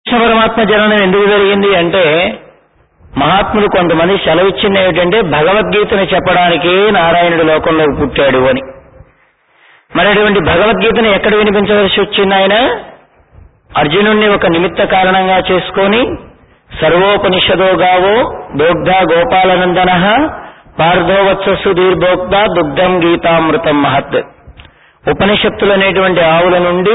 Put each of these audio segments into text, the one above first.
కృష్ణ పరమాత్మ జననం ఎందుకు జరిగింది అంటే మహాత్ములు కొంతమంది సెలవిచ్చింది ఏమిటంటే భగవద్గీతను చెప్పడానికి నారాయణుడు లోకంలోకి పుట్టాడు అని మరి అటువంటి భగవద్గీతను ఎక్కడ వినిపించవలసి వచ్చింది ఆయన అర్జునుణ్ణి ఒక నిమిత్త కారణంగా చేసుకొని సర్వోపనిషదో గావో దోగ్ధ గోపాలనందన పార్థోవత్సస్సు దీర్భోక్త దుగ్ధం గీతామృతం మహత్ ఉపనిషత్తులు అనేటువంటి ఆవుల నుండి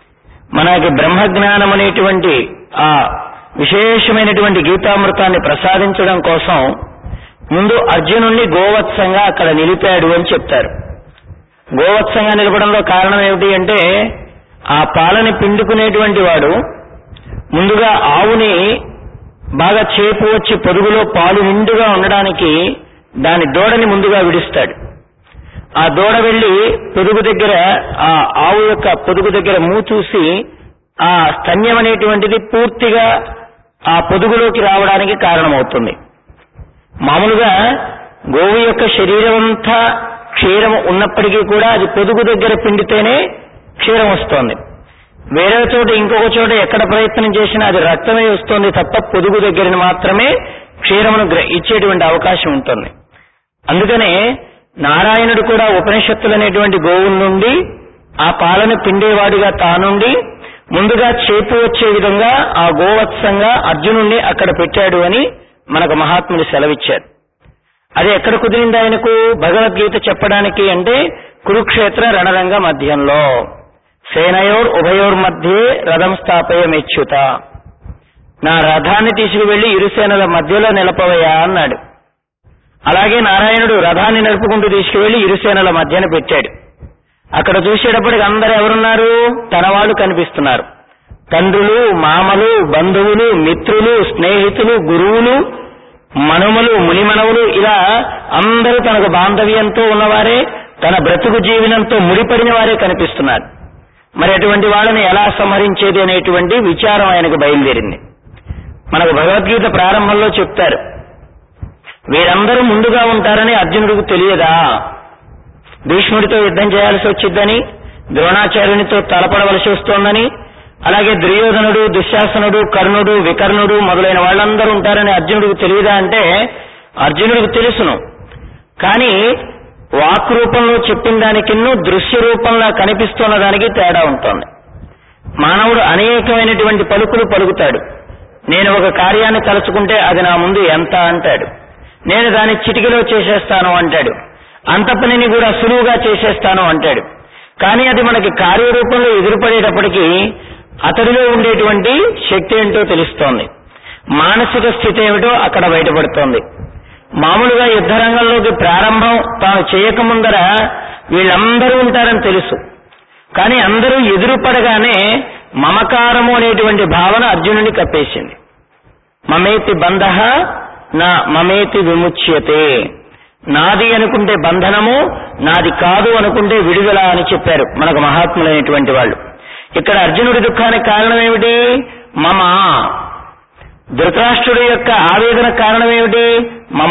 మనకి బ్రహ్మజ్ఞానం అనేటువంటి ఆ విశేషమైనటువంటి గీతామృతాన్ని ప్రసాదించడం కోసం ముందు అర్జునుణ్ణి గోవత్సంగా అక్కడ నిలిపాడు అని చెప్తారు గోవత్సంగా నిలపడంలో కారణం ఏమిటి అంటే ఆ పాలని పిండుకునేటువంటి వాడు ముందుగా ఆవుని బాగా చేపు వచ్చి పొదుగులో పాలు నిండుగా ఉండడానికి దాని దూడని ముందుగా విడుస్తాడు ఆ దూడ వెళ్లి పొదుగు దగ్గర ఆ ఆవు యొక్క పొదుగు దగ్గర మూ చూసి ఆ స్తన్యం అనేటువంటిది పూర్తిగా ఆ పొదుగులోకి రావడానికి కారణమవుతుంది మామూలుగా గోవు యొక్క శరీరం అంతా క్షీరం ఉన్నప్పటికీ కూడా అది పొదుగు దగ్గర పిండితేనే క్షీరం వస్తోంది వేరే చోట ఇంకొక చోట ఎక్కడ ప్రయత్నం చేసినా అది రక్తమే వస్తోంది తప్ప పొదుగు దగ్గరని మాత్రమే క్షీరమును గ్ర- ఇచ్చేటువంటి అవకాశం ఉంటుంది అందుకనే నారాయణుడు కూడా ఉపనిషత్తులు అనేటువంటి గోవుల నుండి ఆ పాలను పిండేవాడిగా తానుండి ముందుగా చేపు వచ్చే విధంగా ఆ గోవత్సంగా అర్జునుణ్ణి అక్కడ పెట్టాడు అని మనకు మహాత్ములు సెలవిచ్చారు అది ఎక్కడ కుదిరింది ఆయనకు భగవద్గీత చెప్పడానికి అంటే కురుక్షేత్ర రణరంగ మధ్యంలో సేనయోర్ ఉభయోర్ మధ్యే రథం స్థాపయమెచ్యుత నా రథాన్ని తీసుకువెళ్లి ఇరుసేనల మధ్యలో నిలపవయ్యా అన్నాడు అలాగే నారాయణుడు రథాన్ని నడుపుకుంటూ తీసుకువెళ్లి ఇరుసేనల మధ్యన పెట్టాడు అక్కడ చూసేటప్పటికి అందరు ఎవరున్నారు తన వాళ్ళు కనిపిస్తున్నారు తండ్రులు మామలు బంధువులు మిత్రులు స్నేహితులు గురువులు మనుమలు మునిమనవులు ఇలా అందరూ తనకు బాంధవ్యంతో ఉన్నవారే తన బ్రతుకు జీవనంతో ముడిపడిన వారే కనిపిస్తున్నారు మరి అటువంటి వాళ్ళని ఎలా సంహరించేది అనేటువంటి విచారం ఆయనకు బయలుదేరింది మనకు భగవద్గీత ప్రారంభంలో చెప్తారు వీరందరూ ముందుగా ఉంటారని అర్జునుడికి తెలియదా భీష్ముడితో యుద్ధం చేయాల్సి వచ్చిద్దని ద్రోణాచార్యునితో తలపడవలసి వస్తోందని అలాగే దుర్యోధనుడు దుశ్శాసనుడు కర్ణుడు వికర్ణుడు మొదలైన వాళ్ళందరూ ఉంటారని అర్జునుడికి తెలియదా అంటే అర్జునుడికి తెలుసును కానీ వాక్ రూపంలో చెప్పిన దానికిన్ను దృశ్య రూపంలో కనిపిస్తున్న దానికి తేడా ఉంటుంది మానవుడు అనేకమైనటువంటి పలుకులు పలుకుతాడు నేను ఒక కార్యాన్ని తలుచుకుంటే అది నా ముందు ఎంత అంటాడు నేను దాన్ని చిటికలో చేసేస్తాను అంటాడు అంత పనిని కూడా సులువుగా చేసేస్తాను అంటాడు కానీ అది మనకి కార్యరూపంలో ఎదురుపడేటప్పటికీ అతడిలో ఉండేటువంటి శక్తి ఏంటో తెలుస్తోంది మానసిక స్థితి ఏమిటో అక్కడ బయటపడుతోంది మామూలుగా యుద్ధ రంగంలోకి ప్రారంభం తాను చేయకముందర వీళ్ళందరూ ఉంటారని తెలుసు కానీ అందరూ ఎదురుపడగానే మమకారము అనేటువంటి భావన అర్జునుని కప్పేసింది మమేతి బంధ నా మమేతి విముచ్యతే నాది అనుకుంటే బంధనము నాది కాదు అనుకుంటే విడుదల అని చెప్పారు మనకు మహాత్ములైనటువంటి వాళ్ళు ఇక్కడ అర్జునుడి దుఃఖానికి కారణం ఏమిటి మమ ధృతరాష్ట్రుడి యొక్క ఆవేదన కారణం ఏమిటి మమ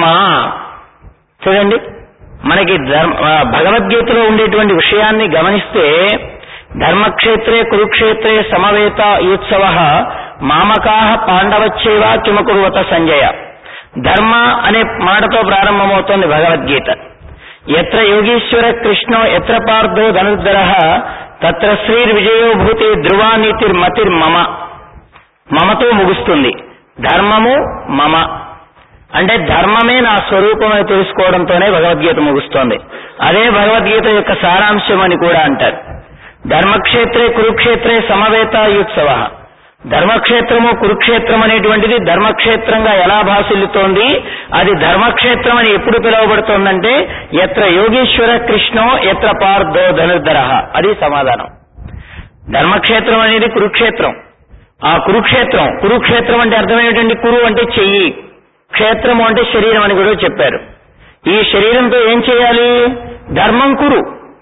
చూడండి మనకి ధర్మ ఆ, భగవద్గీతలో ఉండేటువంటి విషయాన్ని గమనిస్తే ధర్మక్షేత్రే కురుక్షేత్రే సమవేత యుత్సవ మామకాహ పాండవచ్చేవ కిమకురువత సంజయ ధర్మ అనే మాటతో ప్రారంభమవుతోంది భగవద్గీత ఎత్ర యోగీశ్వర కృష్ణో ఎత్ర పార్థో ధనుర్ధర తత్ర శ్రీర్ విజయో భూతి ధ్రువానీతిర్మతిర్ మమ మమతో ముగుస్తుంది ధర్మము మమ అంటే ధర్మమే నా స్వరూపం అని తెలుసుకోవడంతోనే భగవద్గీత ముగుస్తోంది అదే భగవద్గీత యొక్క సారాంశం అని కూడా అంటారు ధర్మక్షేత్రే కురుక్షేత్రే సమవేత యుత్సవ ధర్మక్షేత్రము కురుక్షేత్రం అనేటువంటిది ధర్మక్షేత్రంగా ఎలా భాసిల్లుతోంది అది ధర్మక్షేత్రం అని ఎప్పుడు పిలువబడుతోందంటే ఎత్ర యోగీశ్వర కృష్ణో ఎత్ర పార్థో ధనుర్ధర అది సమాధానం ధర్మక్షేత్రం అనేది కురుక్షేత్రం ఆ కురుక్షేత్రం కురుక్షేత్రం అంటే అర్థం ఏమిటండి కురు అంటే చెయ్యి క్షేత్రము అంటే శరీరం అని కూడా చెప్పారు ఈ శరీరంతో ఏం చేయాలి ధర్మం కురు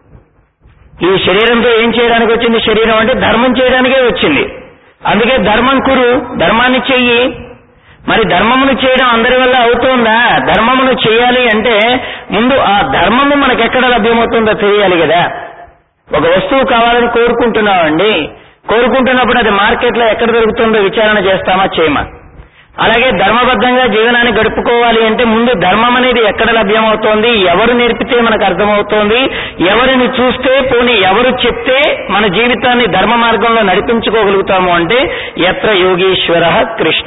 ఈ శరీరంతో ఏం చేయడానికి వచ్చింది శరీరం అంటే ధర్మం చేయడానికే వచ్చింది అందుకే ధర్మం కురు ధర్మాన్ని చెయ్యి మరి ధర్మమును చేయడం అందరి వల్ల అవుతుందా ధర్మమును చేయాలి అంటే ముందు ఆ ధర్మము మనకెక్కడ లభ్యమవుతుందో తెలియాలి కదా ఒక వస్తువు కావాలని కోరుకుంటున్నామండి కోరుకుంటున్నప్పుడు అది మార్కెట్లో ఎక్కడ దొరుకుతుందో విచారణ చేస్తామా చేయమా అలాగే ధర్మబద్ధంగా జీవనాన్ని గడుపుకోవాలి అంటే ముందు ధర్మం అనేది ఎక్కడ లభ్యమవుతోంది ఎవరు నేర్పితే మనకు అర్థమవుతోంది ఎవరిని చూస్తే పోనీ ఎవరు చెప్తే మన జీవితాన్ని ధర్మ మార్గంలో నడిపించుకోగలుగుతాము అంటే ఎత్ర యోగీశ్వర కృష్ణ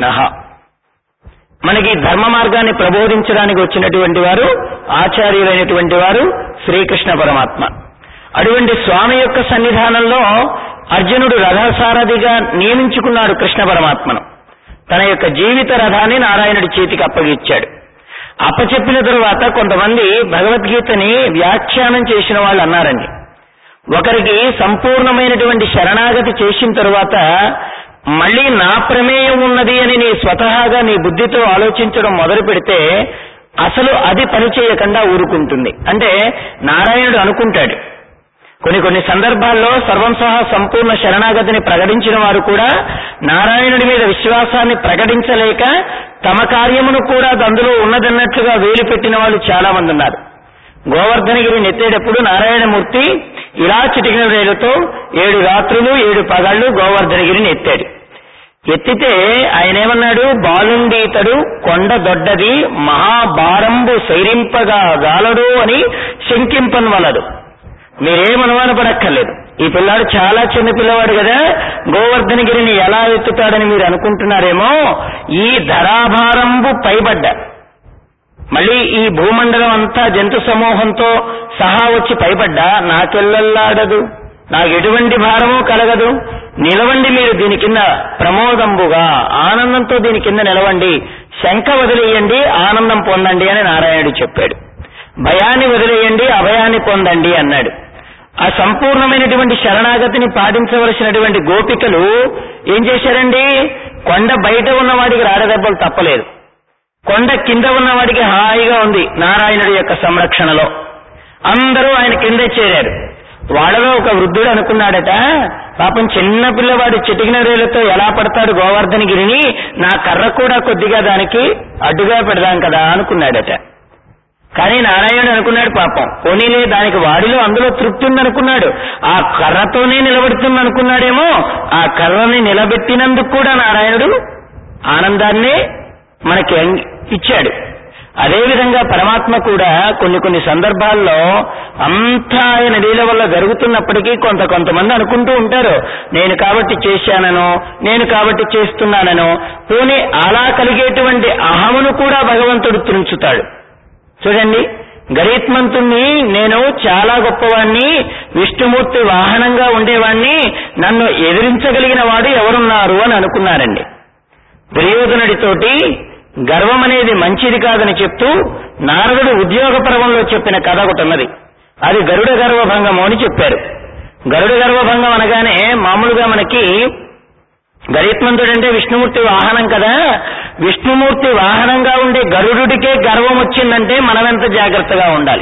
మనకి ధర్మ మార్గాన్ని ప్రబోధించడానికి వచ్చినటువంటి వారు ఆచార్యులైనటువంటి వారు శ్రీకృష్ణ పరమాత్మ అటువంటి స్వామి యొక్క సన్నిధానంలో అర్జునుడు రథసారథిగా నియమించుకున్నాడు కృష్ణ పరమాత్మను తన యొక్క జీవిత రథాన్ని నారాయణుడి చేతికి అప్పగించాడు అప్పచెప్పిన తరువాత కొంతమంది భగవద్గీతని వ్యాఖ్యానం చేసిన వాళ్ళు అన్నారండి ఒకరికి సంపూర్ణమైనటువంటి శరణాగతి చేసిన తరువాత మళ్ళీ నా ప్రమేయం ఉన్నది అని నీ స్వతహాగా నీ బుద్ధితో ఆలోచించడం మొదలు పెడితే అసలు అది పనిచేయకుండా ఊరుకుంటుంది అంటే నారాయణుడు అనుకుంటాడు కొన్ని కొన్ని సందర్భాల్లో సర్వం సహా సంపూర్ణ శరణాగతిని ప్రకటించిన వారు కూడా నారాయణుడి మీద విశ్వాసాన్ని ప్రకటించలేక తమ కార్యమును కూడా అందులో ఉన్నదన్నట్లుగా వేలు పెట్టిన వాళ్ళు చాలా మంది ఉన్నారు గోవర్ధనగిరి నెత్తేటప్పుడు నారాయణమూర్తి ఇలా చిటికిన వేలుతో ఏడు రాత్రులు ఏడు పగళ్ళు గోవర్ధనగిరిని ఎత్తాడు ఎత్తితే ఆయన ఏమన్నాడు బాలుండీతడు కొండ దొడ్డది మహాభారంబు శైరింపగా గాలడు అని శంకింపన్ వలదు మీరేం అనుమానపడక్కర్లేదు ఈ పిల్లాడు చాలా చిన్న పిల్లవాడు కదా గోవర్ధనగిరిని ఎలా ఎత్తుతాడని మీరు అనుకుంటున్నారేమో ఈ ధరాభారంబు పైబడ్డ మళ్ళీ ఈ భూమండలం అంతా జంతు సమూహంతో సహా వచ్చి పైబడ్డా నాకెళ్ళల్లాడదు నాకు ఎటువంటి భారము కలగదు నిలవండి మీరు దీని కింద ప్రమోదంబుగా ఆనందంతో దీని కింద నిలవండి శంక వదిలేయండి ఆనందం పొందండి అని నారాయణుడు చెప్పాడు భయాన్ని వదిలేయండి అభయాన్ని పొందండి అన్నాడు ఆ సంపూర్ణమైనటువంటి శరణాగతిని పాటించవలసినటువంటి గోపికలు ఏం చేశారండి కొండ బయట ఉన్నవాడికి రాడదెబ్బలు తప్పలేదు కొండ కింద ఉన్నవాడికి హాయిగా ఉంది నారాయణుడి యొక్క సంరక్షణలో అందరూ ఆయన కిందే చేరారు వాళ్ళలో ఒక వృద్ధుడు అనుకున్నాడట పాపం చిన్న పిల్లవాడు చిటికిన రేలతో ఎలా పడతాడు గోవర్ధనగిరిని నా కర్ర కూడా కొద్దిగా దానికి అడ్డుగా పెడదాం కదా అనుకున్నాడట కానీ నారాయణుడు అనుకున్నాడు పాపం పోనీలే దానికి వాడిలో అందులో తృప్తి ఉందనుకున్నాడు ఆ కర్రతోనే నిలబెడుతుంది అనుకున్నాడేమో ఆ కర్రని నిలబెట్టినందుకు కూడా నారాయణుడు ఆనందాన్ని మనకి అంగి- ఇచ్చాడు అదేవిధంగా పరమాత్మ కూడా కొన్ని కొన్ని సందర్భాల్లో అంతా ఆయన లీల వల్ల జరుగుతున్నప్పటికీ కొంత కొంతమంది అనుకుంటూ ఉంటారు నేను కాబట్టి చేశానను నేను కాబట్టి చేస్తున్నానను పోనీ అలా కలిగేటువంటి అహమును కూడా భగవంతుడు త్రుంచుతాడు చూడండి గరీత్మంతుణ్ణి నేను చాలా గొప్పవాణ్ణి విష్ణుమూర్తి వాహనంగా ఉండేవాణ్ణి నన్ను ఎదిరించగలిగిన వాడు ఎవరున్నారు అని అనుకున్నారండి దుర్యోధనుడితోటి గర్వం అనేది మంచిది కాదని చెప్తూ నారదుడు ఉద్యోగ పర్వంలో చెప్పిన కథ ఒకటి ఉన్నది అది గరుడ గర్వభంగము అని చెప్పారు గరుడ గర్వభంగం అనగానే మామూలుగా మనకి గరీత్మంతుడు అంటే విష్ణుమూర్తి వాహనం కదా విష్ణుమూర్తి వాహనంగా ఉండే గరుడుడికే గర్వం వచ్చిందంటే మనమెంత జాగ్రత్తగా ఉండాలి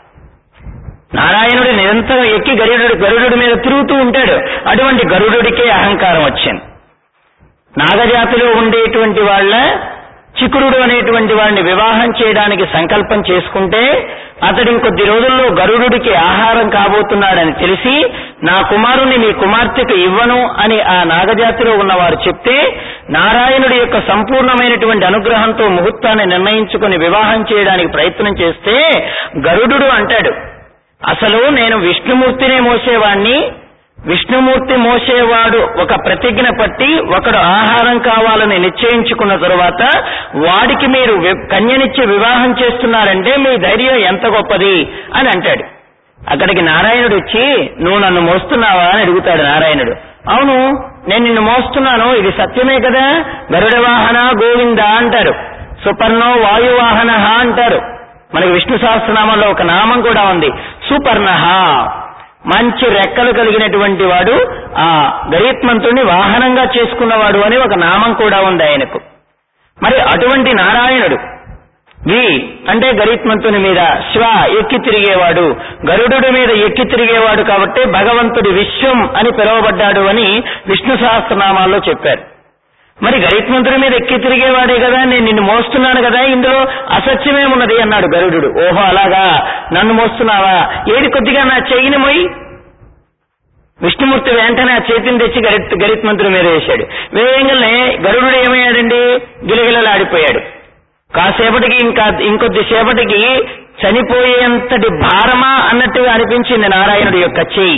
నారాయణుడు నిరంతరం ఎక్కి గరుడు గరుడు మీద తిరుగుతూ ఉంటాడు అటువంటి గరుడుడికే అహంకారం వచ్చింది నాగజాతిలో ఉండేటువంటి వాళ్ళ చికురుడు అనేటువంటి వాడిని వివాహం చేయడానికి సంకల్పం చేసుకుంటే అతడు ఇంకొద్ది రోజుల్లో గరుడుడికి ఆహారం కాబోతున్నాడని తెలిసి నా కుమారుని మీ కుమార్తెకు ఇవ్వను అని ఆ నాగజాతిలో ఉన్నవారు చెప్తే నారాయణుడి యొక్క సంపూర్ణమైనటువంటి అనుగ్రహంతో ముహూర్తాన్ని నిర్ణయించుకుని వివాహం చేయడానికి ప్రయత్నం చేస్తే గరుడు అంటాడు అసలు నేను విష్ణుమూర్తినే మోసేవాణ్ణి విష్ణుమూర్తి మోసేవాడు ఒక ప్రతిజ్ఞ పట్టి ఒకడు ఆహారం కావాలని నిశ్చయించుకున్న తరువాత వాడికి మీరు వి- కన్యనిచ్చి వివాహం చేస్తున్నారంటే మీ ధైర్యం ఎంత గొప్పది అని అంటాడు అక్కడికి నారాయణుడు వచ్చి నువ్వు నన్ను మోస్తున్నావా అని అడుగుతాడు నారాయణుడు అవును నేను నిన్ను మోస్తున్నాను ఇది సత్యమే కదా గరుడ వాహన గోవింద అంటారు సుపర్ణో వాయువాహన అంటారు మనకి విష్ణు సహస్రనామంలో ఒక నామం కూడా ఉంది సుపర్ణహ మంచి రెక్కలు కలిగినటువంటి వాడు ఆ గరీత్మంతుణ్ణి వాహనంగా చేసుకున్నవాడు అని ఒక నామం కూడా ఉంది ఆయనకు మరి అటువంటి నారాయణుడు వి అంటే గరీత్మంతుని మీద శ్వ ఎక్కి తిరిగేవాడు గరుడు మీద ఎక్కి తిరిగేవాడు కాబట్టి భగవంతుడి విశ్వం అని పిలువబడ్డాడు అని విష్ణు సహస్రనామాల్లో చెప్పారు మరి గరీత్మంతుడి మీద ఎక్కి తిరిగేవాడే కదా నేను నిన్ను మోస్తున్నాను కదా ఇందులో అసత్యమేమున్నది అన్నాడు గరుడు ఓహో అలాగా నన్ను మోస్తున్నావా ఏది కొద్దిగా నా చెయ్యిని మొయ్యి విష్ణుమూర్తి వెంటనే ఆ చేతిని తెచ్చి గరిత్ గరిత్ మంత్రి మీద వేశాడు వేయంగానే గరుడు ఏమయ్యాడండి గిలగిలలాడిపోయాడు కాసేపటికి ఇంకా ఇంకొద్ది సేపటికి చనిపోయేంతటి భారమా అన్నట్టుగా అనిపించింది నారాయణుడి యొక్క చేయి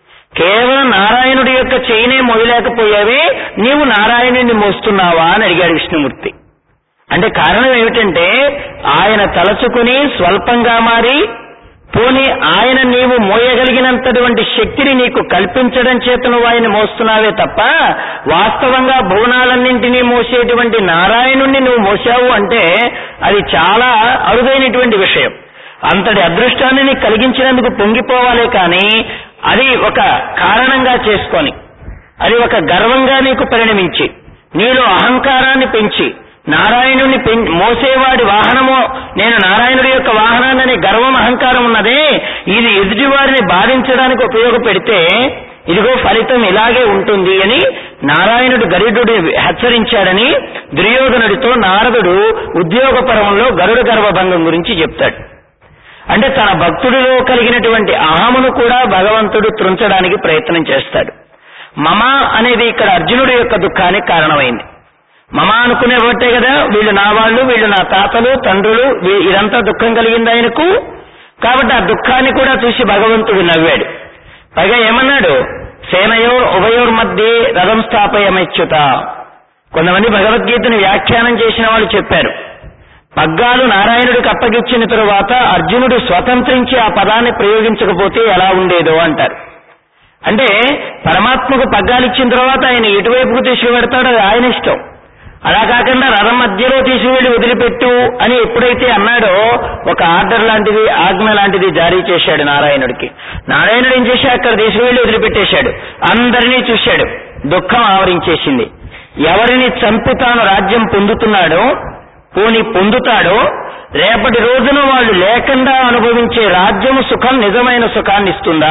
కేవలం నారాయణుడి యొక్క చేయినే మోయలేకపోయావే నీవు నారాయణుడిని మోస్తున్నావా అని అడిగాడు విష్ణుమూర్తి అంటే కారణం ఏమిటంటే ఆయన తలచుకుని స్వల్పంగా మారి పోని ఆయన నీవు మోయగలిగినంతటువంటి శక్తిని నీకు కల్పించడం చేత నువ్వు ఆయన మోస్తున్నావే తప్ప వాస్తవంగా భువనాలన్నింటినీ మోసేటువంటి నారాయణుణ్ణి నువ్వు మోసావు అంటే అది చాలా అరుదైనటువంటి విషయం అంతటి అదృష్టాన్ని నీకు కలిగించినందుకు పొంగిపోవాలే కానీ అది ఒక కారణంగా చేసుకొని అది ఒక గర్వంగా నీకు పరిణమించి నీలో అహంకారాన్ని పెంచి నారాయణుని పెం- మోసేవాడి వాహనము నేను నారాయణుడి యొక్క వాహనాన్ని గర్వం అహంకారం ఉన్నదే ఇది ఎదుటివారిని బాధించడానికి ఉపయోగపెడితే ఇదిగో ఫలితం ఇలాగే ఉంటుంది అని నారాయణుడు గరుడుడి హెచ్చరించాడని దుర్యోధనుడితో నారదుడు ఉద్యోగపరంలో గరుడ గర్వభంగం గురించి చెప్తాడు అంటే తన భక్తుడిలో కలిగినటువంటి అహమును కూడా భగవంతుడు త్రుంచడానికి ప్రయత్నం చేస్తాడు మమ అనేది ఇక్కడ అర్జునుడి యొక్క దుఃఖానికి కారణమైంది మమ అనుకునే ఒకటే కదా వీళ్ళు నా వాళ్ళు వీళ్ళు నా తాతలు తండ్రులు వీ- ఇదంతా దుఃఖం కలిగింది ఆయనకు కాబట్టి ఆ దుఃఖాన్ని కూడా చూసి భగవంతుడు నవ్వాడు పైగా ఏమన్నాడు సేనయోర్ ఉభయోర్ మధ్య రథం స్థాపయమచ్యుత కొంతమంది భగవద్గీతను వ్యాఖ్యానం చేసిన వాళ్ళు చెప్పారు పగ్గాలు నారాయణుడికి అప్పగిచ్చిన తరువాత అర్జునుడు స్వతంత్రించి ఆ పదాన్ని ప్రయోగించకపోతే ఎలా ఉండేదో అంటారు అంటే పరమాత్మకు పగ్గాలు ఇచ్చిన తర్వాత ఆయన ఎటువైపుకు తీసుకువెడతాడో అది ఆయన ఇష్టం అలా కాకుండా రథం మధ్యలో తీసుకువెళ్లి వదిలిపెట్టు అని ఎప్పుడైతే అన్నాడో ఒక ఆర్డర్ లాంటిది ఆజ్ఞ లాంటిది జారీ చేశాడు నారాయణుడికి నారాయణుడు ఏం చేశాడు అక్కడ తీసుకువెళ్లి వదిలిపెట్టేశాడు అందరినీ చూశాడు దుఃఖం ఆవరించేసింది ఎవరిని చంపి తాను రాజ్యం పొందుతున్నాడో పోని పొందుతాడో రేపటి రోజున వాళ్ళు లేకుండా అనుభవించే రాజ్యము సుఖం నిజమైన సుఖాన్ని ఇస్తుందా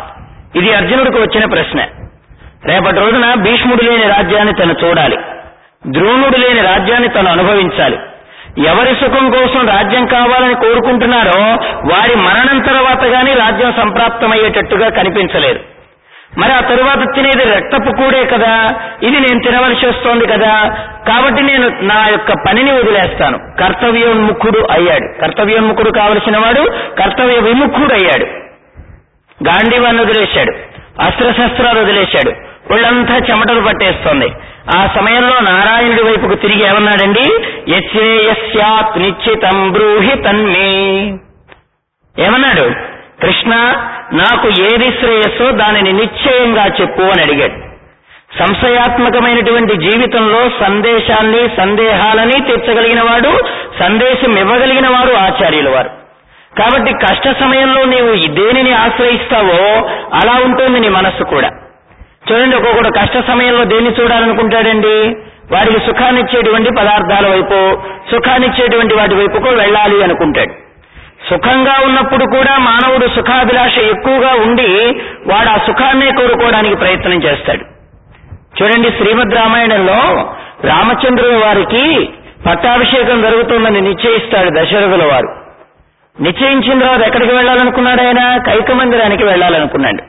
ఇది అర్జునుడికి వచ్చిన ప్రశ్న రేపటి రోజున భీష్ముడు లేని రాజ్యాన్ని తను చూడాలి ద్రోణుడు లేని రాజ్యాన్ని తను అనుభవించాలి ఎవరి సుఖం కోసం రాజ్యం కావాలని కోరుకుంటున్నారో వారి మరణం తర్వాత గాని రాజ్యం సంప్రాప్తమయ్యేటట్టుగా కనిపించలేదు మరి ఆ తరువాత తినేది రక్తపు కూడే కదా ఇది నేను తినవలసి వస్తోంది కదా కాబట్టి నేను నా యొక్క పనిని వదిలేస్తాను కర్తవ్యోన్ముఖుడు అయ్యాడు కర్తవ్యోన్ముఖుడు కావలసిన వాడు కర్తవ్య విముఖుడు అయ్యాడు గాంధీవాన్ని వదిలేశాడు అస్త్రశస్త్రాలు వదిలేశాడు ఒళ్ళంతా చెమటలు పట్టేస్తోంది ఆ సమయంలో నారాయణుడి వైపుకు తిరిగి ఏమన్నాడండి యస్యాత్ నిశ్చితం బ్రూహి తన్మే ఏమన్నాడు కృష్ణ నాకు ఏది శ్రేయస్సో దానిని నిశ్చయంగా చెప్పు అని అడిగాడు సంశయాత్మకమైనటువంటి జీవితంలో సందేశాన్ని సందేహాలని తీర్చగలిగిన వాడు సందేశం ఇవ్వగలిగిన వారు ఆచార్యుల వారు కాబట్టి కష్ట సమయంలో నీవు ఈ దేనిని ఆశ్రయిస్తావో అలా ఉంటుంది నీ మనస్సు కూడా చూడండి ఒక్కొక్కడు కష్ట సమయంలో దేన్ని చూడాలనుకుంటాడండి వారికి సుఖాన్నిచ్చేటువంటి పదార్థాల వైపు సుఖాన్నిచ్చేటువంటి వాటి వైపుకు వెళ్ళాలి అనుకుంటాడు సుఖంగా ఉన్నప్పుడు కూడా మానవుడు సుఖాభిలాష ఎక్కువగా ఉండి వాడు ఆ సుఖాన్నే కోరుకోవడానికి ప్రయత్నం చేస్తాడు చూడండి శ్రీమద్ రామాయణంలో రామచంద్రుల వారికి పట్టాభిషేకం జరుగుతుందని నిశ్చయిస్తాడు దశరథుల వారు నిశ్చయించిన తర్వాత ఎక్కడికి వెళ్ళాలనుకున్నాడు ఆయన కైక మందిరానికి వెళ్ళాలనుకున్నాడు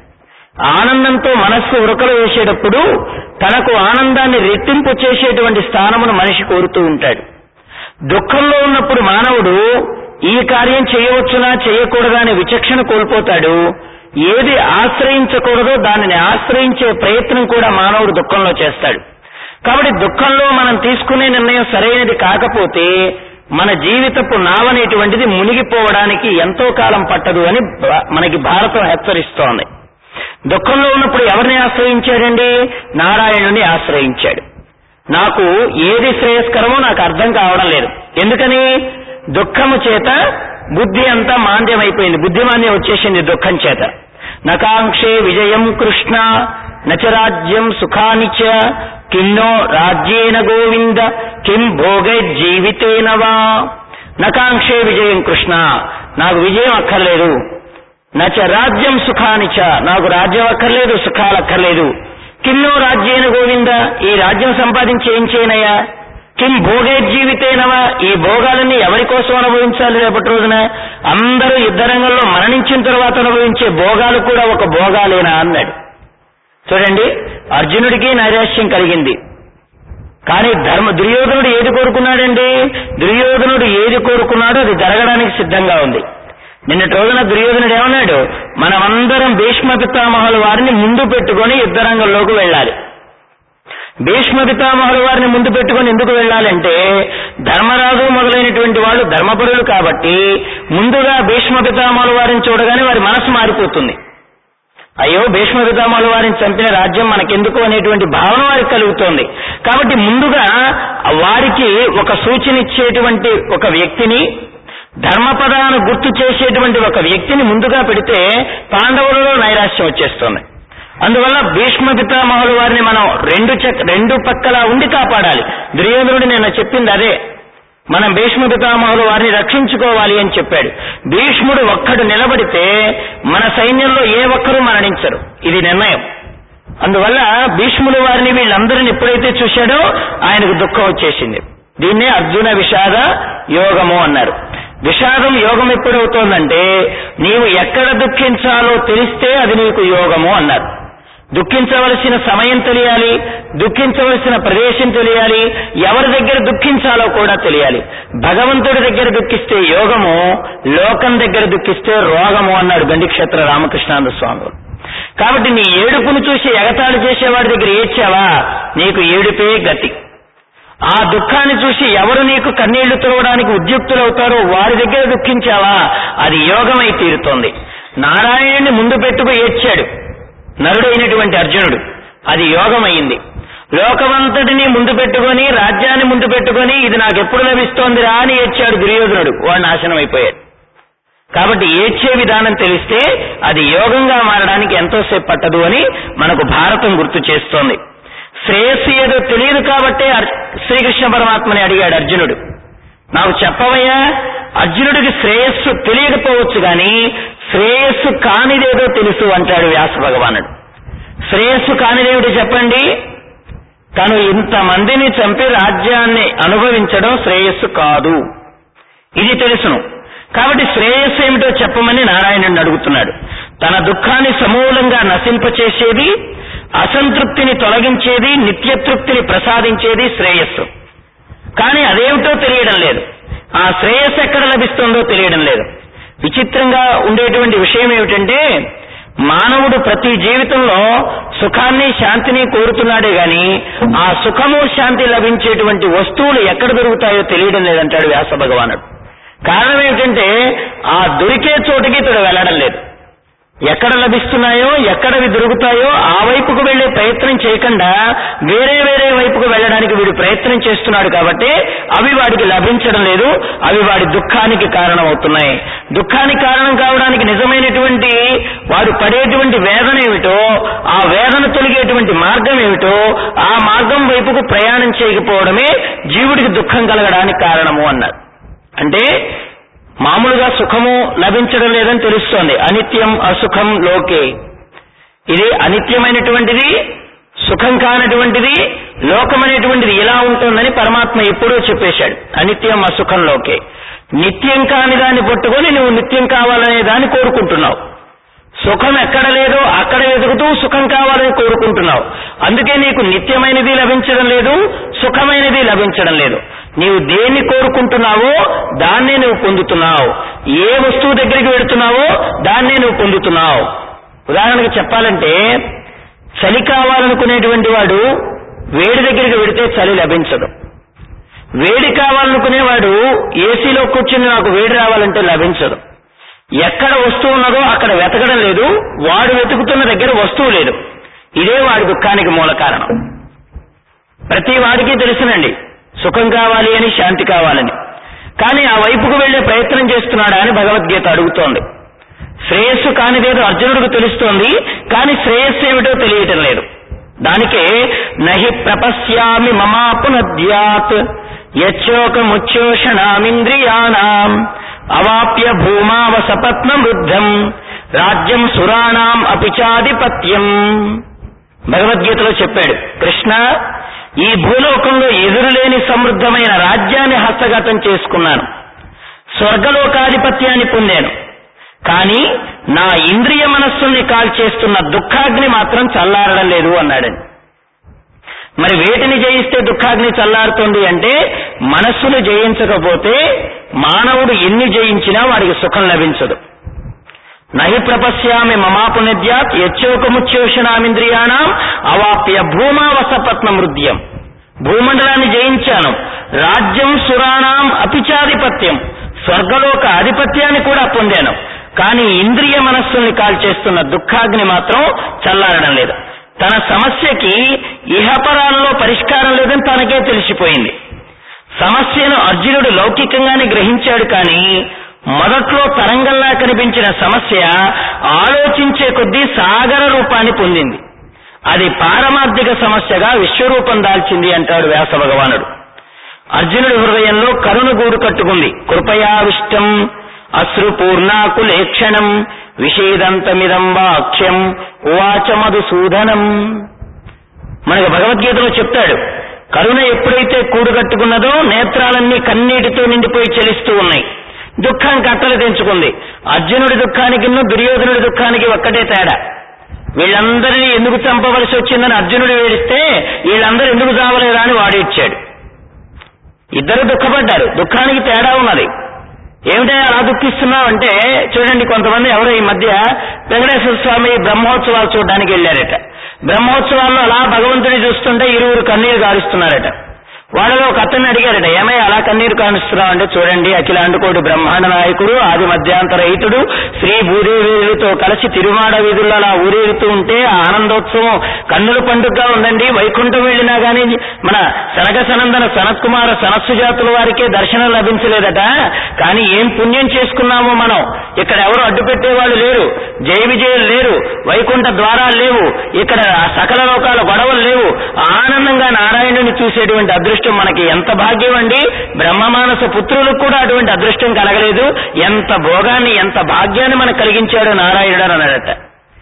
ఆనందంతో మనస్సు ఉరకలు వేసేటప్పుడు తనకు ఆనందాన్ని రెట్టింపు చేసేటువంటి స్థానమును మనిషి కోరుతూ ఉంటాడు దుఃఖంలో ఉన్నప్పుడు మానవుడు ఈ కార్యం చేయవచ్చునా చేయకూడదా అనే విచక్షణ కోల్పోతాడు ఏది ఆశ్రయించకూడదో దానిని ఆశ్రయించే ప్రయత్నం కూడా మానవుడు దుఃఖంలో చేస్తాడు కాబట్టి దుఃఖంలో మనం తీసుకునే నిర్ణయం సరైనది కాకపోతే మన జీవితపు నావనేటువంటిది మునిగిపోవడానికి ఎంతో కాలం పట్టదు అని భా- మనకి భారతం హెచ్చరిస్తోంది దుఃఖంలో ఉన్నప్పుడు ఎవరిని ఆశ్రయించాడండి నారాయణుని ఆశ్రయించాడు నాకు ఏది శ్రేయస్కరమో నాకు అర్థం కావడం లేదు ఎందుకని దుఃఖము చేత బుద్ధి అంతా మాంద్యమైపోయింది బుద్ధిమాంద్యం వచ్చేసింది దుఃఖం చేత నకాంక్షే విజయం కృష్ణ నచరాజ్యం సుఖాని చ కిన్నో రాజ్యేన గోవింద కిం భోగై జీవితేన వా నకాంక్షే విజయం కృష్ణ నాకు విజయం అక్కర్లేదు నచ రాజ్యం సుఖానిచ నాకు రాజ్యం అక్కర్లేదు సుఖాలు అక్కర్లేదు కిన్నో రాజ్యేన గోవింద ఈ రాజ్యం సంపాదించి ఏం చేయనయ్యా కిం భోగే జీవితేనవా ఈ భోగాలన్నీ ఎవరి కోసం అనుభవించాలి రేపటి రోజున అందరూ యుద్ధ రంగంలో మరణించిన తర్వాత అనుభవించే భోగాలు కూడా ఒక భోగాలేనా అన్నాడు చూడండి అర్జునుడికి నైరాశ్యం కలిగింది కానీ ధర్మ దుర్యోధనుడు ఏది కోరుకున్నాడండి దుర్యోధనుడు ఏది కోరుకున్నాడో అది జరగడానికి సిద్ధంగా ఉంది నిన్నటి రోజున దుర్యోధనుడు ఏమన్నాడు మనమందరం భీష్మ పితామహుల వారిని ముందు పెట్టుకొని యుద్ధరంగంలోకి వెళ్ళాలి భీష్మ పితామహుల వారిని ముందు పెట్టుకొని ఎందుకు వెళ్ళాలంటే ధర్మరాజు మొదలైనటువంటి వాళ్ళు ధర్మపరులు కాబట్టి ముందుగా భీష్మ పితామహుల వారిని చూడగానే వారి మనసు మారిపోతుంది అయ్యో భీష్మ పితామహుల వారిని చంపిన రాజ్యం మనకెందుకు అనేటువంటి భావన వారికి కలుగుతోంది కాబట్టి ముందుగా వారికి ఒక సూచన ఇచ్చేటువంటి ఒక వ్యక్తిని ధర్మపదాన్ని గుర్తు చేసేటువంటి ఒక వ్యక్తిని ముందుగా పెడితే పాండవులలో నైరాశ్యం వచ్చేస్తుంది అందువల్ల భీష్మ పితామహుల వారిని మనం రెండు చక్ రెండు పక్కల ఉండి కాపాడాలి దుర్యోధనుడు నేను చెప్పింది అదే మనం భీష్మ పితామహుల వారిని రక్షించుకోవాలి అని చెప్పాడు భీష్ముడు ఒక్కడు నిలబడితే మన సైన్యంలో ఏ ఒక్కరూ మరణించరు ఇది నిర్ణయం అందువల్ల భీష్ముడు వారిని వీళ్ళందరిని ఎప్పుడైతే చూశాడో ఆయనకు దుఃఖం వచ్చేసింది దీన్నే అర్జున విషాద యోగము అన్నారు విషాదం యోగం ఎప్పుడవుతోందంటే నీవు ఎక్కడ దుఃఖించాలో తెలిస్తే అది నీకు యోగము అన్నారు దుఃఖించవలసిన సమయం తెలియాలి దుఃఖించవలసిన ప్రదేశం తెలియాలి ఎవరి దగ్గర దుఃఖించాలో కూడా తెలియాలి భగవంతుడి దగ్గర దుఃఖిస్తే యోగము లోకం దగ్గర దుఃఖిస్తే రోగము అన్నాడు గండిక్షేత్ర రామకృష్ణానంద స్వామి కాబట్టి నీ ఏడుపును చూసి ఎగతాళి చేసేవాడి దగ్గర ఏడ్చావా నీకు ఏడుపే గతి ఆ దుఃఖాన్ని చూసి ఎవరు నీకు కన్నీళ్లు తుడవడానికి ఉద్యుక్తులవుతారో వారి దగ్గర దుఃఖించావా అది యోగమై తీరుతోంది నారాయణుని ముందు పెట్టుకు ఏడ్చాడు నరుడైనటువంటి అర్జునుడు అది యోగమైంది లోకమంతటిని ముందు పెట్టుకొని రాజ్యాన్ని ముందు పెట్టుకొని ఇది నాకు ఎప్పుడు లభిస్తోందిరా అని ఏడ్చాడు దుర్యోధనుడు వాడు నాశనం అయిపోయాడు కాబట్టి ఏడ్చే విధానం తెలిస్తే అది యోగంగా మారడానికి ఎంతోసేపు పట్టదు అని మనకు భారతం గుర్తు చేస్తోంది శ్రేయస్సు ఏదో తెలియదు కాబట్టే అర్- శ్రీకృష్ణ పరమాత్మని అడిగాడు అర్జునుడు నాకు చెప్పవయ్యా అర్జునుడికి శ్రేయస్సు తెలియకపోవచ్చు గాని శ్రేయస్సు కానిదేదో తెలుసు అంటాడు వ్యాస భగవానుడు శ్రేయస్సు కానిదేమిటి చెప్పండి తను ఇంతమందిని చంపి రాజ్యాన్ని అనుభవించడం శ్రేయస్సు కాదు ఇది తెలుసును కాబట్టి శ్రేయస్సు ఏమిటో చెప్పమని నారాయణుడిని అడుగుతున్నాడు తన దుఃఖాన్ని సమూలంగా నశింపచేసేది అసంతృప్తిని తొలగించేది నిత్యతృప్తిని ప్రసాదించేది శ్రేయస్సు కానీ అదేమిటో తెలియడం లేదు ఆ శ్రేయస్సు ఎక్కడ లభిస్తుందో తెలియడం లేదు విచిత్రంగా ఉండేటువంటి విషయం ఏమిటంటే మానవుడు ప్రతి జీవితంలో సుఖాన్ని శాంతిని కోరుతున్నాడే గాని ఆ సుఖము శాంతి లభించేటువంటి వస్తువులు ఎక్కడ దొరుకుతాయో తెలియడం లేదంటాడు వ్యాస భగవానుడు కారణం ఏమిటంటే ఆ దొరికే చోటికి ఇతడు వెళ్ళడం లేదు ఎక్కడ లభిస్తున్నాయో ఎక్కడవి దొరుకుతాయో ఆ వైపుకు వెళ్లే ప్రయత్నం చేయకుండా వేరే వేరే వైపుకు వెళ్ళడానికి వీడు ప్రయత్నం చేస్తున్నాడు కాబట్టి అవి వాడికి లభించడం లేదు అవి వాడి దుఃఖానికి కారణం అవుతున్నాయి దుఃఖానికి కారణం కావడానికి నిజమైనటువంటి వాడు పడేటువంటి వేదన ఏమిటో ఆ వేదన తొలగేటువంటి మార్గం ఏమిటో ఆ మార్గం వైపుకు ప్రయాణం చేయకపోవడమే జీవుడికి దుఃఖం కలగడానికి కారణము అన్నారు అంటే మామూలుగా సుఖము లభించడం లేదని తెలుస్తోంది అనిత్యం అసుఖం లోకే ఇది అనిత్యమైనటువంటిది సుఖం కానటువంటిది లోకమైనటువంటిది ఇలా ఉంటుందని పరమాత్మ ఎప్పుడూ చెప్పేశాడు అనిత్యం అసుఖం లోకే నిత్యం కాని దాన్ని పట్టుకొని నువ్వు నిత్యం కావాలనే దాన్ని కోరుకుంటున్నావు సుఖం ఎక్కడ లేదో అక్కడ వెతుకుతూ సుఖం కావాలని కోరుకుంటున్నావు అందుకే నీకు నిత్యమైనది లభించడం లేదు సుఖమైనది లభించడం లేదు నీవు దేన్ని కోరుకుంటున్నావో దాన్నే నువ్వు పొందుతున్నావు ఏ వస్తువు దగ్గరికి వెళుతున్నావో దాన్నే నువ్వు పొందుతున్నావు ఉదాహరణకు చెప్పాలంటే చలి కావాలనుకునేటువంటి వాడు వేడి దగ్గరికి వెడితే చలి లభించదు వేడి కావాలనుకునేవాడు ఏసీలో కూర్చుని నాకు వేడి రావాలంటే లభించదు ఎక్కడ వస్తువు ఉన్నదో అక్కడ వెతకడం లేదు వాడు వెతుకుతున్న దగ్గర వస్తువు లేదు ఇదే వాడి దుఃఖానికి మూల కారణం ప్రతి వాడికి తెలుసునండి సుఖం కావాలి అని శాంతి కావాలని కానీ ఆ వైపుకు వెళ్లే ప్రయత్నం చేస్తున్నాడా అని భగవద్గీత అడుగుతోంది శ్రేయస్సు కానిదేదో అర్జునుడికి తెలుస్తోంది కానీ శ్రేయస్సు ఏమిటో తెలియటం లేదు దానికే నహి ప్రపశ్యామి మమాపునద్యాత్ యచ్చోకముచ్చోషణామింద్రియాణం అవాప్య భూమావసపత్న వృద్ధం రాజ్యం సురాణం అపిచాధిపత్యం భగవద్గీతలో చెప్పాడు కృష్ణ ఈ భూలోకంలో ఎదురులేని సమృద్ధమైన రాజ్యాన్ని హస్తగతం చేసుకున్నాను స్వర్గలోకాధిపత్యాన్ని పొందాను కానీ నా ఇంద్రియ మనస్సుల్ని కాల్చేస్తున్న దుఃఖాగ్ని మాత్రం చల్లారడం లేదు అన్నాడండి మరి వేటిని జయిస్తే దుఃఖాగ్ని చల్లారుతుంది అంటే మనస్సును జయించకపోతే మానవుడు ఎన్ని జయించినా వాడికి సుఖం లభించదు నహి ప్రపశ్యామి మమాపునిద్యాత్ యచ్చోకముచ్యోషణామింద్రియాణం అవాప్య భూమావసపత్న మృద్యం భూమండలాన్ని జయించాను రాజ్యం సురాణం అపిచాధిపత్యం స్వర్గలోక ఆధిపత్యాన్ని కూడా పొందాను కానీ ఇంద్రియ మనస్సుల్ని కాల్చేస్తున్న దుఃఖాగ్ని మాత్రం చల్లారడం లేదు తన సమస్యకి ఇహపరాల్లో పరిష్కారం లేదని తనకే తెలిసిపోయింది సమస్యను అర్జునుడు లౌకికంగానే గ్రహించాడు కానీ మొదట్లో తరంగంలా కనిపించిన సమస్య ఆలోచించే కొద్దీ సాగర రూపాన్ని పొందింది అది పారమార్థిక సమస్యగా విశ్వరూపం దాల్చింది అంటాడు వ్యాస భగవానుడు అర్జునుడి హృదయంలో కరుణ గూడు కట్టుకుంది కృపయావిష్టం అశ్రుపూర్ణాకులేక్షణం విషేదంతమిదం వాక్యం ఉవాచ మధుసూదనం మనకు భగవద్గీతలో చెప్తాడు కరుణ ఎప్పుడైతే కూడు కట్టుకున్నదో నేత్రాలన్నీ కన్నీటితో నిండిపోయి చెలిస్తూ ఉన్నాయి దుఃఖం కట్టలు తెంచుకుంది అర్జునుడి దుఃఖానికి దుర్యోధనుడి దుఃఖానికి ఒక్కటే తేడా వీళ్ళందరినీ ఎందుకు చంపవలసి వచ్చిందని అర్జునుడు వేడిస్తే వీళ్ళందరూ ఎందుకు చావలేదా అని వాడు ఇచ్చాడు ఇద్దరు దుఃఖపడ్డారు దుఃఖానికి తేడా ఉన్నది ఏమిటో అలా దుఃఖిస్తున్నావు అంటే చూడండి కొంతమంది ఎవరో ఈ మధ్య వెంకటేశ్వర స్వామి బ్రహ్మోత్సవాలు చూడడానికి వెళ్ళారట బ్రహ్మోత్సవాల్లో అలా భగవంతుని చూస్తుంటే ఇరువురు కన్నీరు కారుస్తున్నారట వాళ్ళలో ఒక అతన్ని అడిగారట ఏమయ్య అలా కన్నీరు కానుస్తున్నావు అంటే చూడండి అఖిలాండుకోటి బ్రహ్మాండ నాయకుడు ఆది మధ్యాంతరహితుడు శ్రీ భూదేవులతో కలిసి తిరుమాడ వీధుల్లో అలా ఊరేగుతూ ఉంటే ఆ ఆనందోత్సవం కన్నుల పండుగగా ఉందండి వైకుంఠం వెళ్ళినా గానీ మన సనక సనందన సనత్కుమార సనస్సు జాతుల వారికే దర్శనం లభించలేదట కానీ ఏం పుణ్యం చేసుకున్నామో మనం ఇక్కడ ఎవరు అడ్డు పెట్టేవాళ్ళు లేరు జయ విజయులు లేరు వైకుంఠ ద్వారాలు లేవు ఇక్కడ సకల లోకాల గొడవలు లేవు ఆనందంగా నారాయణుని చూసేటువంటి అదృష్టం మనకి ఎంత భాగ్యం అండి బ్రహ్మమానస పుత్రులకు కూడా అటువంటి అదృష్టం కలగలేదు ఎంత భోగాన్ని ఎంత భాగ్యాన్ని మనకు కలిగించాడు నారాయణుడు అని అన్నాడట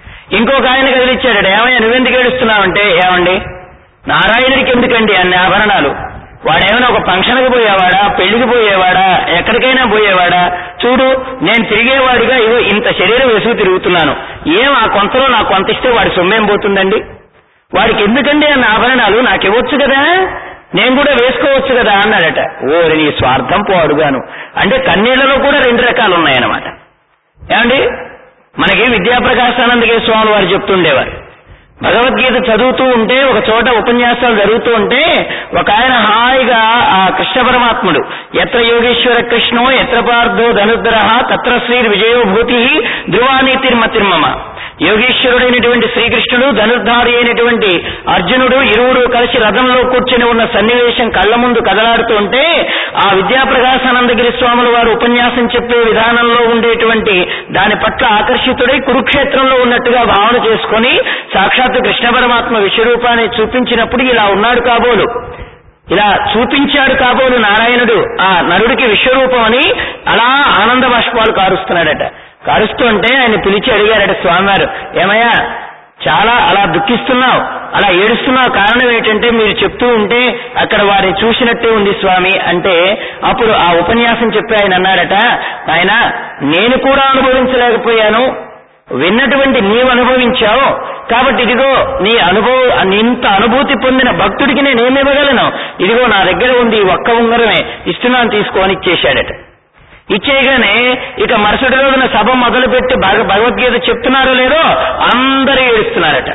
ఇంకొక ఆయన కదిలిచ్చాడట ఏమయ్యా నువ్వెందుకు ఏడుస్తున్నావంటే ఏమండి నారాయణుడికి ఎందుకండి అన్ని ఆభరణాలు వాడేమైనా ఒక ఫంక్షన్కి పోయేవాడా పెళ్లికి పోయేవాడా ఎక్కడికైనా పోయేవాడా చూడు నేను తిరిగేవాడిగా ఇగో ఇంత శరీరం వేసుకు తిరుగుతున్నాను ఏం ఆ కొంతలో నాకు కొంత ఇస్తే వాడి సొమ్మేం పోతుందండి వాడికి ఎందుకండి అన్న ఆభరణాలు నాకు ఇవ్వచ్చు కదా నేను కూడా వేసుకోవచ్చు కదా అన్నాడట ఓరి నీ స్వార్థం పోడుగాను అంటే కన్నీళ్లలో కూడా రెండు రకాలు ఉన్నాయన్నమాట ఏమండి మనకి విద్యాప్రకాశానందకే స్వామి వారు చెప్తుండేవారు భగవద్గీత చదువుతూ ఉంటే ఒక చోట ఉపన్యాసాలు జరుగుతూ ఉంటే ఒక ఆయన హాయిగా ఆ కృష్ణ పరమాత్ముడు ఎత్ర యోగేశ్వర కృష్ణో ఎత్ర పార్థో ధనుద్ర తత్ర శ్రీ విజయోభూతి ధ్రువానీతిర్మతిర్మమ యోగేశ్వరుడైనటువంటి శ్రీకృష్ణుడు ధనుర్ధారి అయినటువంటి అర్జునుడు ఇరువురు కలిసి రథంలో కూర్చుని ఉన్న సన్నివేశం కళ్ళ ముందు కదలాడుతుంటే ఆ విద్యాప్రకాశానందగిరి స్వాముల వారు ఉపన్యాసం చెప్పే విధానంలో ఉండేటువంటి దాని పట్ల ఆకర్షితుడై కురుక్షేత్రంలో ఉన్నట్టుగా భావన చేసుకొని సాక్షాత్తు కృష్ణ పరమాత్మ విశ్వరూపాన్ని చూపించినప్పుడు ఇలా ఉన్నాడు కాబోలు ఇలా చూపించాడు కాబోలు నారాయణుడు ఆ నరుడికి విశ్వరూపం అని అలా ఆనంద బాష్పాలు కారుస్తున్నాడట కారుస్తుంటే ఆయన పిలిచి అడిగారట స్వామివారు ఏమయ్యా చాలా అలా దుఃఖిస్తున్నావు అలా ఏడుస్తున్నావు కారణం ఏంటంటే మీరు చెప్తూ ఉంటే అక్కడ వారిని చూసినట్టే ఉంది స్వామి అంటే అప్పుడు ఆ ఉపన్యాసం చెప్పి ఆయన అన్నాడట ఆయన నేను కూడా అనుభవించలేకపోయాను విన్నటువంటి నీవు అనుభవించావు కాబట్టి ఇదిగో నీ అనుభవం ఇంత అనుభూతి పొందిన భక్తుడికి నేనేమి ఇవ్వగలను ఇదిగో నా దగ్గర ఉంది ఈ ఒక్క ఉంగరమే ఇస్తున్నాను తీసుకొని ఇచ్చేశాడట ఇచ్చేయగానే ఇక మరుసటి రోజున సభ మొదలుపెట్టి భగ భగవద్గీత చెప్తున్నారో లేదో అందరూ ఏడుస్తున్నారట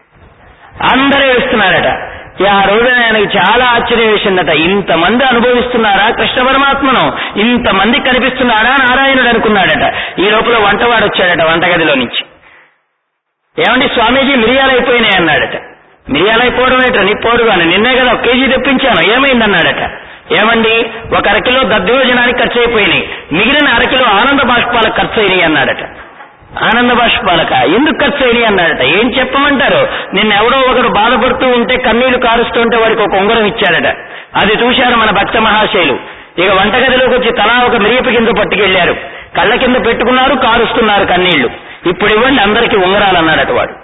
అందరూ ఏడుస్తున్నారట ఆ రోజున ఆయనకి చాలా ఆశ్చర్యం వేసిందట ఇంతమంది అనుభవిస్తున్నారా కృష్ణ పరమాత్మను ఇంతమంది కనిపిస్తున్నారా నారాయణుడు అనుకున్నాడట ఈ లోపల వంటవాడు వచ్చాడట వంటగదిలో నుంచి ఏమండి స్వామీజీ మిరియాలు అయిపోయినాయి అన్నాడట మిరియాలు అయిపోవడం ఏంటో నీ పోడుగాను నిన్నే కదా ఒక కేజీ తెప్పించాను ఏమైందన్నాడట ఏమండి ఒక అరకిలో దద్దోజనానికి ఖర్చు అయిపోయినాయి మిగిలిన అరకిలో ఆనంద బాష్పాలకు ఖర్చు అయినాయి అన్నాడట ఆనంద బాష్పాలక ఎందుకు ఖర్చు అయినాయి అన్నాడట ఏం చెప్పమంటారు నిన్న ఎవడో ఒకడు బాధపడుతూ ఉంటే కన్నీళ్లు కారుస్తుంటే వాడికి ఒక ఉంగరం ఇచ్చాడట అది చూశారు మన భక్త మహాశైలు ఇక వంటగదిలోకి వచ్చి తలా ఒక మిరియపు కింద పట్టుకెళ్లారు కళ్ళ కింద పెట్టుకున్నారు కారుస్తున్నారు కన్నీళ్లు ఇప్పుడు ఇవ్వండి అందరికీ ఉంగరాలు అన్నాడట వాడు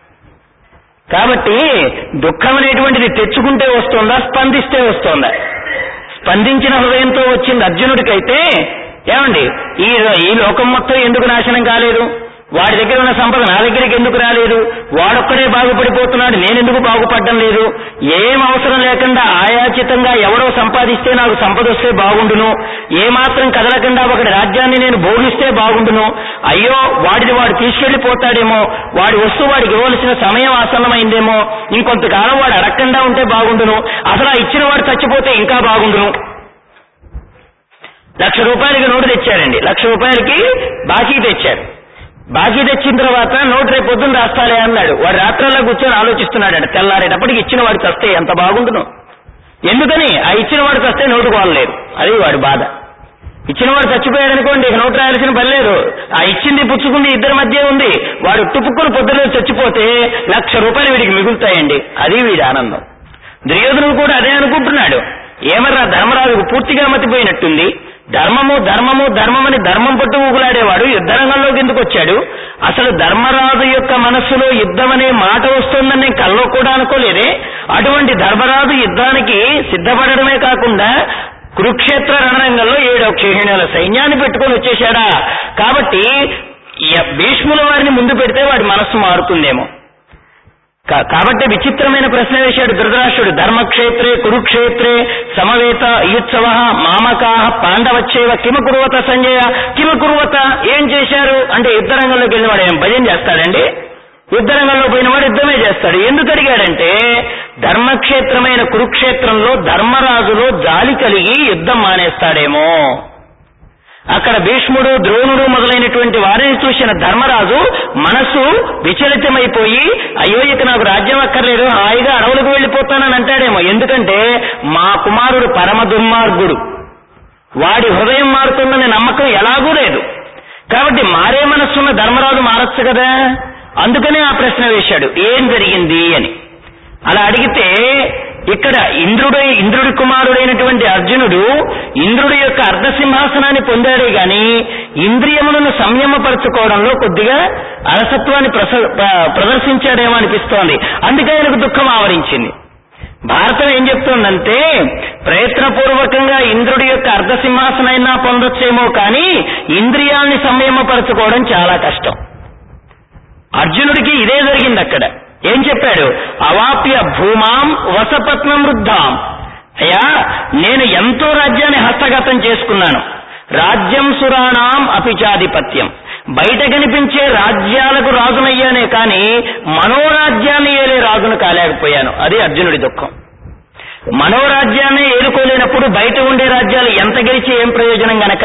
కాబట్టి దుఃఖం అనేటువంటిది తెచ్చుకుంటే వస్తుందా స్పందిస్తే వస్తుందా స్పందించిన హృదయంతో వచ్చింది అర్జునుడికైతే ఏమండి ఈ ఈ లోకం మొత్తం ఎందుకు నాశనం కాలేదు వాడి దగ్గర ఉన్న సంపద నా దగ్గరికి ఎందుకు రాలేదు వాడొక్కడే బాగుపడిపోతున్నాడు నేనెందుకు బాగుపడడం లేదు ఏం అవసరం లేకుండా ఆయాచితంగా ఎవరో సంపాదిస్తే నాకు సంపద వస్తే బాగుండును ఏమాత్రం కదలకుండా ఒకటి రాజ్యాన్ని నేను భోగిస్తే బాగుండును అయ్యో వాడిది వాడు తీసుకెళ్లిపోతాడేమో వాడి వస్తువు వాడికి ఇవ్వవలసిన సమయం ఆసన్నమైందేమో ఇంకొంతకాలం వాడు అడగకుండా ఉంటే బాగుండును అసలు ఆ ఇచ్చిన వాడు చచ్చిపోతే ఇంకా బాగుండును లక్ష రూపాయలకి నోటు తెచ్చారండి లక్ష రూపాయలకి బాకీ తెచ్చారు బాకీ తెచ్చిన తర్వాత నోటు రేపు పొద్దున్న రాస్తాలే అన్నాడు వాడు రాత్రల్లో కూర్చొని ఆలోచిస్తున్నాడంట తెల్లారేటప్పటికి ఇచ్చిన వాడికి వస్తే ఎంత బాగుండును ఎందుకని ఆ ఇచ్చిన వాడికి వస్తే నోటు కోలలేదు అది వాడి బాధ ఇచ్చిన వాడు చచ్చిపోయాడు అనుకోండి ఇక నోటు రాయాల్సిన పని లేదు ఆ ఇచ్చింది పుచ్చుకుంది ఇద్దరి మధ్య ఉంది వాడు టుపుక్కులు పొద్దున చచ్చిపోతే లక్ష రూపాయలు వీడికి మిగులుతాయండి అది వీడి ఆనందం దుర్యోధనుడు కూడా అదే అనుకుంటున్నాడు ఏమర్రా ధర్మరాజుకు పూర్తిగా మతిపోయినట్టుంది ధర్మము ధర్మము ధర్మమని ధర్మం పట్టు ఊగులాడేవాడు యుద్ధరంగంలోకి ఎందుకు వచ్చాడు అసలు ధర్మరాజు యొక్క మనస్సులో యుద్ధం అనే మాట వస్తుందని నేను కల్లో కూడా అనుకోలేదే అటువంటి ధర్మరాజు యుద్ధానికి సిద్ధపడడమే కాకుండా కురుక్షేత్ర రణరంగంలో ఏడు క్షేహిణుల సైన్యాన్ని పెట్టుకొని వచ్చేశాడా కాబట్టి య- భీష్ముల వారిని ముందు పెడితే వాడి మనస్సు మారుతుందేమో కా- కాబట్టి విచిత్రమైన ప్రశ్న వేశాడు ధృతరాష్ట్రుడు ధర్మక్షేత్రే కురుక్షేత్రే సమవేత యుత్సవ మామకా పాండవచ్చేవ కిమ కురువత సంజయ కిమ కురువత ఏం చేశారు అంటే యుద్ధరంగంలోకి వెళ్ళిన వాడు ఏం భజన చేస్తాడండి యుద్ధరంగంలో పోయిన వాడు యుద్ధమే చేస్తాడు ఎందుకు అడిగాడంటే ధర్మక్షేత్రమైన కురుక్షేత్రంలో ధర్మరాజులో జాలి కలిగి యుద్ధం మానేస్తాడేమో అక్కడ భీష్ముడు ద్రోణుడు మొదలైనటువంటి వారిని చూసిన ధర్మరాజు మనస్సు విచలితమైపోయి అయ్యో ఇక నాకు రాజ్యం అక్కర్లేదు హాయిగా అడవులకు వెళ్ళిపోతానని అంటాడేమో ఎందుకంటే మా కుమారుడు పరమ దుర్మార్గుడు వాడి హృదయం మారుతుందనే నమ్మకం ఎలాగూ లేదు కాబట్టి మారే మనస్సున్న ధర్మరాజు మారచ్చు కదా అందుకనే ఆ ప్రశ్న వేశాడు ఏం జరిగింది అని అలా అడిగితే ఇక్కడ ఇంద్రుడు ఇంద్రుడి కుమారుడైనటువంటి అర్జునుడు ఇంద్రుడి యొక్క అర్ధసింహాసనాన్ని పొందాడే గాని ఇంద్రియములను సంయమపరచుకోవడంలో కొద్దిగా అలసత్వాన్ని ప్రస- ప్ర- ప్రదర్శించాడేమో అనిపిస్తోంది అందుకే ఆయనకు దుఃఖం ఆవరించింది భారతం ఏం చెప్తోందంటే ప్రయత్నపూర్వకంగా ఇంద్రుడి యొక్క అర్ధసింహాసనైనా పొందొచ్చేమో కానీ ఇంద్రియాల్ని సంయమపరచుకోవడం చాలా కష్టం అర్జునుడికి ఇదే జరిగింది అక్కడ ఏం చెప్పాడు అవాప్య భూమాం వసపత్నం వృద్ధాం అయ్యా నేను ఎంతో రాజ్యాన్ని హస్తగతం చేసుకున్నాను రాజ్యం సురాణాం అపిచాధిపత్యం బయట కనిపించే రాజ్యాలకు రాజునయ్యానే కానీ మనోరాజ్యాన్ని ఏలే రాజును కాలేకపోయాను అది అర్జునుడి దుఃఖం మనోరాజ్యాన్ని ఏలుకోలేనప్పుడు బయట ఉండే రాజ్యాలు ఎంత గెలిచి ఏం ప్రయోజనం గనక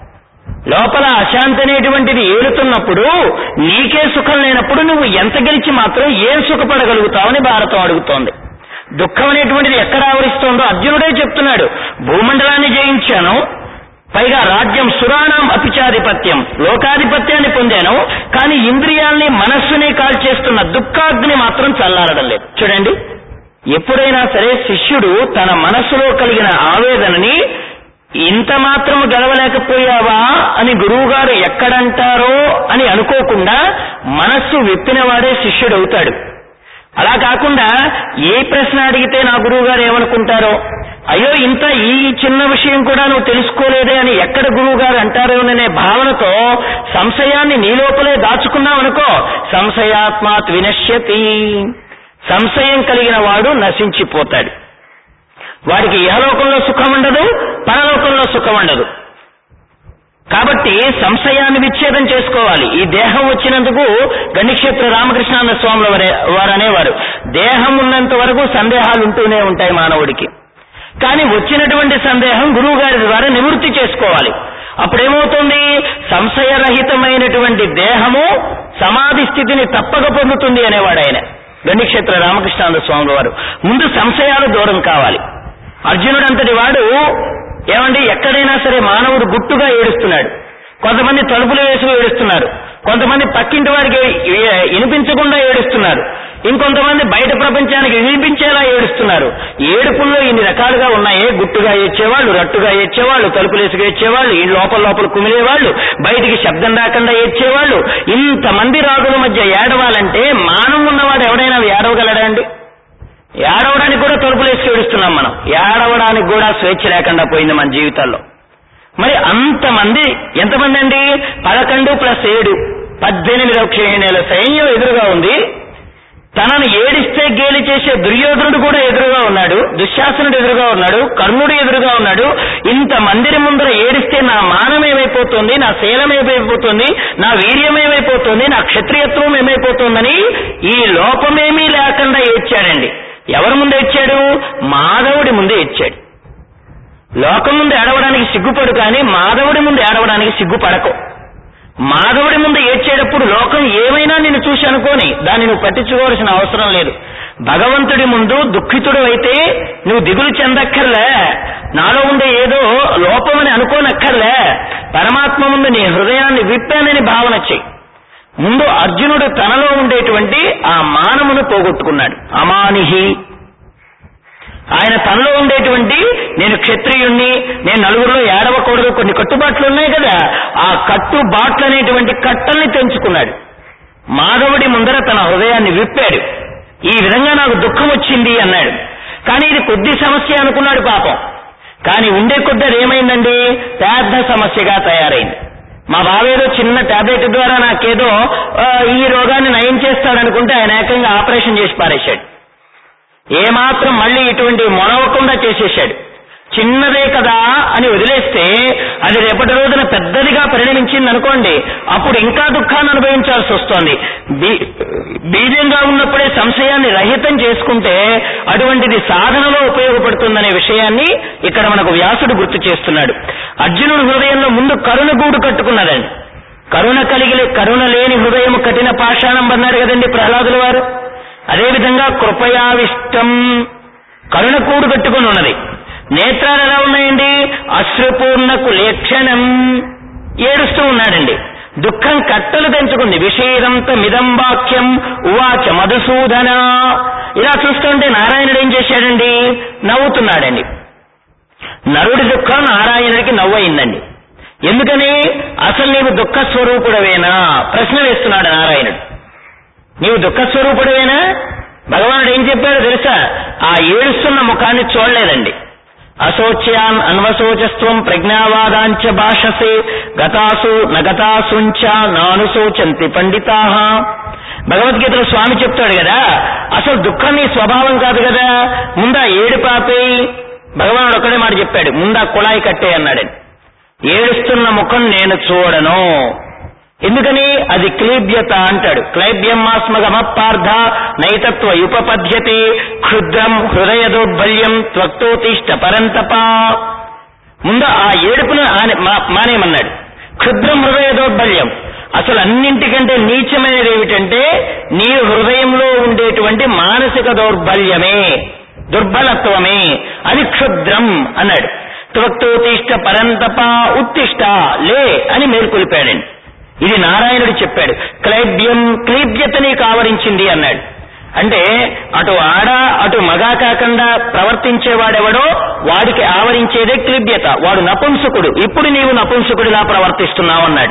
లోపల అశాంతి అనేటువంటిది ఏలుతున్నప్పుడు నీకే సుఖం లేనప్పుడు నువ్వు ఎంత గెలిచి మాత్రం ఏం సుఖపడగలుగుతావని భారతం అడుగుతోంది దుఃఖం అనేటువంటిది ఎక్కడ ఆవరిస్తోందో అర్జునుడే చెప్తున్నాడు భూమండలాన్ని జయించాను పైగా రాజ్యం సురాణం అపిచాధిపత్యం లోకాధిపత్యాన్ని పొందాను కానీ ఇంద్రియాల్ని మనస్సుని కాల్చేస్తున్న దుఃఖాగ్ని మాత్రం చల్లారడం లేదు చూడండి ఎప్పుడైనా సరే శిష్యుడు తన మనస్సులో కలిగిన ఆవేదనని ఇంత మాత్రం గెలవలేకపోయావా అని గురువుగారు ఎక్కడంటారో అని అనుకోకుండా మనస్సు విప్పినవాడే శిష్యుడవుతాడు అలా కాకుండా ఏ ప్రశ్న అడిగితే నా గురువు గారు ఏమనుకుంటారో అయ్యో ఇంత ఈ చిన్న విషయం కూడా నువ్వు తెలుసుకోలేదే అని ఎక్కడ గురువు గారు అంటారోననే భావనతో సంశయాన్ని నీ లోపలే దాచుకున్నావనుకో సంశయాత్మాత్ వినశ్యతి సంశయం కలిగిన వాడు నశించిపోతాడు వాడికి ఇహలోకంలో సుఖం ఉండదు పరలోకంలో సుఖం ఉండదు కాబట్టి సంశయాన్ని విచ్ఛేదం చేసుకోవాలి ఈ దేహం వచ్చినందుకు గణిక్షేత్ర రామకృష్ణానంద స్వాముల వారే వారు అనేవారు దేహం ఉన్నంత వరకు సందేహాలు ఉంటూనే ఉంటాయి మానవుడికి కానీ వచ్చినటువంటి సందేహం గురువు గారి ద్వారా నివృత్తి చేసుకోవాలి అప్పుడేమవుతుంది సంశయరహితమైనటువంటి దేహము సమాధి స్థితిని తప్పక పొందుతుంది అనేవాడు ఆయన గణిక్షేత్ర రామకృష్ణానంద స్వాముల వారు ముందు సంశయాలు దూరం కావాలి అర్జునుడు అంతటి వాడు ఏమండి ఎక్కడైనా సరే మానవుడు గుట్టుగా ఏడుస్తున్నాడు కొంతమంది తలుపులు వేసి ఏడుస్తున్నారు కొంతమంది పక్కింటి వారికి ఏ- వినిపించకుండా ఏడుస్తున్నారు ఇంకొంతమంది బయట ప్రపంచానికి వినిపించేలా ఏడుస్తున్నారు ఏడుపుల్లో ఇన్ని రకాలుగా ఉన్నాయే గుట్టుగా ఏడ్చేవాళ్ళు రట్టుగా ఏడ్చేవాళ్ళు తలుపులేసుకు ఏడ్చేవాళ్ళు ఈ లోపల లోపల కుమిలేవాళ్ళు బయటికి శబ్దం రాకుండా ఏడ్చేవాళ్ళు ఇంతమంది రాజుల మధ్య ఏడవాలంటే మానం ఉన్నవాడు ఎవడైనా ఏడవగలడా అండి ఏడవడానికి కూడా తలుపులేసి ఏడుస్తున్నాం మనం ఏడవడానికి కూడా స్వేచ్ఛ లేకుండా పోయింది మన జీవితాల్లో మరి అంతమంది ఎంతమంది అండి పదకొండు ప్లస్ ఏడు పద్దెనిమిది క్షేణుల సైన్యం ఎదురుగా ఉంది తనను ఏడిస్తే గేలి చేసే దుర్యోధనుడు కూడా ఎదురుగా ఉన్నాడు దుశ్శాసనుడు ఎదురుగా ఉన్నాడు కర్ణుడు ఎదురుగా ఉన్నాడు ఇంత మందిరి ముందర ఏడిస్తే నా మానం ఏమైపోతుంది నా శీలం ఏమైపోతుంది నా వీర్యం ఏమైపోతుంది నా క్షత్రియత్వం ఏమైపోతుందని ఈ లోపమేమీ లేకుండా ఏడ్చాడండి ఎవరి ముందు ఏడ్చాడు మాధవుడి ముందు ఏడ్చాడు లోకం ముందు ఏడవడానికి సిగ్గుపడు కానీ మాధవుడి ముందు ఏడవడానికి సిగ్గుపడకు మాధవుడి ముందు ఏడ్చేటప్పుడు లోకం ఏమైనా నిన్ను చూసి అనుకోని దాన్ని నువ్వు పట్టించుకోవాల్సిన అవసరం లేదు భగవంతుడి ముందు దుఃఖితుడు అయితే నువ్వు దిగులు చెందక్కర్లే నాలో ఉండే ఏదో లోపమని అనుకోనక్కర్లే పరమాత్మ ముందు నీ హృదయాన్ని విప్పానని భావన చెయ్యి ముందు అర్జునుడు తనలో ఉండేటువంటి ఆ మానమును పోగొట్టుకున్నాడు అమానిహి ఆయన తనలో ఉండేటువంటి నేను క్షత్రియుణ్ణి నేను నలుగురిలో ఏడవకూడదు కొన్ని కట్టుబాట్లు ఉన్నాయి కదా ఆ కట్టుబాట్లు అనేటువంటి కట్టల్ని తెంచుకున్నాడు మాధవుడి ముందర తన హృదయాన్ని విప్పాడు ఈ విధంగా నాకు దుఃఖం వచ్చింది అన్నాడు కానీ ఇది కొద్ది సమస్య అనుకున్నాడు పాపం కానీ ఉండే కొద్ది అది ఏమైందండి పెద్ద సమస్యగా తయారైంది మా బావేదో చిన్న టాబ్లెట్ ద్వారా నాకేదో ఆ, ఈ రోగాన్ని నయం చేస్తాడనుకుంటే ఆయన ఏకంగా ఆపరేషన్ చేసి పారేశాడు ఏమాత్రం మళ్ళీ ఇటువంటి మొనవకుండా చేసేశాడు చిన్నదే కదా అని వదిలేస్తే అది రేపటి రోజున పెద్దదిగా పరిణమించింది అనుకోండి అప్పుడు ఇంకా దుఃఖాన్ని అనుభవించాల్సి వస్తోంది బీ- బీజంగా ఉన్నప్పుడే సంశయాన్ని రహితం చేసుకుంటే అటువంటిది సాధనలో ఉపయోగపడుతుందనే విషయాన్ని ఇక్కడ మనకు వ్యాసుడు గుర్తు చేస్తున్నాడు అర్జునుడి హృదయంలో ముందు కరుణ గూడు కట్టుకున్నదండి కరుణ కలిగి కరుణ లేని హృదయం కఠిన పాషాణం అన్నాడు కదండి ప్రహ్లాదుల వారు అదేవిధంగా కృపయావిష్టం కరుణ కూడు కట్టుకుని ఉన్నది నేత్రాలు ఎలా ఉన్నాయండి అశ్రుపూర్ణకు లేక్షణం ఏడుస్తూ ఉన్నాడండి దుఃఖం కట్టలు తెంచుకుంది విషేదంత మిదం వాక్యం ఉవాచ మధుసూదన ఇలా చూస్తుంటే నారాయణుడు ఏం చేశాడండి నవ్వుతున్నాడండి నరుడి దుఃఖం నారాయణుడికి నవ్వయిందండి ఎందుకని అసలు నీవు దుఃఖ స్వరూపుడవేనా ప్రశ్న వేస్తున్నాడు నారాయణుడు నీవు దుఃఖ స్వరూపుడవేనా భగవానుడు ఏం చెప్పాడో తెలుసా ఆ ఏడుస్తున్న ముఖాన్ని చూడలేదండి అశోచ్యాన్ అన్వశోచస్వం ప్రజ్ఞావాదాంచ భాషసే గతాసు నగతాసుంచ నానుశోచంతి పండితా భగవద్గీతలో స్వామి చెప్తాడు కదా అసలు దుఃఖం నీ స్వభావం కాదు కదా ముందా ఏడు పాపేయి భగవానుడు ఒకటే మాట చెప్పాడు ముందా కుళాయి కట్టే అన్నాడు ఏడుస్తున్న ముఖం నేను చూడను ఎందుకని అది క్లీబ్యత అంటాడు క్లైబ్యమాస్మగమ పార్థ నైతత్వ ఉపపద్యతే క్షుద్రం హృదయ దౌర్బల్యం త్వక్తోతిష్ట పరంతప ముందు ఆ ఏడుపును ఆనే- మా- మానేయమన్నాడు క్షుద్రం హృదయ దౌర్బల్యం అసలు అన్నింటికంటే నీచమైనది ఏమిటంటే నీ హృదయంలో ఉండేటువంటి మానసిక దౌర్బల్యమే దుర్బలత్వమే అది క్షుద్రం అన్నాడు త్వక్తోతిష్ట పరంతప ఉత్తిష్ట లే అని మేల్కొలిపాడండి ఇది నారాయణుడు చెప్పాడు క్లైబ్యం క్లీబ్యత నీకు ఆవరించింది అన్నాడు అంటే అటు ఆడ అటు మగ కాకుండా ప్రవర్తించేవాడెవడో వాడికి ఆవరించేదే క్లీబ్యత వాడు నపుంసకుడు ఇప్పుడు నీవు నపుంసకుడిలా ప్రవర్తిస్తున్నావు అన్నాడు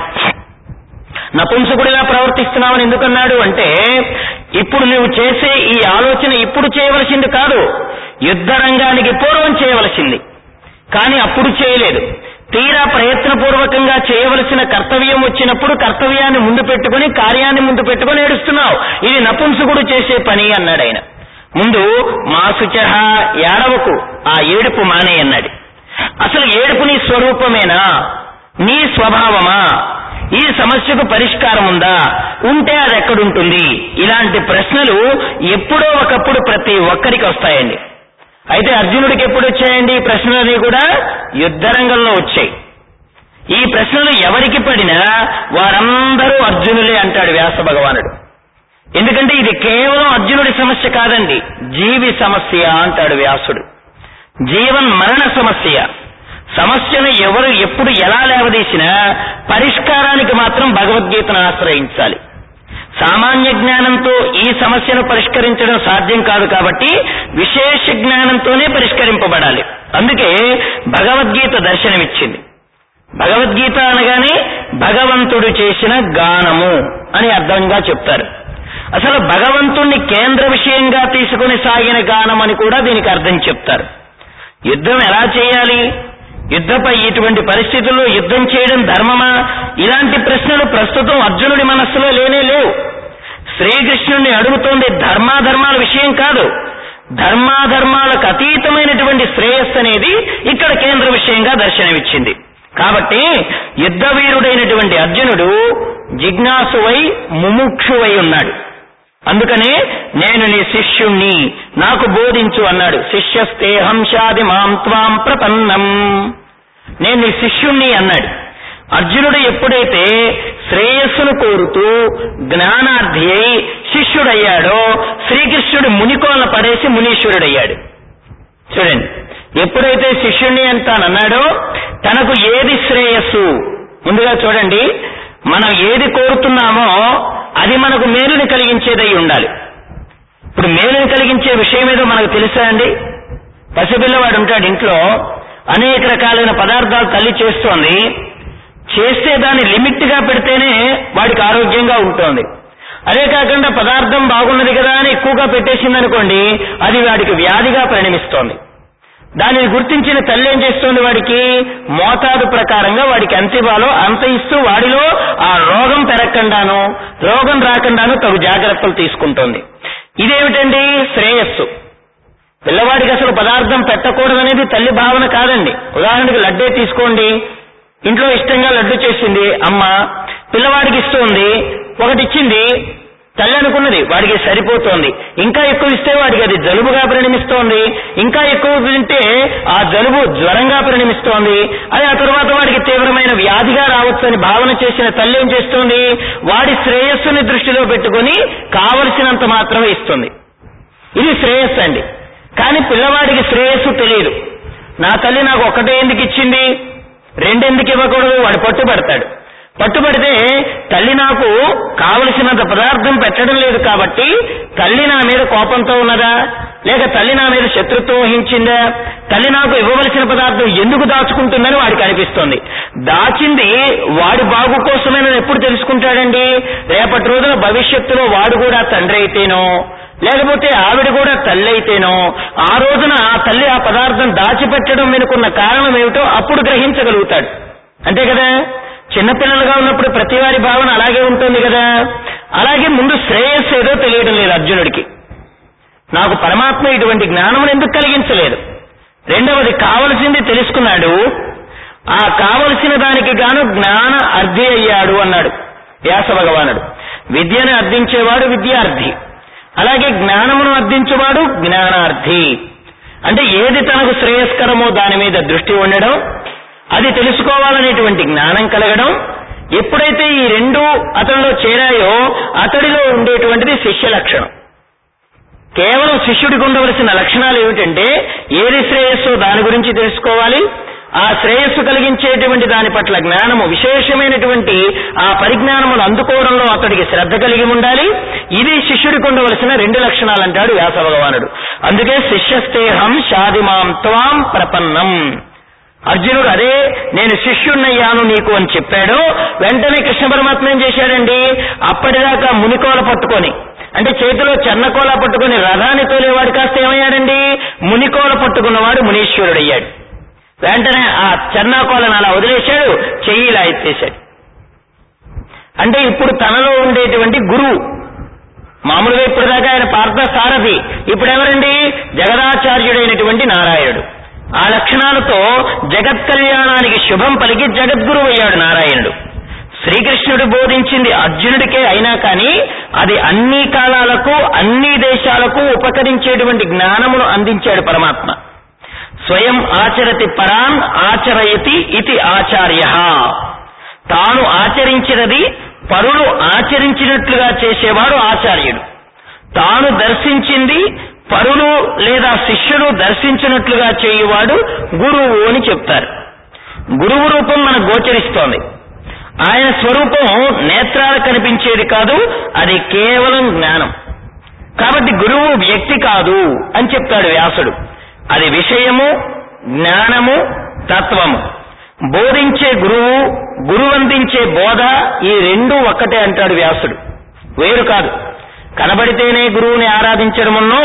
నపుంసకుడిలా ప్రవర్తిస్తున్నావని ఎందుకన్నాడు అంటే ఇప్పుడు నువ్వు చేసే ఈ ఆలోచన ఇప్పుడు చేయవలసింది కాదు యుద్ధ రంగానికి పూర్వం చేయవలసింది కానీ అప్పుడు చేయలేదు తీరా ప్రయత్నపూర్వకంగా చేయవలసిన కర్తవ్యం వచ్చినప్పుడు కర్తవ్యాన్ని ముందు పెట్టుకుని కార్యాన్ని ముందు పెట్టుకుని ఏడుస్తున్నావు ఇది నపుంసకుడు చేసే పని అన్నాడు ఆయన ముందు మా శుచహ ఏడవకు ఆ ఏడుపు మానే అన్నాడు అసలు ఏడుపు నీ స్వరూపమేనా నీ స్వభావమా ఈ సమస్యకు పరిష్కారం ఉందా ఉంటే అది ఎక్కడుంటుంది ఇలాంటి ప్రశ్నలు ఎప్పుడో ఒకప్పుడు ప్రతి ఒక్కరికి వస్తాయండి అయితే అర్జునుడికి ఎప్పుడు వచ్చాయండి ఈ ప్రశ్నలన్నీ కూడా యుద్ధరంగంలో వచ్చాయి ఈ ప్రశ్నలు ఎవరికి పడినా వారందరూ అర్జునులే అంటాడు వ్యాస భగవానుడు ఎందుకంటే ఇది కేవలం అర్జునుడి సమస్య కాదండి జీవి సమస్య అంటాడు వ్యాసుడు జీవన్ మరణ సమస్య సమస్యను ఎవరు ఎప్పుడు ఎలా లేవదీసినా పరిష్కారానికి మాత్రం భగవద్గీతను ఆశ్రయించాలి సామాన్య జ్ఞానంతో ఈ సమస్యను పరిష్కరించడం సాధ్యం కాదు కాబట్టి విశేష జ్ఞానంతోనే పరిష్కరింపబడాలి అందుకే భగవద్గీత దర్శనమిచ్చింది భగవద్గీత అనగానే భగవంతుడు చేసిన గానము అని అర్థంగా చెప్తారు అసలు భగవంతుణ్ణి కేంద్ర విషయంగా తీసుకుని సాగిన గానం అని కూడా దీనికి అర్థం చెప్తారు యుద్ధం ఎలా చేయాలి యుద్ధపై ఇటువంటి పరిస్థితుల్లో యుద్ధం చేయడం ధర్మమా ఇలాంటి ప్రశ్నలు ప్రస్తుతం అర్జునుడి మనస్సులో లేనే లేవు శ్రీకృష్ణుడిని అడుగుతోంది ధర్మాధర్మాల విషయం కాదు ధర్మాధర్మాలకు అతీతమైనటువంటి శ్రేయస్సు అనేది ఇక్కడ కేంద్ర విషయంగా దర్శనమిచ్చింది కాబట్టి యుద్ధ వీరుడైనటువంటి అర్జునుడు జిజ్ఞాసువై ముముక్షువై ఉన్నాడు అందుకనే నేను నీ శిష్యుణ్ణి నాకు బోధించు అన్నాడు శిష్యస్తే హంసాది మాం త్వాం ప్రపన్నం నేను నీ శిష్యుణ్ణి అన్నాడు అర్జునుడు ఎప్పుడైతే శ్రేయస్సును కోరుతూ జ్ఞానార్థి అయి శిష్యుడయ్యాడో శ్రీకృష్ణుడు మునికోన పడేసి మునీశ్వరుడయ్యాడు చూడండి ఎప్పుడైతే శిష్యుణ్ణి అని తానన్నాడో తనకు ఏది శ్రేయస్సు ముందుగా చూడండి మనం ఏది కోరుతున్నామో అది మనకు మేలుని కలిగించేదై ఉండాలి ఇప్పుడు మేలుని కలిగించే విషయం ఏదో మనకు తెలుసా అండి పసిపిల్లవాడు ఉంటాడు ఇంట్లో అనేక రకాలైన పదార్థాలు తల్లి చేస్తోంది చేస్తే దాన్ని లిమిట్ గా పెడితేనే వాడికి ఆరోగ్యంగా ఉంటుంది అదే కాకుండా పదార్థం బాగున్నది కదా అని ఎక్కువగా పెట్టేసింది అనుకోండి అది వాడికి వ్యాధిగా పరిణమిస్తోంది దానిని గుర్తించిన తల్లి ఏం చేస్తోంది వాడికి మోతాదు ప్రకారంగా వాడికి ఎంత ఇవ్వాలో అంత ఇస్తూ వాడిలో ఆ రోగం పెరగకుండాను రోగం రాకుండాను తగు జాగ్రత్తలు తీసుకుంటోంది ఇదేమిటండి శ్రేయస్సు పిల్లవాడికి అసలు పదార్థం పెట్టకూడదనేది తల్లి భావన కాదండి ఉదాహరణకి లడ్డే తీసుకోండి ఇంట్లో ఇష్టంగా లడ్డు చేసింది అమ్మ పిల్లవాడికి ఇస్తుంది ఒకటి ఇచ్చింది తల్లి అనుకున్నది వాడికి సరిపోతోంది ఇంకా ఎక్కువ ఇస్తే వాడికి అది జలుబుగా పరిణమిస్తోంది ఇంకా ఎక్కువ తింటే ఆ జలుబు జ్వరంగా పరిణమిస్తోంది అది ఆ తర్వాత వాడికి తీవ్రమైన వ్యాధిగా రావచ్చని భావన చేసిన తల్లి ఏం చేస్తోంది వాడి శ్రేయస్సుని దృష్టిలో పెట్టుకుని కావలసినంత మాత్రమే ఇస్తుంది ఇది శ్రేయస్సు అండి కానీ పిల్లవాడికి శ్రేయస్సు తెలియదు నా తల్లి నాకు ఒకటే ఎందుకు ఇచ్చింది రెండెందుకు ఇవ్వకూడదు వాడు పట్టుబడతాడు పట్టుబడితే తల్లి నాకు కావలసినంత పదార్థం పెట్టడం లేదు కాబట్టి తల్లి నా మీద కోపంతో ఉన్నదా లేక తల్లి నా మీద శత్రుత్వం వహించిందా తల్లి నాకు ఇవ్వవలసిన పదార్థం ఎందుకు దాచుకుంటుందని వాడికి అనిపిస్తోంది దాచింది వాడి బాగు కోసమేనని ఎప్పుడు తెలుసుకుంటాడండి రేపటి రోజున భవిష్యత్తులో వాడు కూడా తండ్రి అయితేనో లేకపోతే ఆవిడ కూడా తల్లి అయితేనో ఆ రోజున ఆ తల్లి ఆ పదార్థం దాచిపెట్టడం వెనుకున్న కారణం ఏమిటో అప్పుడు గ్రహించగలుగుతాడు అంతే కదా చిన్నపిల్లలుగా ఉన్నప్పుడు ప్రతి వారి భావన అలాగే ఉంటుంది కదా అలాగే ముందు శ్రేయస్సు ఏదో తెలియడం లేదు అర్జునుడికి నాకు పరమాత్మ ఇటువంటి జ్ఞానం ఎందుకు కలిగించలేదు రెండవది కావలసింది తెలుసుకున్నాడు ఆ కావలసిన దానికి గాను జ్ఞాన అర్థి అయ్యాడు అన్నాడు వ్యాస భగవానుడు విద్యను అర్థించేవాడు విద్యార్థి అలాగే జ్ఞానమును అర్థించేవాడు జ్ఞానార్థి అంటే ఏది తనకు శ్రేయస్కరమో దాని మీద దృష్టి ఉండడం అది తెలుసుకోవాలనేటువంటి జ్ఞానం కలగడం ఎప్పుడైతే ఈ రెండు అతనిలో చేరాయో అతడిలో ఉండేటువంటిది శిష్య లక్షణం కేవలం శిష్యుడికి ఉండవలసిన లక్షణాలు ఏమిటంటే ఏది శ్రేయస్సో దాని గురించి తెలుసుకోవాలి ఆ శ్రేయస్సు కలిగించేటువంటి దాని పట్ల జ్ఞానము విశేషమైనటువంటి ఆ పరిజ్ఞానమును అందుకోవడంలో అతడికి శ్రద్ధ కలిగి ఉండాలి ఇది శిష్యుడికి ఉండవలసిన రెండు లక్షణాలు అంటాడు వ్యాస భగవానుడు అందుకే శిష్యస్తేహం షాదిమాం త్వాం ప్రపన్నం అర్జునుడు అదే నేను శిష్యుణ్ణయ్యాను నీకు అని చెప్పాడు వెంటనే కృష్ణ పరమాత్మ ఏం చేశాడండి అప్పటిదాకా మునికోల పట్టుకొని అంటే చేతిలో చెన్నకోల పట్టుకొని రథాన్ని తోలేవాడు కాస్త ఏమయ్యాడండి మునికోల పట్టుకున్నవాడు మునీశ్వరుడయ్యాడు వెంటనే ఆ చెన్నాకోలను అలా వదిలేశాడు చెయ్యి ఇలా ఎత్తేశాడు అంటే ఇప్పుడు తనలో ఉండేటువంటి గురువు మామూలుగా ఇప్పుడు దాకా ఆయన పార్థ సారథి ఇప్పుడు ఎవరండి జగదాచార్యుడైనటువంటి నారాయణుడు ఆ లక్షణాలతో జగత్ కళ్యాణానికి శుభం పలికి జగద్గురు అయ్యాడు నారాయణుడు శ్రీకృష్ణుడు బోధించింది అర్జునుడికే అయినా కానీ అది అన్ని కాలాలకు అన్ని దేశాలకు ఉపకరించేటువంటి జ్ఞానమును అందించాడు పరమాత్మ స్వయం ఆచరతి పరాన్ ఆచరయతి ఇది ఆచార్య తాను ఆచరించినది పరులు ఆచరించినట్లుగా చేసేవాడు ఆచార్యుడు తాను దర్శించింది పరులు లేదా శిష్యుడు దర్శించినట్లుగా చేయువాడు గురువు అని చెప్తారు గురువు రూపం మనకు గోచరిస్తోంది ఆయన స్వరూపం నేత్రాలకు కనిపించేది కాదు అది కేవలం జ్ఞానం కాబట్టి గురువు వ్యక్తి కాదు అని చెప్తాడు వ్యాసుడు అది విషయము జ్ఞానము తత్వము బోధించే గురువు గురువందించే బోధ ఈ రెండు ఒక్కటే అంటాడు వ్యాసుడు వేరు కాదు కనబడితేనే గురువుని ఆరాధించడమున్నో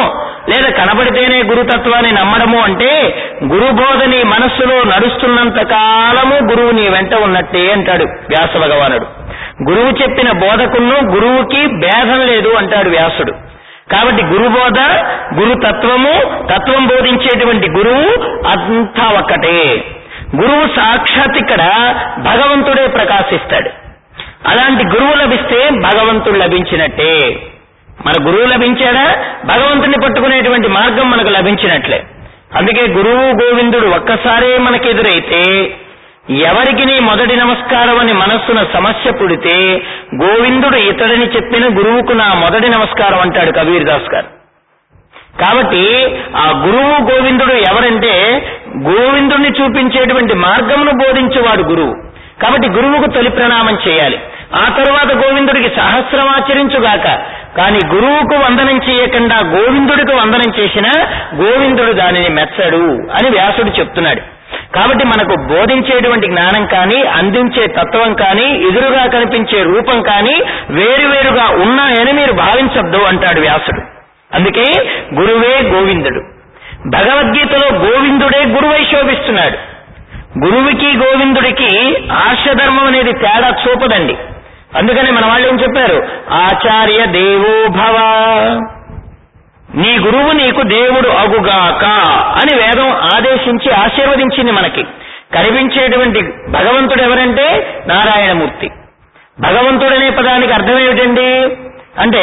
లేదా కనబడితేనే గురుతత్వాన్ని నమ్మడము అంటే గురుబోధ నీ మనస్సులో నడుస్తున్నంత కాలము గురువు నీ వెంట ఉన్నట్టే అంటాడు వ్యాస భగవానుడు గురువు చెప్పిన బోధకును గురువుకి భేదం లేదు అంటాడు వ్యాసుడు కాబట్టి గురుబోధ గురుతత్వము తత్వం బోధించేటువంటి గురువు అంతా ఒక్కటే గురువు సాక్షాత్ ఇక్కడ భగవంతుడే ప్రకాశిస్తాడు అలాంటి గురువు లభిస్తే భగవంతుడు లభించినట్టే మన గురువు లభించాడా భగవంతుని పట్టుకునేటువంటి మార్గం మనకు లభించినట్లే అందుకే గురువు గోవిందుడు ఒక్కసారే మనకెదురైతే ఎవరికి నీ మొదటి నమస్కారం అని మనస్సున సమస్య పుడితే గోవిందుడు ఇతడని చెప్పిన గురువుకు నా మొదటి నమస్కారం అంటాడు కబీర్ దాస్ గారు కాబట్టి ఆ గురువు గోవిందుడు ఎవరంటే గోవిందుడిని చూపించేటువంటి మార్గమును బోధించేవాడు గురువు కాబట్టి గురువుకు తొలి ప్రణామం చేయాలి ఆ తరువాత గోవిందుడికి సహస్రం ఆచరించుగాక కానీ గురువుకు వందనం చేయకుండా గోవిందుడికి వందనం చేసినా గోవిందుడు దానిని మెచ్చడు అని వ్యాసుడు చెప్తున్నాడు కాబట్టి మనకు బోధించేటువంటి జ్ఞానం కానీ అందించే తత్వం కానీ ఎదురుగా కనిపించే రూపం కానీ వేరువేరుగా ఉన్నాయని మీరు భావించద్దు అంటాడు వ్యాసుడు అందుకే గురువే గోవిందుడు భగవద్గీతలో గోవిందుడే గురువై శోభిస్తున్నాడు గురువుకి గోవిందుడికి ఆర్షధర్మం అనేది తేడా చూపదండి అందుకని మన వాళ్ళు ఏం చెప్పారు ఆచార్య దేవో భవ నీ గురువు నీకు దేవుడు అగుగాక అని వేదం ఆదేశించి ఆశీర్వదించింది మనకి కనిపించేటువంటి భగవంతుడు ఎవరంటే నారాయణమూర్తి భగవంతుడనే పదానికి అర్థం ఏమిటండి అంటే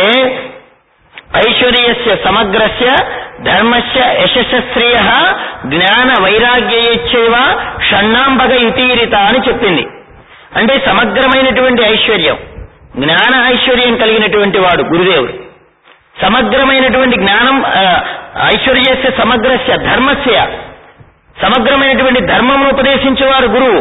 ఐశ్వర్యస్య సమగ్రస్య ధర్మస్య యశస్శ్రియ జ్ఞాన వైరాగ్యైశ్చైవ షణ్ణాంబగ యుతీరిత అని చెప్పింది అంటే సమగ్రమైనటువంటి ఐశ్వర్యం జ్ఞాన ఐశ్వర్యం కలిగినటువంటి వాడు గురుదేవుడు సమగ్రమైనటువంటి జ్ఞానం ఆ, ఐశ్వర్యస్య సమగ్రస్య ధర్మస్య సమగ్రమైనటువంటి ధర్మమును ఉపదేశించేవాడు గురువు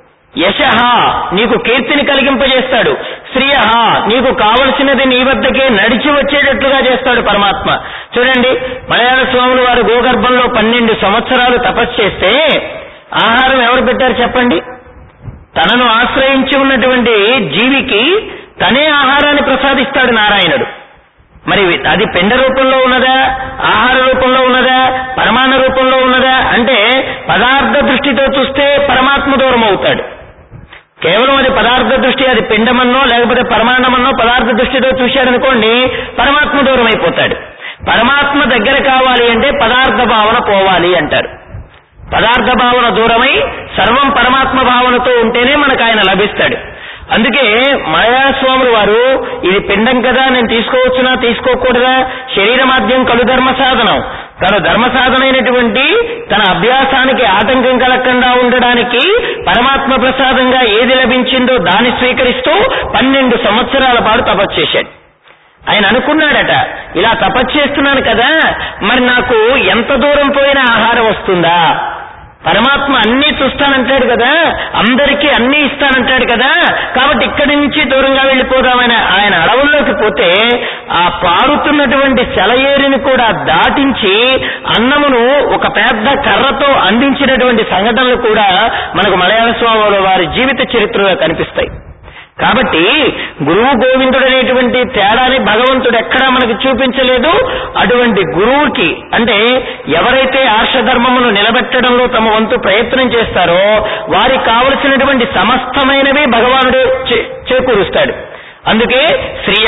యశ నీకు కీర్తిని కలిగింపజేస్తాడు శ్రియ నీకు కావలసినది నీ వద్దకే నడిచి వచ్చేటట్లుగా చేస్తాడు పరమాత్మ చూడండి మలయాళ స్వాములు వారు గోగర్భంలో పన్నెండు సంవత్సరాలు తపస్సు చేస్తే ఆహారం ఎవరు పెట్టారు చెప్పండి తనను ఆశ్రయించి ఉన్నటువంటి జీవికి తనే ఆహారాన్ని ప్రసాదిస్తాడు నారాయణుడు మరి అది పిండ రూపంలో ఉన్నదా ఆహార రూపంలో ఉన్నదా పరమాణ రూపంలో ఉన్నదా అంటే పదార్థ దృష్టితో చూస్తే పరమాత్మ దూరం అవుతాడు కేవలం అది పదార్థ దృష్టి అది పిండమన్నో లేకపోతే పరమాణమన్నో పదార్థ దృష్టితో చూశాడనుకోండి పరమాత్మ దూరం అయిపోతాడు పరమాత్మ దగ్గర కావాలి అంటే పదార్థ భావన పోవాలి అంటారు పదార్థ భావన దూరమై సర్వం పరమాత్మ భావనతో ఉంటేనే మనకు ఆయన లభిస్తాడు అందుకే మలయాస్వాములు వారు ఇది పిండం కదా నేను తీసుకోవచ్చునా తీసుకోకూడదా శరీర మాధ్యం కలు ధర్మ సాధనం తన ధర్మ సాధనైనటువంటి తన అభ్యాసానికి ఆటంకం కలగకుండా ఉండడానికి పరమాత్మ ప్రసాదంగా ఏది లభించిందో దాన్ని స్వీకరిస్తూ పన్నెండు సంవత్సరాల పాటు తపస్సు చేశాడు ఆయన అనుకున్నాడట ఇలా తపస్సు చేస్తున్నాను కదా మరి నాకు ఎంత దూరం పోయినా ఆహారం వస్తుందా పరమాత్మ అన్నీ చూస్తానంటాడు కదా అందరికీ అన్నీ ఇస్తానంటాడు కదా కాబట్టి ఇక్కడి నుంచి దూరంగా వెళ్ళిపోదామని ఆయన అడవుల్లోకి పోతే ఆ పారుతున్నటువంటి సెలయేరిని కూడా దాటించి అన్నమును ఒక పెద్ద కర్రతో అందించినటువంటి సంఘటనలు కూడా మనకు మలయాళ స్వాముల వారి జీవిత చరిత్రలో కనిపిస్తాయి కాబట్టి గురువు గోవిందుడు అనేటువంటి తేడాని భగవంతుడు ఎక్కడా మనకు చూపించలేదు అటువంటి గురువుకి అంటే ఎవరైతే ఆర్షధర్మమును నిలబెట్టడంలో తమ వంతు ప్రయత్నం చేస్తారో వారికి కావలసినటువంటి సమస్తమైనవి భగవానుడు చే- చేకూరుస్తాడు అందుకే శ్రియ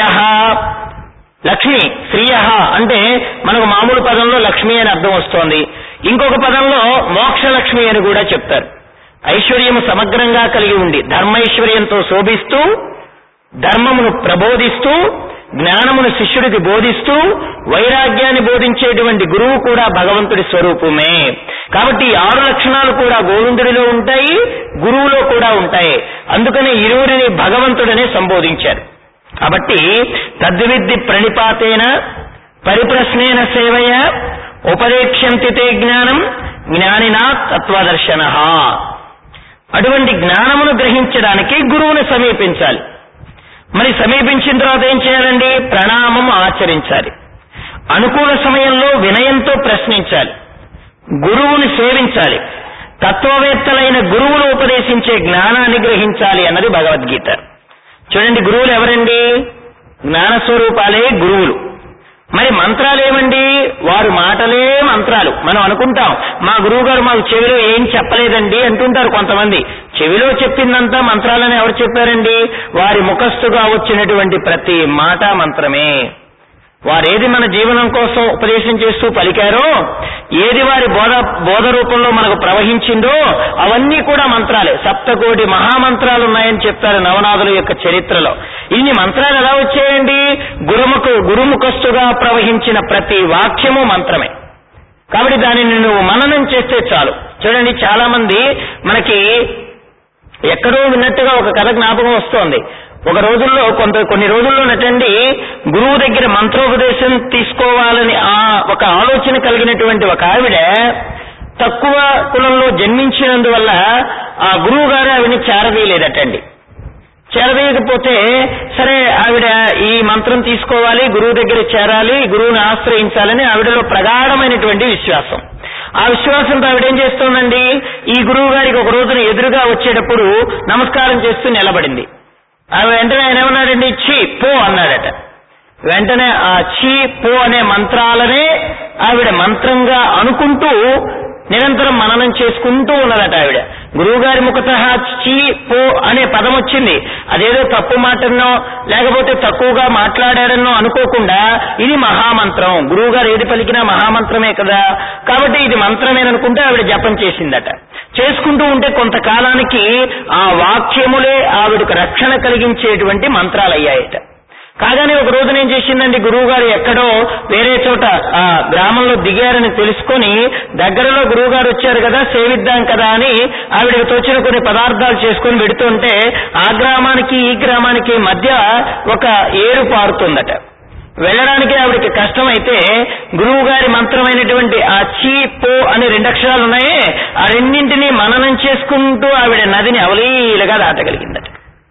లక్ష్మి శ్రియ అంటే మనకు మామూలు పదంలో లక్ష్మి అని అర్థం వస్తోంది ఇంకొక పదంలో మోక్ష లక్ష్మి అని కూడా చెప్తారు ఐశ్వర్యము సమగ్రంగా కలిగి ఉండి ధర్మైశ్వర్యంతో శోభిస్తూ ధర్మమును ప్రబోధిస్తూ జ్ఞానమును శిష్యుడికి బోధిస్తూ వైరాగ్యాన్ని బోధించేటువంటి గురువు కూడా భగవంతుడి స్వరూపమే కాబట్టి ఈ ఆరు లక్షణాలు కూడా గోవిందుడిలో ఉంటాయి గురువులో కూడా ఉంటాయి అందుకనే ఇరువురిని భగవంతుడనే సంబోధించారు కాబట్టి తద్విద్ది ప్రణిపాతేన పరిప్రశ్నేన సేవయ ఉపదేక్ష్యంతి తే జ్ఞానం జ్ఞానినా తత్వదర్శన అటువంటి జ్ఞానమును గ్రహించడానికి గురువుని సమీపించాలి మరి సమీపించిన తర్వాత ఏం చేయాలండి ప్రణామం ఆచరించాలి అనుకూల సమయంలో వినయంతో ప్రశ్నించాలి గురువుని సేవించాలి తత్వవేత్తలైన గురువులు ఉపదేశించే జ్ఞానాన్ని గ్రహించాలి అన్నది భగవద్గీత చూడండి గురువులు ఎవరండి జ్ఞానస్వరూపాలే గురువులు మరి మంత్రాలు ఏమండి వారు మాటలే మంత్రాలు మనం అనుకుంటాం మా గురువు గారు మాకు చెవిలో ఏం చెప్పలేదండి అంటుంటారు కొంతమంది చెవిలో చెప్పిందంతా మంత్రాలని ఎవరు చెప్పారండి వారి ముఖస్థుగా వచ్చినటువంటి ప్రతి మాట మంత్రమే వారేది మన జీవనం కోసం ఉపదేశం చేస్తూ పలికారో ఏది వారి బోధ బోధ రూపంలో మనకు ప్రవహించిందో అవన్నీ కూడా మంత్రాలే సప్తకోటి మహామంత్రాలు ఉన్నాయని చెప్తారు నవనాథుల యొక్క చరిత్రలో ఇన్ని మంత్రాలు ఎలా వచ్చాయండి గురుముఖ గురుముఖస్తుగా ప్రవహించిన ప్రతి వాక్యము మంత్రమే కాబట్టి దానిని నువ్వు మననం చేస్తే చాలు చూడండి చాలా మంది మనకి ఎక్కడో విన్నట్టుగా ఒక కథ జ్ఞాపకం వస్తోంది ఒక రోజుల్లో కొంత కొన్ని రోజుల్లో నటండి గురువు దగ్గర మంత్రోపదేశం తీసుకోవాలని ఆ ఒక ఆలోచన కలిగినటువంటి ఒక ఆవిడ తక్కువ కులంలో జన్మించినందువల్ల ఆ గురువు గారు ఆవిడని చేరదీయలేదటండి చేరదీయకపోతే సరే ఆవిడ ఈ మంత్రం తీసుకోవాలి గురువు దగ్గర చేరాలి గురువుని ఆశ్రయించాలని ఆవిడలో ప్రగాఢమైనటువంటి విశ్వాసం ఆ విశ్వాసంతో ఆవిడ ఏం చేస్తోందండి ఈ గురువు గారికి ఒక రోజున ఎదురుగా వచ్చేటప్పుడు నమస్కారం చేస్తూ నిలబడింది ఆవిడ వెంటనే ఆయన ఏమన్నాడండి ఛీ పో అన్నాడట వెంటనే ఆ ఛీ పో అనే మంత్రాలనే ఆవిడ మంత్రంగా అనుకుంటూ నిరంతరం మననం చేసుకుంటూ ఉన్నదట ఆవిడ గురువుగారి ముఖత చీ పో అనే పదం వచ్చింది అదేదో తప్పు మాటనో లేకపోతే తక్కువగా మాట్లాడారనో అనుకోకుండా ఇది మహామంత్రం గురువుగారు ఏది పలికినా మహామంత్రమే కదా కాబట్టి ఇది మంత్రమేననుకుంటే ఆవిడ జపం చేసిందట చేసుకుంటూ ఉంటే కొంతకాలానికి ఆ వాక్యములే ఆవిడకు రక్షణ కలిగించేటువంటి మంత్రాలు అయ్యాయట కాగానే ఒక రోజున ఏం చేసిందండి గురువు గారు ఎక్కడో వేరే చోట ఆ గ్రామంలో దిగారని తెలుసుకొని దగ్గరలో గురువు గారు వచ్చారు కదా సేవిద్దాం కదా అని ఆవిడకి తోచిన కొన్ని పదార్థాలు చేసుకొని పెడుతుంటే ఆ గ్రామానికి ఈ గ్రామానికి మధ్య ఒక ఏరు పారుతుందట వెళ్ళడానికి ఆవిడకి కష్టమైతే గురువు గారి మంత్రమైనటువంటి ఆ చీ పో అనే రెండు అక్షరాలు ఉన్నాయే ఆ రెండింటినీ మననం చేసుకుంటూ ఆవిడ నదిని అవలీలగా దాటగలిగిందట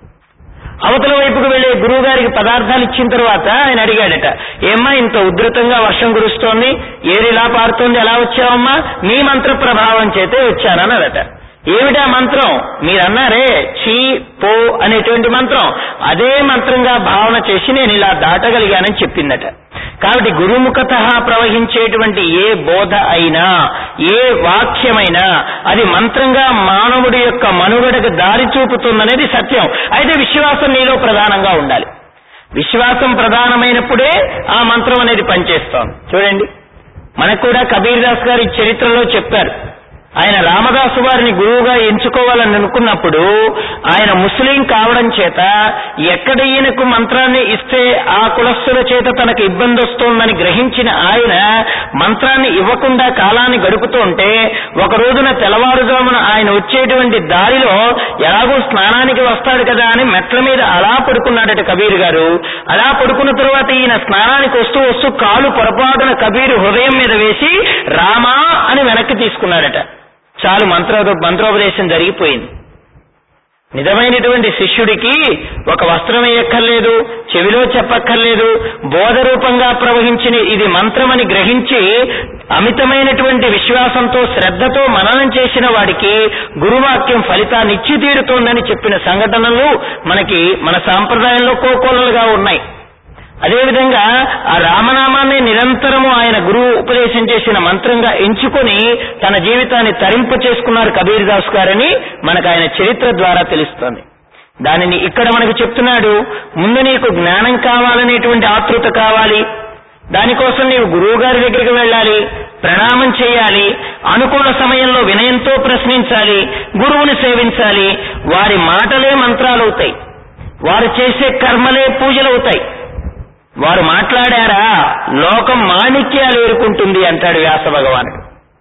అవతల వైపుకు వెళ్లే గురువు గారికి పదార్థాలు ఇచ్చిన తర్వాత ఆయన అడిగాడట ఏమ్మా ఇంత ఉధృతంగా వర్షం కురుస్తోంది ఏదిలా పారుతోంది ఎలా వచ్చావమ్మా మీ మంత్ర ప్రభావం చేతే వచ్చానన్నాడట ఏమిటా మంత్రం మీరన్నారే చీ పో అనేటువంటి మంత్రం అదే మంత్రంగా భావన చేసి నేను ఇలా దాటగలిగానని చెప్పిందట కాబట్టి గురుముఖత ప్రవహించేటువంటి ఏ బోధ అయినా ఏ వాక్యమైనా అది మంత్రంగా మానవుడి యొక్క మనుగడకు దారి చూపుతుందనేది సత్యం అయితే విశ్వాసం నీలో ప్రధానంగా ఉండాలి విశ్వాసం ప్రధానమైనప్పుడే ఆ మంత్రం అనేది పనిచేస్తోంది చూడండి మనకు కూడా కబీర్ దాస్ గారి చరిత్రలో చెప్పారు ఆయన రామదాసు వారిని గురువుగా ఎంచుకోవాలని అనుకున్నప్పుడు ఆయన ముస్లిం కావడం చేత ఎక్కడ ఈయనకు మంత్రాన్ని ఇస్తే ఆ కులస్తుల చేత తనకు ఇబ్బంది వస్తోందని గ్రహించిన ఆయన మంత్రాన్ని ఇవ్వకుండా కాలాన్ని గడుపుతూ ఉంటే ఒక రోజున తెల్లవారుజామున ఆయన వచ్చేటువంటి దారిలో ఎలాగో స్నానానికి వస్తాడు కదా అని మెట్ల మీద అలా పడుకున్నాడట కబీర్ గారు అలా పడుకున్న తరువాత ఈయన స్నానానికి వస్తూ వస్తూ కాలు పొరపాటున కబీరు హృదయం మీద వేసి రామా అని వెనక్కి తీసుకున్నాడట చాలు మంత్ర మంత్రోపదేశం జరిగిపోయింది నిజమైనటువంటి శిష్యుడికి ఒక వస్త్రం వేయక్కర్లేదు చెవిలో చెప్పక్కర్లేదు బోధ రూపంగా ప్రవహించిన ఇది మంత్రమని గ్రహించి అమితమైనటువంటి విశ్వాసంతో శ్రద్ధతో మననం చేసిన వాడికి గురువాక్యం ఫలితాన్ని ఇచ్చి తీరుతోందని చెప్పిన సంఘటనలు మనకి మన సాంప్రదాయంలో కోకోలలుగా ఉన్నాయి అదేవిధంగా ఆ రామనామాన్ని నిరంతరము ఆయన గురువు ఉపదేశం చేసిన మంత్రంగా ఎంచుకొని తన జీవితాన్ని తరింప చేసుకున్నారు కబీర్ దాస్ గారని మనకు ఆయన చరిత్ర ద్వారా తెలుస్తోంది దానిని ఇక్కడ మనకు చెప్తున్నాడు ముందు నీకు జ్ఞానం కావాలనేటువంటి ఆతృత కావాలి దానికోసం నీవు గురువు గారి దగ్గరికి వెళ్ళాలి ప్రణామం చేయాలి అనుకూల సమయంలో వినయంతో ప్రశ్నించాలి గురువుని సేవించాలి వారి మాటలే మంత్రాలవుతాయి వారు చేసే కర్మలే పూజలవుతాయి వారు మాట్లాడారా లోకం మాణిక్యాలు ఏరుకుంటుంది అంటాడు వ్యాస భగవానుడు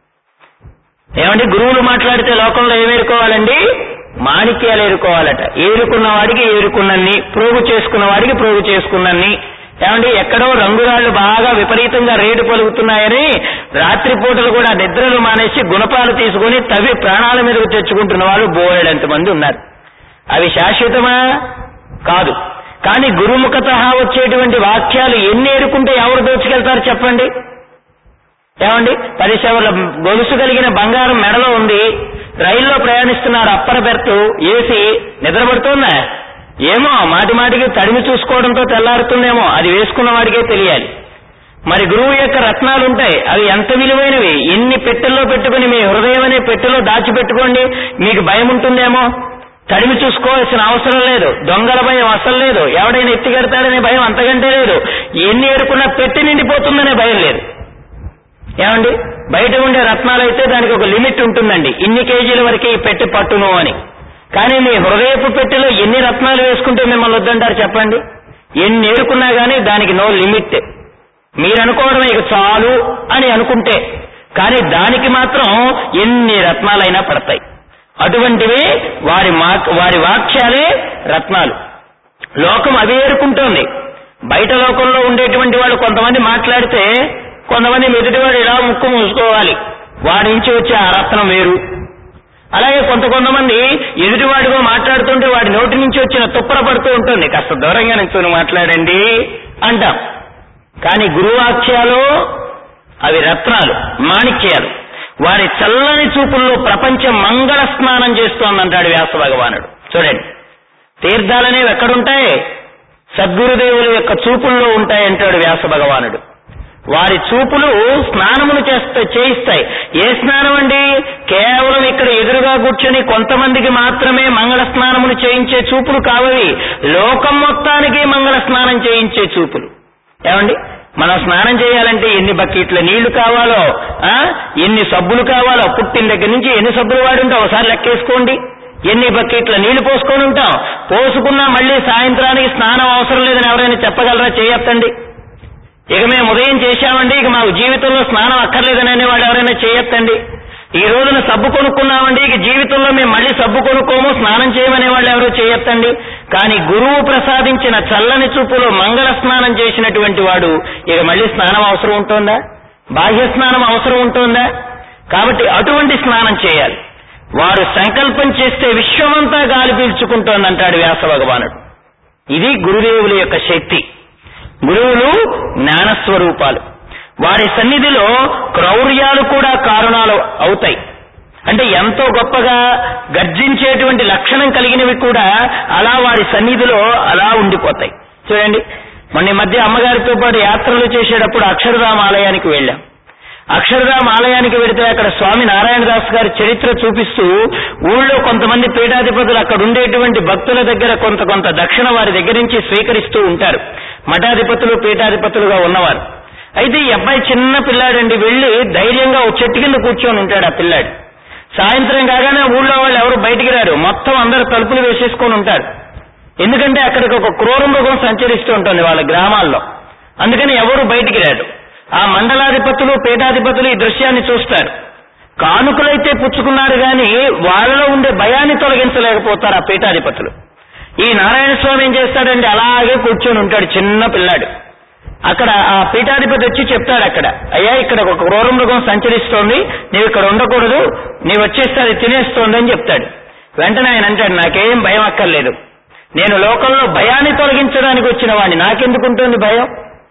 ఏమండి గురువులు మాట్లాడితే లోకంలో ఏమేరుకోవాలండి మాణిక్యాలు ఏరుకోవాలట ఏరుకున్న వాడికి ఏరుకున్నన్ని ప్రోగు చేసుకున్న వాడికి ప్రోగు చేసుకున్నన్ని ఏమండి ఎక్కడో రంగురాళ్లు బాగా విపరీతంగా రేటు పలుకుతున్నాయని రాత్రిపూటలు కూడా నిద్రలు మానేసి గుణపాలు తీసుకుని తవి ప్రాణాల మీదకు తెచ్చుకుంటున్న వాళ్ళు బోలెడంత మంది ఉన్నారు అవి శాశ్వతమా కాదు కానీ గురుముఖత వచ్చేటువంటి వాక్యాలు ఎన్ని ఏరుకుంటే ఎవరు దోచుకెళ్తారు చెప్పండి ఏమండి పది సెవెల గొలుసు కలిగిన బంగారం మెడలో ఉంది రైల్లో ప్రయాణిస్తున్నారు అప్పర్ బెర్త్ ఏసి నిద్రపడుతుందా ఏమో మాటి మాటికి తడిమి చూసుకోవడంతో తెల్లారుతుందేమో అది వేసుకున్న వాడికే తెలియాలి మరి గురువు యొక్క రత్నాలు ఉంటాయి అవి ఎంత విలువైనవి ఎన్ని పెట్టెల్లో పెట్టుకుని మీ హృదయం అనే పెట్టెలో దాచిపెట్టుకోండి మీకు భయం ఉంటుందేమో తడిమి చూసుకోవాల్సిన అవసరం లేదు దొంగల భయం అసలు లేదు ఎవడైనా ఎత్తికెడతాడనే భయం అంతకంటే లేదు ఎన్ని ఏరుకున్నా పెట్టి నిండిపోతుందనే భయం లేదు ఏమండి బయట ఉండే రత్నాలు అయితే దానికి ఒక లిమిట్ ఉంటుందండి ఇన్ని కేజీల వరకే ఈ పెట్టి పట్టును అని కానీ మీ హృదయపు పెట్టెలో ఎన్ని రత్నాలు వేసుకుంటే మిమ్మల్ని వద్దంటారు చెప్పండి ఎన్ని ఏరుకున్నా గానీ దానికి నో లిమిట్ మీరు అనుకోవడం ఇక చాలు అని అనుకుంటే కానీ దానికి మాత్రం ఎన్ని రత్నాలైనా పడతాయి అటువంటివే వారి మాక్ వారి వాక్యాలే రత్నాలు లోకం అవి ఏరుకుంటోంది బయట లోకంలో ఉండేటువంటి వాళ్ళు కొంతమంది మాట్లాడితే కొంతమంది మెదుటివాడు ఇలా ముక్కు మూసుకోవాలి వాడి నుంచి వచ్చే ఆ రత్నం వేరు అలాగే కొంత కొంతమంది ఎదుటివాడిగా మాట్లాడుతుంటే వాడి నోటి నుంచి వచ్చిన తుప్పర పడుతూ ఉంటుంది కాస్త దూరంగా నుంచి మాట్లాడండి అంటాం కానీ గురువాక్యాలు అవి రత్నాలు మాణిక్యాలు వారి చల్లని చూపుల్లో ప్రపంచం మంగళ స్నానం చేస్తోందంటాడు వ్యాస భగవానుడు చూడండి తీర్థాలనేవి ఎక్కడుంటాయి సద్గురుదేవుల యొక్క చూపుల్లో ఉంటాయి అంటాడు వ్యాస భగవానుడు వారి చూపులు స్నానములు చేస్తాయి చేయిస్తాయి ఏ స్నానం అండి కేవలం ఇక్కడ ఎదురుగా కూర్చొని కొంతమందికి మాత్రమే మంగళ స్నానములు చేయించే చూపులు కావవి లోకం మొత్తానికి మంగళ స్నానం చేయించే చూపులు ఏమండి మనం స్నానం చేయాలంటే ఎన్ని బకెట్ల నీళ్లు కావాలో ఆ ఎన్ని సబ్బులు కావాలో పుట్టిన దగ్గర నుంచి ఎన్ని సబ్బులు వాడి ఉంటాం ఒకసారి లెక్కేసుకోండి ఎన్ని బకెట్ల నీళ్లు పోసుకొని ఉంటాం పోసుకున్నా మళ్ళీ సాయంత్రానికి స్నానం అవసరం లేదని ఎవరైనా చెప్పగలరా చేయొద్దండి ఇక మేము ఉదయం చేశామండి ఇక మాకు జీవితంలో స్నానం అక్కర్లేదని అనేవాడు ఎవరైనా చేయొద్దండి ఈ రోజున సబ్బు కొనుక్కున్నామండి ఇక జీవితంలో మేము మళ్ళీ సబ్బు కొనుక్కోము స్నానం చేయమనే వాళ్ళు ఎవరు చేయొద్దండి కానీ గురువు ప్రసాదించిన చల్లని చూపులో మంగళ స్నానం చేసినటువంటి వాడు ఇక మళ్ళీ స్నానం అవసరం ఉంటుందా బాహ్య స్నానం అవసరం ఉంటుందా కాబట్టి అటువంటి స్నానం చేయాలి వారు సంకల్పం చేస్తే విశ్వమంతా గాలి పీల్చుకుంటోందంటాడు వ్యాస భగవానుడు ఇది గురుదేవుల యొక్క శక్తి గురువులు జ్ఞానస్వరూపాలు వారి సన్నిధిలో క్రౌర్యాలు కూడా కారణాలు అవుతాయి అంటే ఎంతో గొప్పగా గర్జించేటువంటి లక్షణం కలిగినవి కూడా అలా వారి సన్నిధిలో అలా ఉండిపోతాయి చూడండి మొన్న ఈ మధ్య అమ్మగారితో పాటు యాత్రలు చేసేటప్పుడు అక్షరధామ ఆలయానికి వెళ్ళాం అక్షరధామ ఆలయానికి వెడితే అక్కడ స్వామి నారాయణదాస్ గారి చరిత్ర చూపిస్తూ ఊళ్ళో కొంతమంది పీఠాధిపతులు అక్కడ ఉండేటువంటి భక్తుల దగ్గర కొంత కొంత దక్షిణ వారి దగ్గర నుంచి స్వీకరిస్తూ ఉంటారు మఠాధిపతులు పీఠాధిపతులుగా ఉన్నవారు అయితే ఈ అబ్బాయి చిన్న పిల్లాడండి వెళ్లి ధైర్యంగా ఒక చెట్టు కింద కూర్చొని ఉంటాడు ఆ పిల్లాడు సాయంత్రం కాగానే ఊళ్ళో వాళ్ళు ఎవరు బయటికి రారు మొత్తం అందరు తలుపులు వేసేసుకొని ఉంటారు ఎందుకంటే అక్కడికి ఒక క్రూర మృగం సంచరిస్తూ ఉంటుంది వాళ్ళ గ్రామాల్లో అందుకని ఎవరు బయటికి రారు ఆ మండలాధిపతులు పీఠాధిపతులు ఈ దృశ్యాన్ని చూస్తారు కానుకలైతే పుచ్చుకున్నారు గాని వాళ్ళలో ఉండే భయాన్ని తొలగించలేకపోతారు ఆ పీఠాధిపతులు ఈ నారాయణ స్వామి ఏం చేస్తాడంటే అలాగే కూర్చొని ఉంటాడు చిన్న పిల్లాడు అక్కడ ఆ పీఠాధిపతి వచ్చి చెప్తాడు అక్కడ అయ్యా ఇక్కడ ఒక క్రూర మృగం సంచరిస్తోంది నీవు ఇక్కడ ఉండకూడదు నీవు వచ్చేస్తే అది తినేస్తోంది అని చెప్తాడు వెంటనే ఆయన అంటాడు నాకేం భయం అక్కర్లేదు నేను లోకంలో భయాన్ని తొలగించడానికి వచ్చిన వాడిని నాకెందుకుంటుంది భయం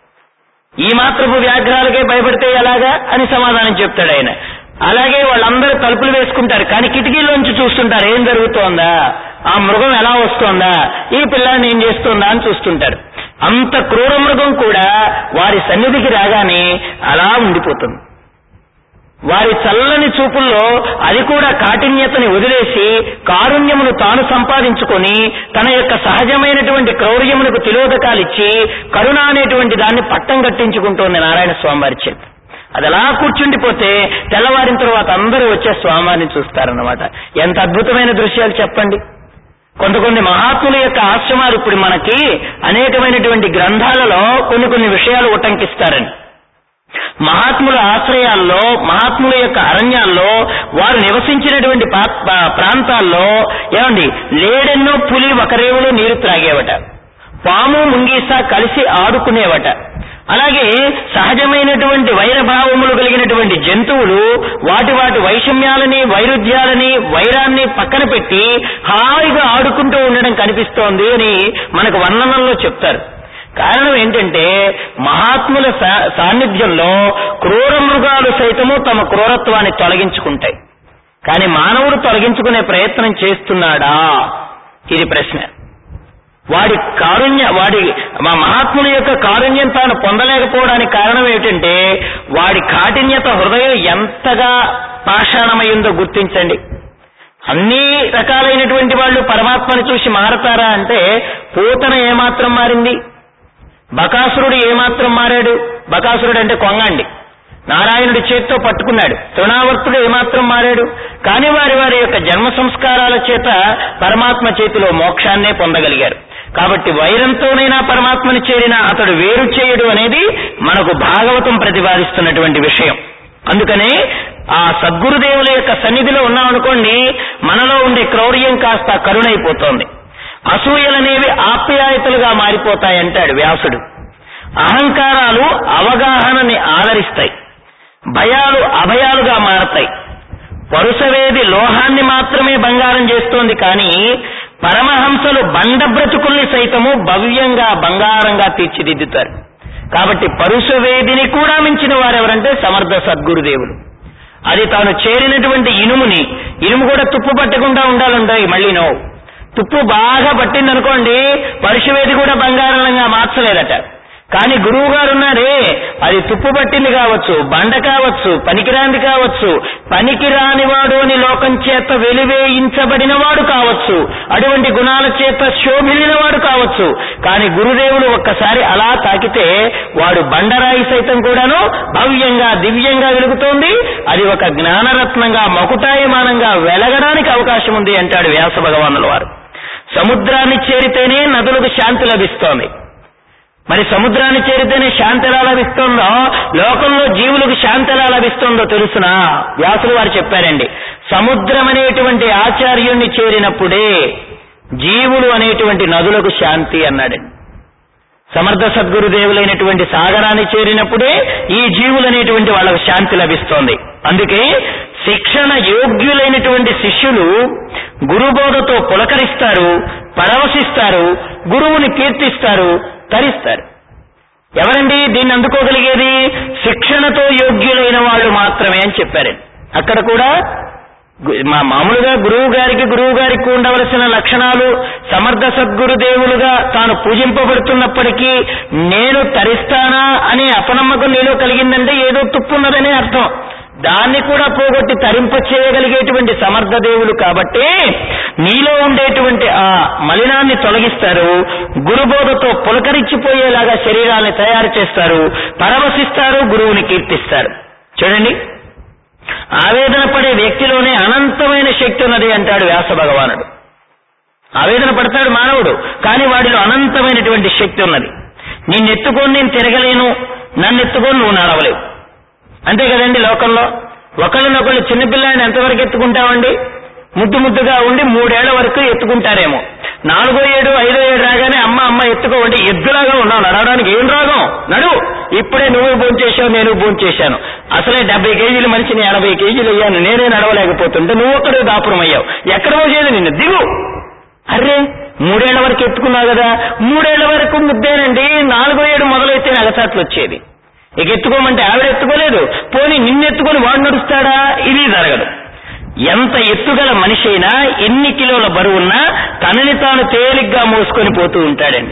ఈ మాత్రపు వ్యాఘ్రాలకే భయపడితే ఎలాగా అని సమాధానం చెప్తాడు ఆయన అలాగే వాళ్ళందరూ తలుపులు వేసుకుంటారు కానీ కిటికీలోంచి చూస్తుంటారు ఏం జరుగుతోందా ఆ మృగం ఎలా వస్తోందా ఈ పిల్లాన్ని ఏం చేస్తోందా అని చూస్తుంటారు అంత క్రూర మృగం కూడా వారి సన్నిధికి రాగానే అలా ఉండిపోతుంది వారి చల్లని చూపుల్లో అది కూడా కాఠిన్యతని వదిలేసి కారుణ్యమును తాను సంపాదించుకొని తన యొక్క సహజమైనటువంటి క్రౌర్యమునకు తిలోదకాలిచ్చి కరుణ అనేటువంటి దాన్ని పట్టం కట్టించుకుంటోంది నారాయణ స్వామి వారి చేతి అది అలా కూర్చుండిపోతే తెల్లవారిన తర్వాత అందరూ వచ్చే స్వామివారిని చూస్తారన్నమాట ఎంత అద్భుతమైన దృశ్యాలు చెప్పండి కొంత కొన్ని మహాత్ముల యొక్క ఆశ్రమాలు ఇప్పుడు మనకి అనేకమైనటువంటి గ్రంథాలలో కొన్ని కొన్ని విషయాలు ఉటంకిస్తారని మహాత్ముల ఆశ్రయాల్లో మహాత్ముల యొక్క అరణ్యాల్లో వారు నివసించినటువంటి పా- పా- ప్రాంతాల్లో ఏమండి లేడెన్నో పులి ఒకరేవులో నీరు త్రాగేవట పాము ముంగీస కలిసి ఆడుకునేవట అలాగే సహజమైనటువంటి వైరభావములు కలిగినటువంటి జంతువులు వాటి వాటి వైషమ్యాలని వైరుధ్యాలని వైరాన్ని పక్కన పెట్టి హాయిగా ఆడుకుంటూ ఉండడం కనిపిస్తోంది అని మనకు వర్ణనల్లో చెప్తారు కారణం ఏంటంటే మహాత్ముల సా- సాన్నిధ్యంలో క్రూర మృగాలు సైతము తమ క్రూరత్వాన్ని తొలగించుకుంటాయి కానీ మానవుడు తొలగించుకునే ప్రయత్నం చేస్తున్నాడా ఇది ప్రశ్న వాడి కారుణ్య వాడి మా మహాత్ముల యొక్క కారుణ్యం తాను పొందలేకపోవడానికి కారణం ఏమిటంటే వాడి కాఠిన్యత హృదయం ఎంతగా పాషాణమైందో గుర్తించండి అన్ని రకాలైనటువంటి వాళ్ళు పరమాత్మని చూసి మారతారా అంటే పూతన ఏమాత్రం మారింది బకాసురుడు ఏమాత్రం మారాడు బకాసురుడు అంటే కొంగండి నారాయణుడి చేత్తో పట్టుకున్నాడు తృణావర్తుడు ఏమాత్రం మారాడు కానీ వారి వారి యొక్క జన్మ సంస్కారాల చేత పరమాత్మ చేతిలో మోక్షాన్నే పొందగలిగారు కాబట్టి వైరంతోనైనా పరమాత్మని చేరిన అతడు వేరు చేయడు అనేది మనకు భాగవతం ప్రతిపాదిస్తున్నటువంటి విషయం అందుకనే ఆ సద్గురుదేవుల యొక్క సన్నిధిలో ఉన్నామనుకోండి మనలో ఉండే క్రౌర్యం కాస్త కరుణైపోతోంది అసూయలనేవి ఆప్యాయతలుగా మారిపోతాయంటాడు వ్యాసుడు అహంకారాలు అవగాహనని ఆదరిస్తాయి భయాలు అభయాలుగా మారతాయి పరుసవేది లోహాన్ని మాత్రమే బంగారం చేస్తోంది కానీ పరమహంసలు బండ బ్రతుకుల్ని సైతము భవ్యంగా బంగారంగా తీర్చిదిద్దుతారు కాబట్టి పరుసవేదిని కూడా మించిన వారెవరంటే సమర్థ సద్గురుదేవులు అది తాను చేరినటువంటి ఇనుముని ఇనుము కూడా తుప్పు పట్టకుండా ఉండాలంటాయి మళ్ళీ నో తుప్పు బాగా పట్టిందనుకోండి పరుషవేది కూడా బంగారంగా మార్చలేదట కానీ గురువు గారు ఉన్నారే అది తుప్పు పట్టింది కావచ్చు బండ కావచ్చు పనికిరాంది కావచ్చు పనికిరానివాడు అని లోకం చేత వెలివేయించబడిన వాడు కావచ్చు అటువంటి గుణాల చేత శోభిలిన వాడు కావచ్చు కానీ గురుదేవులు ఒక్కసారి అలా తాకితే వాడు బండరాయి సైతం కూడాను భవ్యంగా దివ్యంగా వెలుగుతోంది అది ఒక జ్ఞానరత్నంగా మకుటాయమానంగా వెలగడానికి అవకాశం ఉంది అంటాడు వ్యాస భగవానుల వారు సముద్రాన్ని చేరితేనే నదులకు శాంతి లభిస్తోంది మరి సముద్రాన్ని చేరితేనే శాంతి ఎలా లభిస్తుందో లోకంలో జీవులకు శాంతి ఎలా లభిస్తుందో తెలుసునా వ్యాసులు వారు చెప్పారండి సముద్రం అనేటువంటి ఆచార్యుణ్ణి చేరినప్పుడే జీవులు అనేటువంటి నదులకు శాంతి అన్నాడండి సమర్థ సద్గురుదేవులైనటువంటి సాగరాన్ని చేరినప్పుడే ఈ జీవులనేటువంటి వాళ్ళకు శాంతి లభిస్తోంది అందుకే శిక్షణ యోగ్యులైనటువంటి శిష్యులు గురుబోధతో పులకరిస్తారు పరవశిస్తారు గురువుని కీర్తిస్తారు తరిస్తారు ఎవరండి దీన్ని అందుకోగలిగేది శిక్షణతో యోగ్యులైన వాళ్ళు మాత్రమే అని చెప్పారు అక్కడ కూడా గు- మా మామూలుగా గురువు గారికి గురువు గారికి ఉండవలసిన లక్షణాలు సమర్థ సద్గురుదేవులుగా తాను పూజింపబడుతున్నప్పటికీ నేను తరిస్తానా అనే అపనమ్మకం నీలో కలిగిందంటే ఏదో తుప్పున్నదనే అర్థం దాన్ని కూడా పోగొట్టి తరింప చేయగలిగేటువంటి సమర్థ దేవులు కాబట్టి నీలో ఉండేటువంటి ఆ మలినాన్ని తొలగిస్తారు గురుబోధతో పులకరించిపోయేలాగా శరీరాన్ని తయారు చేస్తారు పరవశిస్తారు గురువుని కీర్తిస్తారు చూడండి ఆవేదన పడే వ్యక్తిలోనే అనంతమైన శక్తి ఉన్నది అంటాడు వ్యాస భగవానుడు ఆవేదన పడతాడు మానవుడు కానీ వాడిలో అనంతమైనటువంటి శక్తి ఉన్నది నిన్నెత్తుకొని నేను తిరగలేను నన్ను ఎత్తుకొని నువ్వు నడవలేవు అంతే కదండి లోకంలో ఒకళ్ళనొకళ్ళు చిన్నపిల్లాడిని ఎంతవరకు ఎత్తుకుంటామండి ముద్దు ముద్దుగా ఉండి మూడేళ్ల వరకు ఎత్తుకుంటారేమో నాలుగో ఏడు ఐదో ఏడు రాగానే అమ్మ అమ్మ ఎత్తుకోవండి ఎద్దులాగా ఉన్నావు నడవడానికి ఏం రాగం నడు ఇప్పుడే నువ్వు భోంచేశావు నేను భోంచేశాను అసలే డెబ్బై కేజీల మనిషిని ఎనభై కేజీలు అయ్యాను నేనే నడవలేకపోతుంటే నువ్వు ఒక్కడే దాపురం అయ్యావు ఎక్కడ పోసేది నిన్ను దిగు అర్రే మూడేళ్ల వరకు ఎత్తుకున్నావు కదా మూడేళ్ల వరకు ముద్దేనండి నాలుగో ఏడు మొదలైతే అగసాట్లు వచ్చేది ఇక ఎత్తుకోమంటే ఆవిడ ఎత్తుకోలేదు పోనీ నిన్నెత్తుకొని వాడు నడుస్తాడా ఇది జరగదు ఎంత ఎత్తుగల మనిషి అయినా ఎన్ని కిలోల బరువున్నా తనని తాను తేలిగ్గా మోసుకొని పోతూ ఉంటాడండి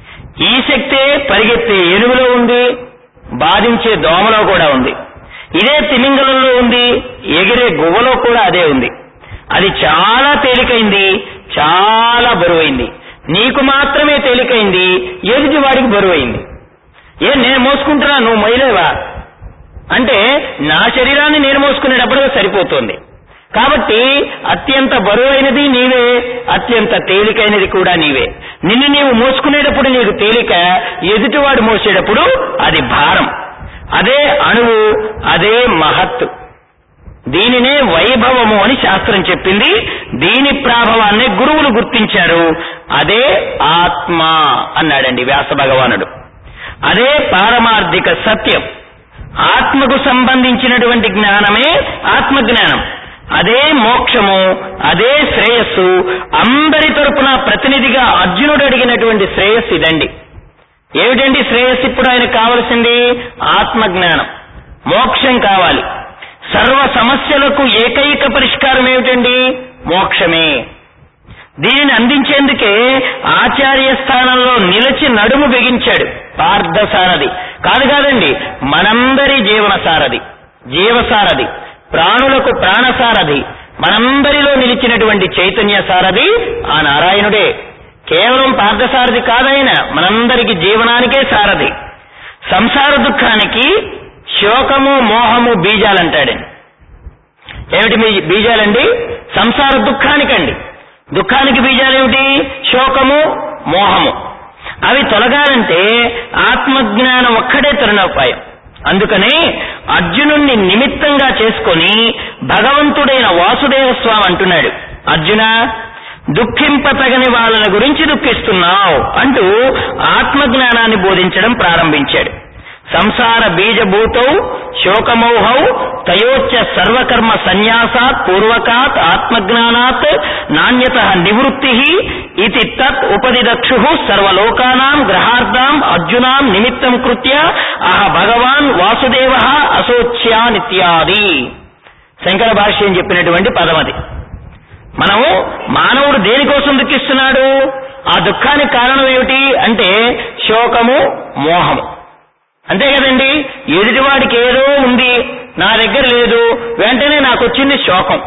ఈ శక్తే పరిగెత్తే ఏనుగులో ఉంది బాధించే దోమలో కూడా ఉంది ఇదే తిమింగలంలో ఉంది ఎగిరే గువ్వలో కూడా అదే ఉంది అది చాలా తేలికైంది చాలా బరువైంది నీకు మాత్రమే తేలికైంది ఎదుటి వాడికి బరువైంది ఏ నేను మోసుకుంటున్నా నువ్వు మొయ్యలేవా అంటే నా శరీరాన్ని నేను మోసుకునేటప్పుడు సరిపోతుంది కాబట్టి అత్యంత బరువైనది నీవే అత్యంత తేలికైనది కూడా నీవే నిన్ను నీవు మోసుకునేటప్పుడు నీకు తేలిక ఎదుటివాడు మోసేటప్పుడు అది భారం అదే అణువు అదే మహత్తు దీనినే వైభవము అని శాస్త్రం చెప్పింది దీని ప్రాభవాన్ని గురువులు గుర్తించారు అదే ఆత్మ అన్నాడండి వ్యాస భగవానుడు అదే పారమార్థిక సత్యం ఆత్మకు సంబంధించినటువంటి జ్ఞానమే ఆత్మజ్ఞానం అదే మోక్షము అదే శ్రేయస్సు అందరి తరపున ప్రతినిధిగా అర్జునుడు అడిగినటువంటి శ్రేయస్సు ఇదండి ఏమిటండి శ్రేయస్సు ఇప్పుడు ఆయనకు కావలసింది ఆత్మజ్ఞానం మోక్షం కావాలి సర్వ సమస్యలకు ఏకైక పరిష్కారం ఏమిటండి మోక్షమే దీనిని అందించేందుకే ఆచార్య స్థానంలో నిలిచి నడుము బిగించాడు పార్థసారథి కాదు కాదండి మనందరి జీవన సారథి జీవసారథి ప్రాణులకు ప్రాణసారథి మనందరిలో నిలిచినటువంటి చైతన్య సారథి ఆ నారాయణుడే కేవలం పార్థసారథి కాదాయన మనందరికి జీవనానికే సారథి సంసార దుఃఖానికి శోకము మోహము బీజాలంటాడండి ఏమిటి మీ బీజాలండి సంసార దుఃఖానికండి దుఃఖానికి బీజాలేమిటి శోకము మోహము అవి తొలగాలంటే ఆత్మజ్ఞానం ఒక్కడే తరుణోపాయం అందుకని అర్జునుణ్ణి నిమిత్తంగా చేసుకొని భగవంతుడైన వాసుదేవ స్వామి అంటున్నాడు అర్జున దుఃఖింపతగని వాళ్ళ గురించి దుఃఖిస్తున్నావు అంటూ ఆత్మజ్ఞానాన్ని బోధించడం ప్రారంభించాడు సంసార బీజభూతౌ శోకమోహౌ తయోచ్చ సర్వకర్మ సన్యాసాత్ పూర్వకాత్ ఆత్మజ్ఞానాత్ నాణ్యత నివృత్తి ఇది తత్ ఉపదిదక్షు సర్వలోకానాం గ్రహార్థాం అర్జునాం నిమిత్తం కృత్య అహ భగవాన్ వాసుదేవ అశోచ్యానిత్యాది శంకర భాష్యం చెప్పినటువంటి పదమది మనము మానవుడు దేనికోసం దుఃఖిస్తున్నాడు ఆ దుఃఖానికి కారణం ఏమిటి అంటే శోకము మోహము అంతే కదండి ఎదుటివాడికి ఏదో ఉంది నా దగ్గర లేదు వెంటనే నాకు వచ్చింది శోకం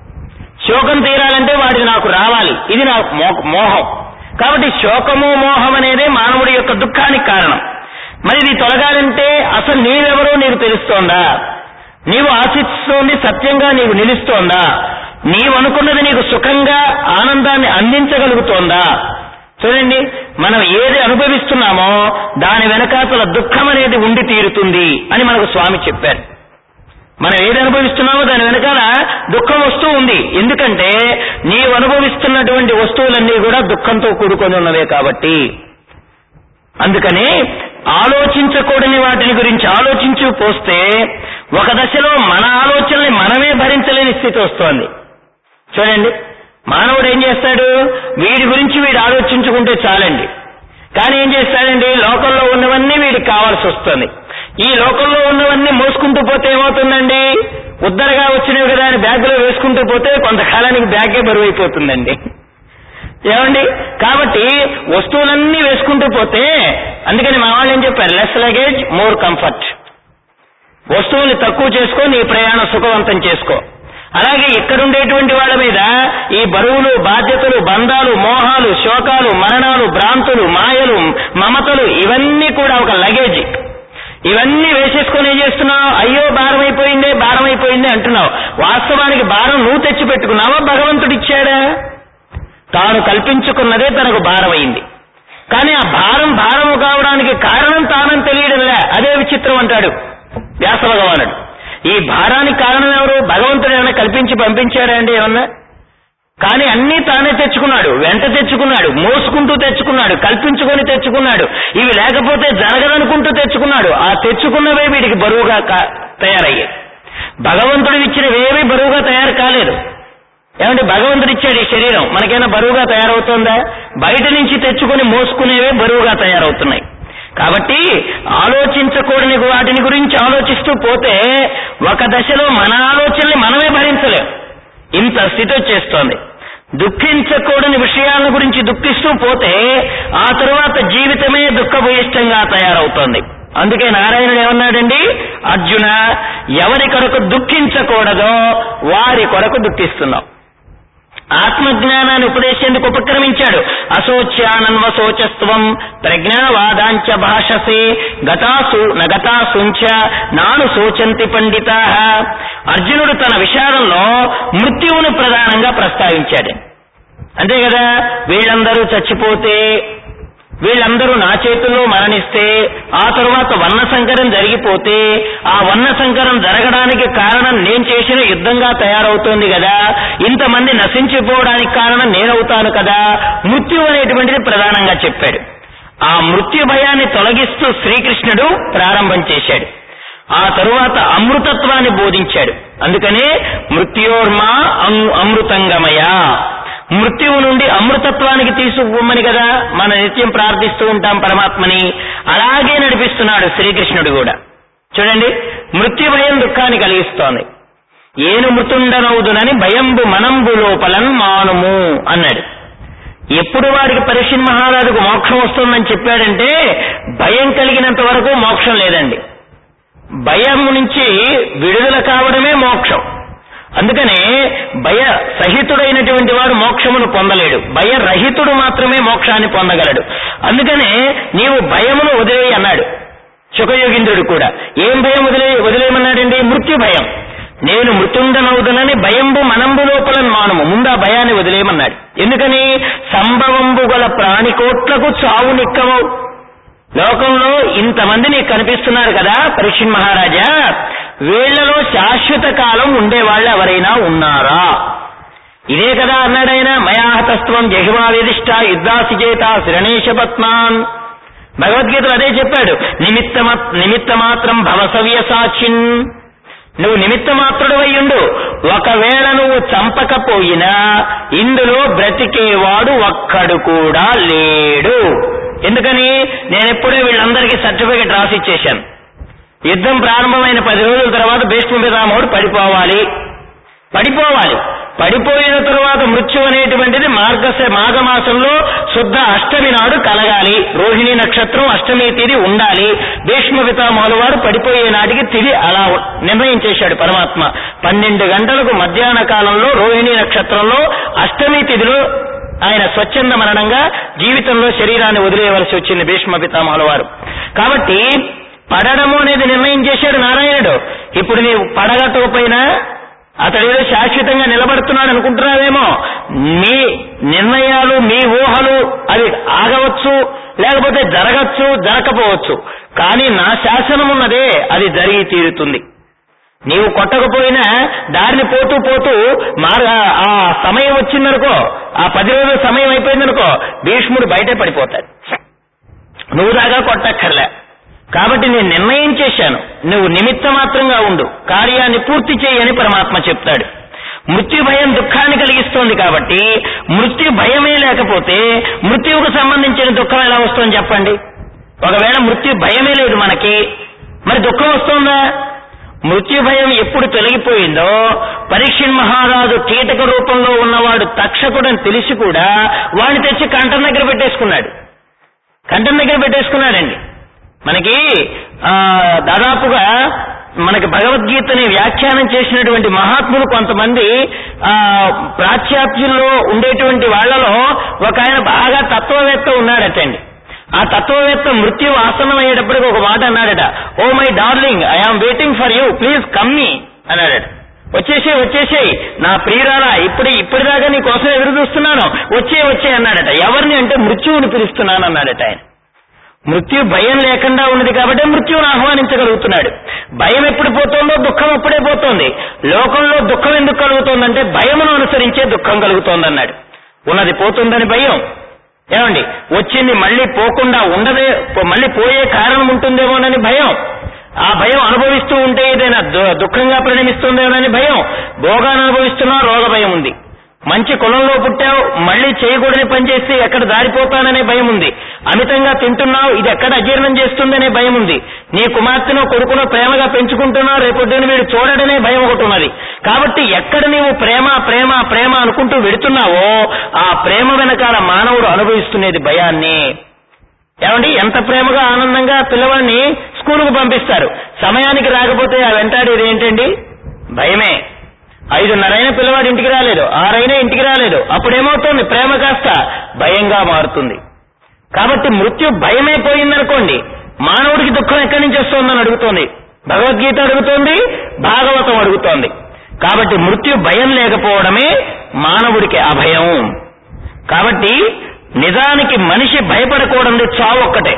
శోకం తీరాలంటే వాడికి నాకు రావాలి ఇది నా మో- మోహం కాబట్టి శోకము మోహం అనేదే మానవుడి యొక్క దుఃఖానికి కారణం మరి ఇది తొలగాలంటే అసలు నీవెవరో నీకు తెలుస్తోందా నీవు ఆశిస్తోంది సత్యంగా నీకు నిలుస్తోందా నీవు అనుకున్నది నీకు సుఖంగా ఆనందాన్ని అందించగలుగుతోందా చూడండి మనం ఏది అనుభవిస్తున్నామో దాని వెనకాతల దుఃఖం అనేది ఉండి తీరుతుంది అని మనకు స్వామి చెప్పారు మనం ఏది అనుభవిస్తున్నామో దాని వెనకాల దుఃఖం వస్తూ ఉంది ఎందుకంటే నీవు అనుభవిస్తున్నటువంటి వస్తువులన్నీ కూడా దుఃఖంతో కూడుకొని ఉన్నవే కాబట్టి అందుకని ఆలోచించకూడని వాటిని గురించి ఆలోచించు పోస్తే ఒక దశలో మన ఆలోచనల్ని మనమే భరించలేని స్థితి వస్తోంది చూడండి మానవుడు ఏం చేస్తాడు వీడి గురించి వీడు ఆలోచించుకుంటే చాలండి కానీ ఏం చేస్తాడండి లోకంలో ఉన్నవన్నీ వీడికి కావాల్సి వస్తుంది ఈ లోకంలో ఉన్నవన్నీ మోసుకుంటూ పోతే ఏమవుతుందండి ఉద్దరగా వచ్చినవి కదా అని బ్యాగులో వేసుకుంటూ పోతే కొంతకాలానికి బ్యాగే బరువు అయిపోతుందండి ఏమండి కాబట్టి వస్తువులన్నీ వేసుకుంటూ పోతే అందుకని మా వాళ్ళు ఏం చెప్పారు లెస్ లగేజ్ మోర్ కంఫర్ట్ వస్తువుల్ని తక్కువ చేసుకో నీ ప్రయాణం సుఖవంతం చేసుకో అలాగే ఇక్కడుండేటువంటి వాళ్ళ మీద ఈ బరువులు బాధ్యతలు బంధాలు మోహాలు శోకాలు మరణాలు భ్రాంతులు మాయలు మమతలు ఇవన్నీ కూడా ఒక లగేజ్ ఇవన్నీ వేసేసుకొని ఏం చేస్తున్నావు అయ్యో భారం అయిపోయిందే భారం అయిపోయిందే అంటున్నావు వాస్తవానికి భారం నువ్వు తెచ్చి పెట్టుకున్నావా భగవంతుడిచ్చాడా తాను కల్పించుకున్నదే తనకు భారమైంది కానీ ఆ భారం భారము కావడానికి కారణం తానని తెలియడంలే అదే విచిత్రం అంటాడు వ్యాస భగవానుడు ఈ భారానికి కారణం ఎవరు భగవంతుడు ఏమైనా కల్పించి పంపించాడా అండి ఏమన్నా కానీ అన్నీ తానే తెచ్చుకున్నాడు వెంట తెచ్చుకున్నాడు మోసుకుంటూ తెచ్చుకున్నాడు కల్పించుకొని తెచ్చుకున్నాడు ఇవి లేకపోతే జరగదనుకుంటూ తెచ్చుకున్నాడు ఆ తెచ్చుకున్నవే వీడికి బరువుగా కా- తయారయ్యాయి భగవంతుడు ఇచ్చినవేమీ బరువుగా తయారు కాలేదు ఏమంటే భగవంతుడు ఇచ్చాడు ఈ శరీరం మనకైనా బరువుగా తయారవుతుందా బయట నుంచి తెచ్చుకొని మోసుకునేవే బరువుగా తయారవుతున్నాయి కాబట్టి ఆలోచించకూడని వాటిని గురించి ఆలోచిస్తూ పోతే ఒక దశలో మన ఆలోచనల్ని మనమే భరించలేం ఇంత స్థితి వచ్చేస్తోంది దుఃఖించకూడని విషయాల గురించి దుఃఖిస్తూ పోతే ఆ తరువాత జీవితమే దుఃఖభూయిష్టంగా తయారవుతోంది అందుకే నారాయణుడు ఏమన్నాడండి అర్జున ఎవరి కొరకు దుఃఖించకూడదో వారి కొరకు దుఃఖిస్తున్నావు ఆత్మజ్ఞానాన్ని ఉపదేశేందుకు ఉపక్రమించాడు అశోచ్యానన్వశోచస్వం ప్రజ్ఞావాదాంచ భాషసే గతాసు నగతాసుంచ నాను శోచంతి పండితా అర్జునుడు తన విషాదంలో మృత్యువును ప్రధానంగా ప్రస్తావించాడు అంతే కదా వీళ్ళందరూ చచ్చిపోతే వీళ్ళందరూ నా చేతుల్లో మరణిస్తే ఆ తరువాత వర్ణ సంకరం జరిగిపోతే ఆ వర్ణ సంకరం జరగడానికి కారణం నేను చేసిన యుద్ధంగా తయారవుతోంది కదా ఇంతమంది నశించిపోవడానికి కారణం నేనవుతాను కదా మృత్యు అనేటువంటిది ప్రధానంగా చెప్పాడు ఆ మృత్యు భయాన్ని తొలగిస్తూ శ్రీకృష్ణుడు ప్రారంభం చేశాడు ఆ తరువాత అమృతత్వాన్ని బోధించాడు అందుకనే మృత్యోర్మా అం- అమృతంగమయ మృత్యువు నుండి అమృతత్వానికి తీసుకుపోమని కదా మన నిత్యం ప్రార్థిస్తూ ఉంటాం పరమాత్మని అలాగే నడిపిస్తున్నాడు శ్రీకృష్ణుడు కూడా చూడండి మృత్యు భయం దుఃఖాన్ని కలిగిస్తోంది ఏను మృతుండనవుదునని భయంబు మనంబు లోపలన్ మానుము అన్నాడు ఎప్పుడు వాడికి పరీక్షణ్ మహారాజుకు మోక్షం వస్తుందని చెప్పాడంటే భయం కలిగినంత వరకు మోక్షం లేదండి భయం నుంచి విడుదల కావడమే మోక్షం అందుకనే భయ సహితుడైనటువంటి వాడు మోక్షమును పొందలేడు భయరహితుడు మాత్రమే మోక్షాన్ని పొందగలడు అందుకనే నీవు భయమును వదిలేయి అన్నాడు శుకయోగింద్రుడు కూడా ఏం భయం వదిలే వదిలేయమన్నాడండి మృత్యు భయం నేను మృతుండనవుదనని భయంబు మనంబు లోపల మానము ముందు ఆ భయాన్ని వదిలేయమన్నాడు ఎందుకని సంభవంబు గల ప్రాణికోట్లకు చావు నిక్కమవు లోకంలో ఇంతమంది నీకు కనిపిస్తున్నారు కదా పరీక్షణ్ మహారాజా వీళ్లలో శాశ్వత కాలం ఉండేవాళ్ళు ఎవరైనా ఉన్నారా ఇదే కదా అన్నాడైన మయాహతస్త్వం జహిమావేదిష్ట యుద్ధాసి చేత శిరణేశపత్మాన్ భగవద్గీతలో అదే చెప్పాడు నిమిత్త నిమిత్త మాత్రం భవసవ్య సాక్షిన్ నువ్వు నిమిత్త మాత్రుడవై ఉండు ఒకవేళ నువ్వు చంపకపోయినా ఇందులో బ్రతికేవాడు ఒక్కడు కూడా లేడు ఎందుకని నేను ఎప్పుడే వీళ్ళందరికీ సర్టిఫికెట్ రాసి ఇచ్చేశాను యుద్ధం ప్రారంభమైన పది రోజుల తర్వాత భీష్మపితామహుడు పడిపోవాలి పడిపోవాలి పడిపోయిన తరువాత మృత్యు అనేటువంటిది మార్గశ మాఘమాసంలో శుద్ధ అష్టమి నాడు కలగాలి రోహిణి నక్షత్రం అష్టమి తిది ఉండాలి భీష్మ పితామహుల వారు పడిపోయే నాటికి తిది అలా ఉ- నిర్ణయం చేశాడు పరమాత్మ పన్నెండు గంటలకు మధ్యాహ్న కాలంలో రోహిణి నక్షత్రంలో అష్టమి తిథిలో ఆయన స్వచ్ఛంద మరణంగా జీవితంలో శరీరాన్ని వదిలేయవలసి వచ్చింది భీష్మ పితామహుల వారు కాబట్టి పడడము అనేది నిర్ణయం చేశాడు నారాయణుడు ఇప్పుడు నీవు పడగటోపైనా అతడేదో శాశ్వతంగా నిలబడుతున్నాడు అనుకుంటున్నావేమో మీ నిర్ణయాలు మీ ఊహలు అవి ఆగవచ్చు లేకపోతే జరగచ్చు జరగకపోవచ్చు కానీ నా శాసనం ఉన్నదే అది జరిగి తీరుతుంది నీవు కొట్టకపోయినా దారిని పోతూ పోతూ మార్ ఆ సమయం వచ్చిందనుకో ఆ పది రోజుల సమయం అయిపోయిందనుకో భీష్ముడు బయటే పడిపోతాడు నువ్వు దాకా కొట్టక్కర్లే కాబట్టి నేను నిర్ణయం చేశాను నువ్వు నిమిత్త మాత్రంగా ఉండు కార్యాన్ని పూర్తి చేయని పరమాత్మ చెప్తాడు మృత్యు భయం దుఃఖాన్ని కలిగిస్తోంది కాబట్టి మృత్యు భయమే లేకపోతే మృత్యువుకు సంబంధించిన దుఃఖం ఎలా వస్తుందని చెప్పండి ఒకవేళ మృత్యు భయమే లేదు మనకి మరి దుఃఖం వస్తుందా మృత్యు భయం ఎప్పుడు తొలగిపోయిందో పరీక్షణ్ మహారాజు కీటక రూపంలో ఉన్నవాడు తక్షకుడని తెలిసి కూడా వాడిని తెచ్చి కంఠం దగ్గర పెట్టేసుకున్నాడు కంఠం దగ్గర పెట్టేసుకున్నాడండి మనకి ఆ దాదాపుగా మనకి భగవద్గీతని వ్యాఖ్యానం చేసినటువంటి మహాత్ములు కొంతమంది ఆ ప్రాచ్యాప్యుల్లో ఉండేటువంటి వాళ్ళలో ఒక ఆయన బాగా తత్వవేత్త ఉన్నాడటండి ఆ తత్వవేత్త మృత్యు ఆసనం అయ్యేటప్పటికి ఒక మాట అన్నాడట oh my darling I am waiting for you please కమ్మీ అన్నాడట వచ్చేసే వచ్చేసేయ్ నా ప్రియురాలా ఇప్పుడు ఇప్పటిదాకా నీ కోసం ఎదురు చూస్తున్నాను వచ్చే వచ్చే అన్నాడట ఎవరిని అంటే మృత్యువుని పిలుస్తున్నాను అన్నాడట ఆయన మృత్యు భయం లేకుండా ఉన్నది కాబట్టి మృత్యువును ఆహ్వానించగలుగుతున్నాడు భయం ఎప్పుడు పోతుందో దుఃఖం అప్పుడే పోతోంది లోకంలో దుఃఖం ఎందుకు కలుగుతోందంటే భయమును అనుసరించే దుఃఖం కలుగుతోందన్నాడు ఉన్నది పోతుందని భయం ఏమండి వచ్చింది మళ్ళీ పోకుండా ఉండదే పో- మళ్ళీ పోయే కారణం ఉంటుందేమోనని భయం ఆ భయం అనుభవిస్తూ ఉంటే ఏదైనా దు- దుఃఖంగా పరిణమిస్తుందేమోనని భయం భోగాన్ని అనుభవిస్తున్నావు రోగ భయం ఉంది మంచి కులంలో పుట్టావు మళ్ళీ చేయకూడని పని చేస్తే ఎక్కడ దారిపోతాననే భయం ఉంది అమితంగా తింటున్నావు ఇది ఎక్కడ అజీర్ణం చేస్తుందనే భయం ఉంది నీ కుమార్తెనో కొడుకునో ప్రేమగా పెంచుకుంటున్నావు రేపొద్దున వీడు చూడడనే భయం ఒకటి ఉన్నది కాబట్టి ఎక్కడ నీవు ప్రేమ ప్రేమ ప్రేమ అనుకుంటూ వెడుతున్నావో ఆ ప్రేమ వెనకాల మానవుడు అనుభవిస్తున్నది భయాన్ని ఏమండి ఎంత ప్రేమగా ఆనందంగా పిల్లవాడిని స్కూలుకు పంపిస్తారు సమయానికి రాకపోతే ఆ వెంటాడేది ఏంటండి భయమే ఐదున్నరైన పిల్లవాడు ఇంటికి రాలేదు ఆరైనా ఇంటికి రాలేదు అప్పుడేమవుతుంది ప్రేమ కాస్త భయంగా మారుతుంది కాబట్టి మృత్యు భయమే పోయిందనుకోండి మానవుడికి దుఃఖం ఎక్కడి నుంచి వస్తోందని అడుగుతోంది భగవద్గీత అడుగుతోంది భాగవతం అడుగుతోంది కాబట్టి మృత్యు భయం లేకపోవడమే మానవుడికి అభయం కాబట్టి నిజానికి మనిషి భయపడకూడదు చావు ఒక్కటే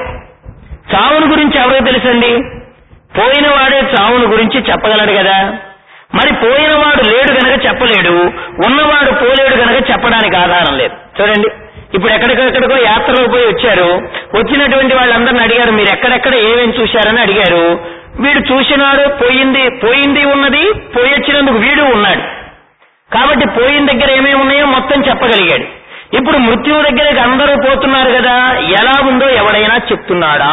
చావును గురించి ఎవరికి తెలుసండి పోయిన వాడే చావును గురించి చెప్పగలడు కదా మరి పోయినవాడు లేడు గనక చెప్పలేడు ఉన్నవాడు పోలేడు గనక చెప్పడానికి ఆధారం లేదు చూడండి ఇప్పుడు ఎక్కడికెక్కడికో యాత్రలో పోయి వచ్చారు వచ్చినటువంటి వాళ్ళందరిని అడిగారు మీరు ఎక్కడెక్కడ ఏమేమి చూశారని అడిగారు వీడు చూసినాడు పోయింది పోయింది ఉన్నది పోయొచ్చినందుకు వీడు ఉన్నాడు కాబట్టి పోయిన దగ్గర ఏమేమి ఉన్నాయో మొత్తం చెప్పగలిగాడు ఇప్పుడు మృత్యువు దగ్గరికి అందరూ పోతున్నారు కదా ఎలా ఉందో ఎవడైనా చెప్తున్నాడా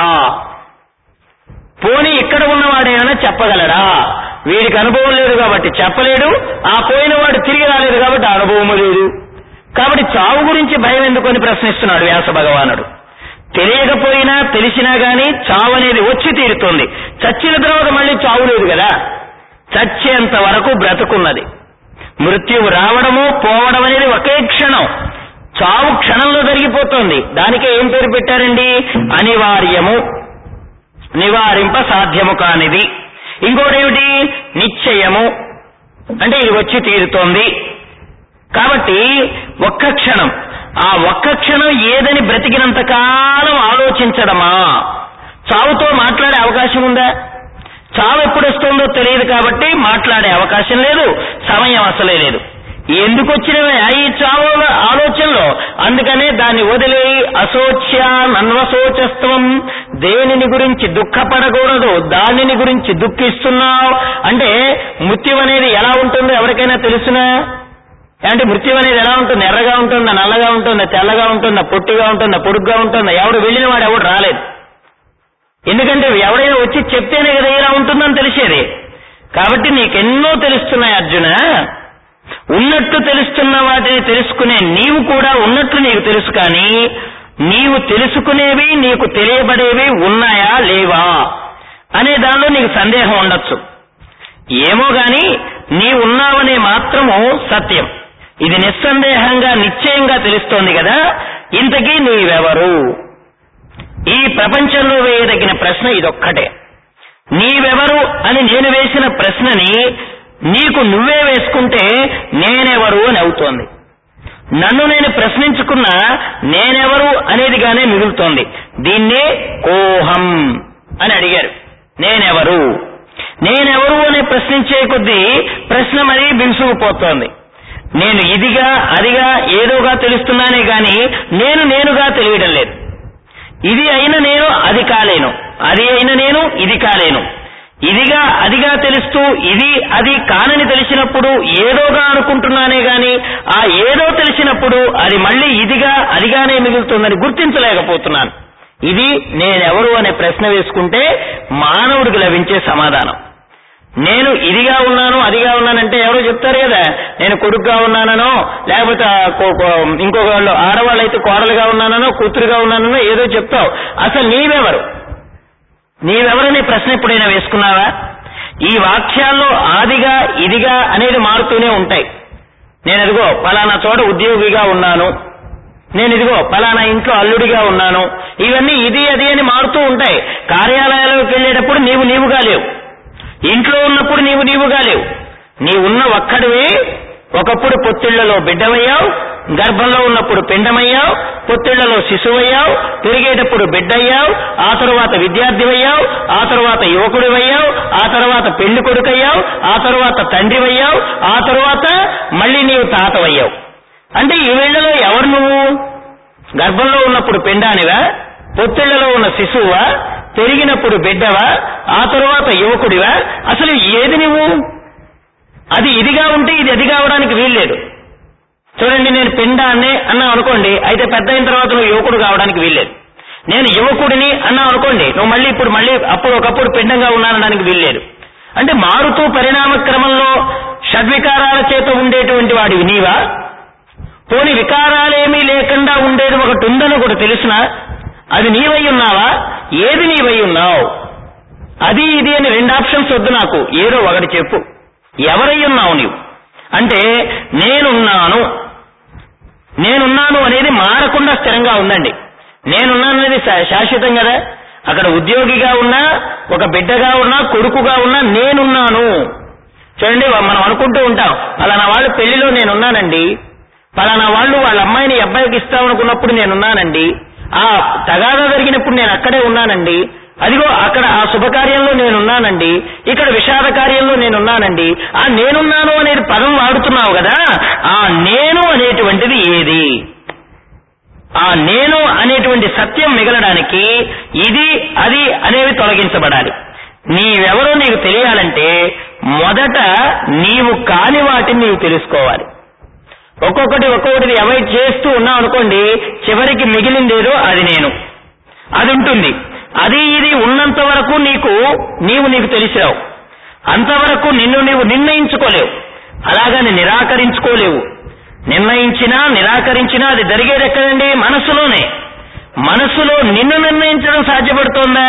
పోని ఇక్కడ ఉన్నవాడైనా చెప్పగలడా వీడికి అనుభవం లేదు కాబట్టి చెప్పలేడు ఆ పోయిన వాడు తిరిగి రాలేదు కాబట్టి ఆ అనుభవము లేదు కాబట్టి చావు గురించి భయం ఎందుకని ప్రశ్నిస్తున్నాడు వ్యాస భగవానుడు తెలియకపోయినా తెలిసినా గాని చావు అనేది వచ్చి తీరుతుంది చచ్చిన తర్వాత మళ్ళీ చావు లేదు కదా చచ్చేంత వరకు బ్రతుకున్నది మృత్యువు రావడము పోవడం అనేది ఒకే క్షణం చావు క్షణంలో జరిగిపోతుంది దానికే ఏం పేరు పెట్టారండి అనివార్యము నివారింప సాధ్యము కానిది ఇంకోటేమిటి నిశ్చయము అంటే ఇది వచ్చి తీరుతోంది కాబట్టి ఒక్క క్షణం ఆ ఒక్క క్షణం ఏదని బ్రతికినంత కాలం ఆలోచించడమా చావుతో మాట్లాడే అవకాశం ఉందా చావు ఎప్పుడు వస్తుందో తెలియదు కాబట్టి మాట్లాడే అవకాశం లేదు సమయం అసలే లేదు ఎందుకు వచ్చినవే ఈ చావు ఆలోచనలో అందుకనే దాన్ని వదిలేయి అశోచ్య నన్వశోచస్వం దేనిని గురించి దుఃఖపడకూడదు దానిని గురించి దుఃఖిస్తున్నావు అంటే మృత్యు అనేది ఎలా ఉంటుందో ఎవరికైనా తెలుసునా అంటే మృత్యు అనేది ఎలా ఉంటుంది ఎర్రగా ఉంటుందా నల్లగా ఉంటుందా తెల్లగా ఉంటుందా పొట్టిగా ఉంటుందా పొడుగ్గా ఉంటుందా ఎవడు వెళ్ళిన వాడు ఎవడు రాలేదు ఎందుకంటే ఎవడైనా వచ్చి చెప్తేనే కదా ఇలా ఉంటుందని తెలిసేది కాబట్టి నీకెన్నో తెలుస్తున్నాయి అర్జున ఉన్నట్టు తెలుస్తున్న వాటిని తెలుసుకునే నీవు కూడా ఉన్నట్లు నీకు తెలుసు కానీ నీవు తెలుసుకునేవి నీకు తెలియబడేవి ఉన్నాయా లేవా అనే దానిలో నీకు సందేహం ఉండొచ్చు ఏమో గాని నీవున్నావనే మాత్రము సత్యం ఇది నిస్సందేహంగా నిశ్చయంగా తెలుస్తోంది కదా ఇంతకీ నీవెవరు ఈ ప్రపంచంలో వేయదగిన ప్రశ్న ఇదొక్కటే నీవెవరు అని నేను వేసిన ప్రశ్నని నీకు నువ్వే వేసుకుంటే నేనెవరు అని అవుతోంది నన్ను నేను ప్రశ్నించుకున్న నేనెవరు అనేదిగానే మిగులుతోంది దీన్నే కోహం అని అడిగారు నేనెవరు నేనెవరు అని ప్రశ్నించే కొద్దీ ప్రశ్న మరీ బిగుసుకుపోతోంది నేను ఇదిగా అదిగా ఏదోగా తెలుస్తున్నానే గాని నేను నేనుగా తెలియడం లేదు ఇది అయిన నేను అది కాలేను అది అయిన నేను ఇది కాలేను ఇదిగా అదిగా తెలుస్తూ ఇది అది కానని తెలిసినప్పుడు ఏదోగా అనుకుంటున్నానే గాని ఆ ఏదో తెలిసినప్పుడు అది మళ్ళీ ఇదిగా అదిగానే మిగులుతుందని గుర్తించలేకపోతున్నాను ఇది నేనెవరు అనే ప్రశ్న వేసుకుంటే మానవుడికి లభించే సమాధానం నేను ఇదిగా ఉన్నాను అదిగా ఉన్నానంటే ఎవరో చెప్తారు కదా నేను కొడుకుగా ఉన్నాననో లేకపోతే కో- కో- ఇంకొక వాళ్ళు ఆడవాళ్ళు అయితే కోడలుగా ఉన్నాననో కూతురుగా ఉన్నాననో ఏదో చెప్తావు అసలు నీవెవరు నీవెవరనే ప్రశ్న ఎప్పుడైనా వేసుకున్నావా ఈ వాక్యాల్లో ఆదిగా ఇదిగా అనేది మారుతూనే ఉంటాయి నేను ఇదిగో పలానా చోట ఉద్యోగిగా ఉన్నాను నేను ఇదిగో పలానా ఇంట్లో అల్లుడిగా ఉన్నాను ఇవన్నీ ఇది అది అని మారుతూ ఉంటాయి కార్యాలయాలకు వెళ్ళేటప్పుడు నీవు నీవుగా లేవు ఇంట్లో ఉన్నప్పుడు నీవు నీవుగా లేవు నీవున్న ఒక్కడివే ఒకప్పుడు పొత్తిళ్లలో బిడ్డవయ్యావు గర్భంలో ఉన్నప్పుడు పిండమయ్యావు పొత్తిళ్లలో శిశువయ్యావు పెరిగేటప్పుడు బిడ్డయ్యావు ఆ తరువాత విద్యార్థివయ్యావు ఆ తరువాత యువకుడివయ్యావు ఆ తరువాత పెళ్లి కొడుకయ్యావు ఆ తరువాత తండ్రివయ్యావు ఆ తరువాత మళ్ళీ నీవు తాతవయ్యావు అంటే ఈ వేళ్లలో ఎవరు నువ్వు గర్భంలో ఉన్నప్పుడు పిండానివా పొత్తిళ్లలో ఉన్న శిశువా పెరిగినప్పుడు బిడ్డవా ఆ తరువాత యువకుడివా అసలు ఏది నువ్వు అది ఇదిగా ఉంటే ఇది అది కావడానికి వీల్లేదు చూడండి నేను పిండాన్నే అన్నావు అనుకోండి అయితే పెద్ద అయిన తర్వాత నువ్వు యువకుడు కావడానికి వీల్లేదు నేను యువకుడిని అన్నావు అనుకోండి నువ్వు మళ్ళీ ఇప్పుడు మళ్ళీ అప్పుడు ఒకప్పుడు పిండంగా ఉన్నానడానికి వీల్లేదు అంటే మారుతూ పరిణామ క్రమంలో షడ్వికారాల చేత ఉండేటువంటి వాడివి నీవా పోని వికారాలేమీ లేకుండా ఉండేది ఒకటి ఉందని ఒకటి తెలిసిన అది నీవై ఉన్నావా ఏది నీవై ఉన్నావు అది ఇది అని రెండు ఆప్షన్స్ వద్దు నాకు ఏదో ఒకటి చెప్పు ఎవరై ఉన్నావు నీవు అంటే నేనున్నాను నేనున్నాను అనేది మారకుండా స్థిరంగా ఉందండి నేనున్నాను అనేది శా- శాశ్వతం కదా అక్కడ ఉద్యోగిగా ఉన్నా ఒక బిడ్డగా ఉన్నా కొడుకుగా ఉన్నా నేనున్నాను చూడండి మనం అనుకుంటూ ఉంటాం పలానా వాళ్ళు పెళ్లిలో నేనున్నానండి పలానా వాళ్ళు వాళ్ళ అమ్మాయిని ఈ అబ్బాయికి ఇస్తామనుకున్నప్పుడు నేనున్నానండి ఆ తగాదా జరిగినప్పుడు నేను అక్కడే ఉన్నానండి అదిగో అక్కడ ఆ శుభకార్యంలో నేనున్నానండి ఇక్కడ విషాద కార్యంలో నేనున్నానండి ఆ నేనున్నాను అనేది పదం వాడుతున్నావు కదా ఆ నేను అనేటువంటిది ఏది ఆ నేను అనేటువంటి సత్యం మిగలడానికి ఇది అది అనేవి తొలగించబడాలి నీవెవరో నీకు తెలియాలంటే మొదట నీవు కాని వాటిని నీవు తెలుసుకోవాలి ఒక్కొక్కటి ఒక్కొక్కటి అవాయిడ్ చేస్తూ ఉన్నావు అనుకోండి చివరికి మిగిలిందేదో అది నేను అది ఉంటుంది అది ఇది ఉన్నంత వరకు నీకు నీవు నీకు తెలిసావు అంతవరకు నిన్ను నీవు నిర్ణయించుకోలేవు అలాగని నిరాకరించుకోలేవు నిర్ణయించినా నిరాకరించినా అది జరిగేది ఎక్కడండి మనస్సులోనే మనస్సులో నిన్ను నిర్ణయించడం సాధ్యపడుతోందా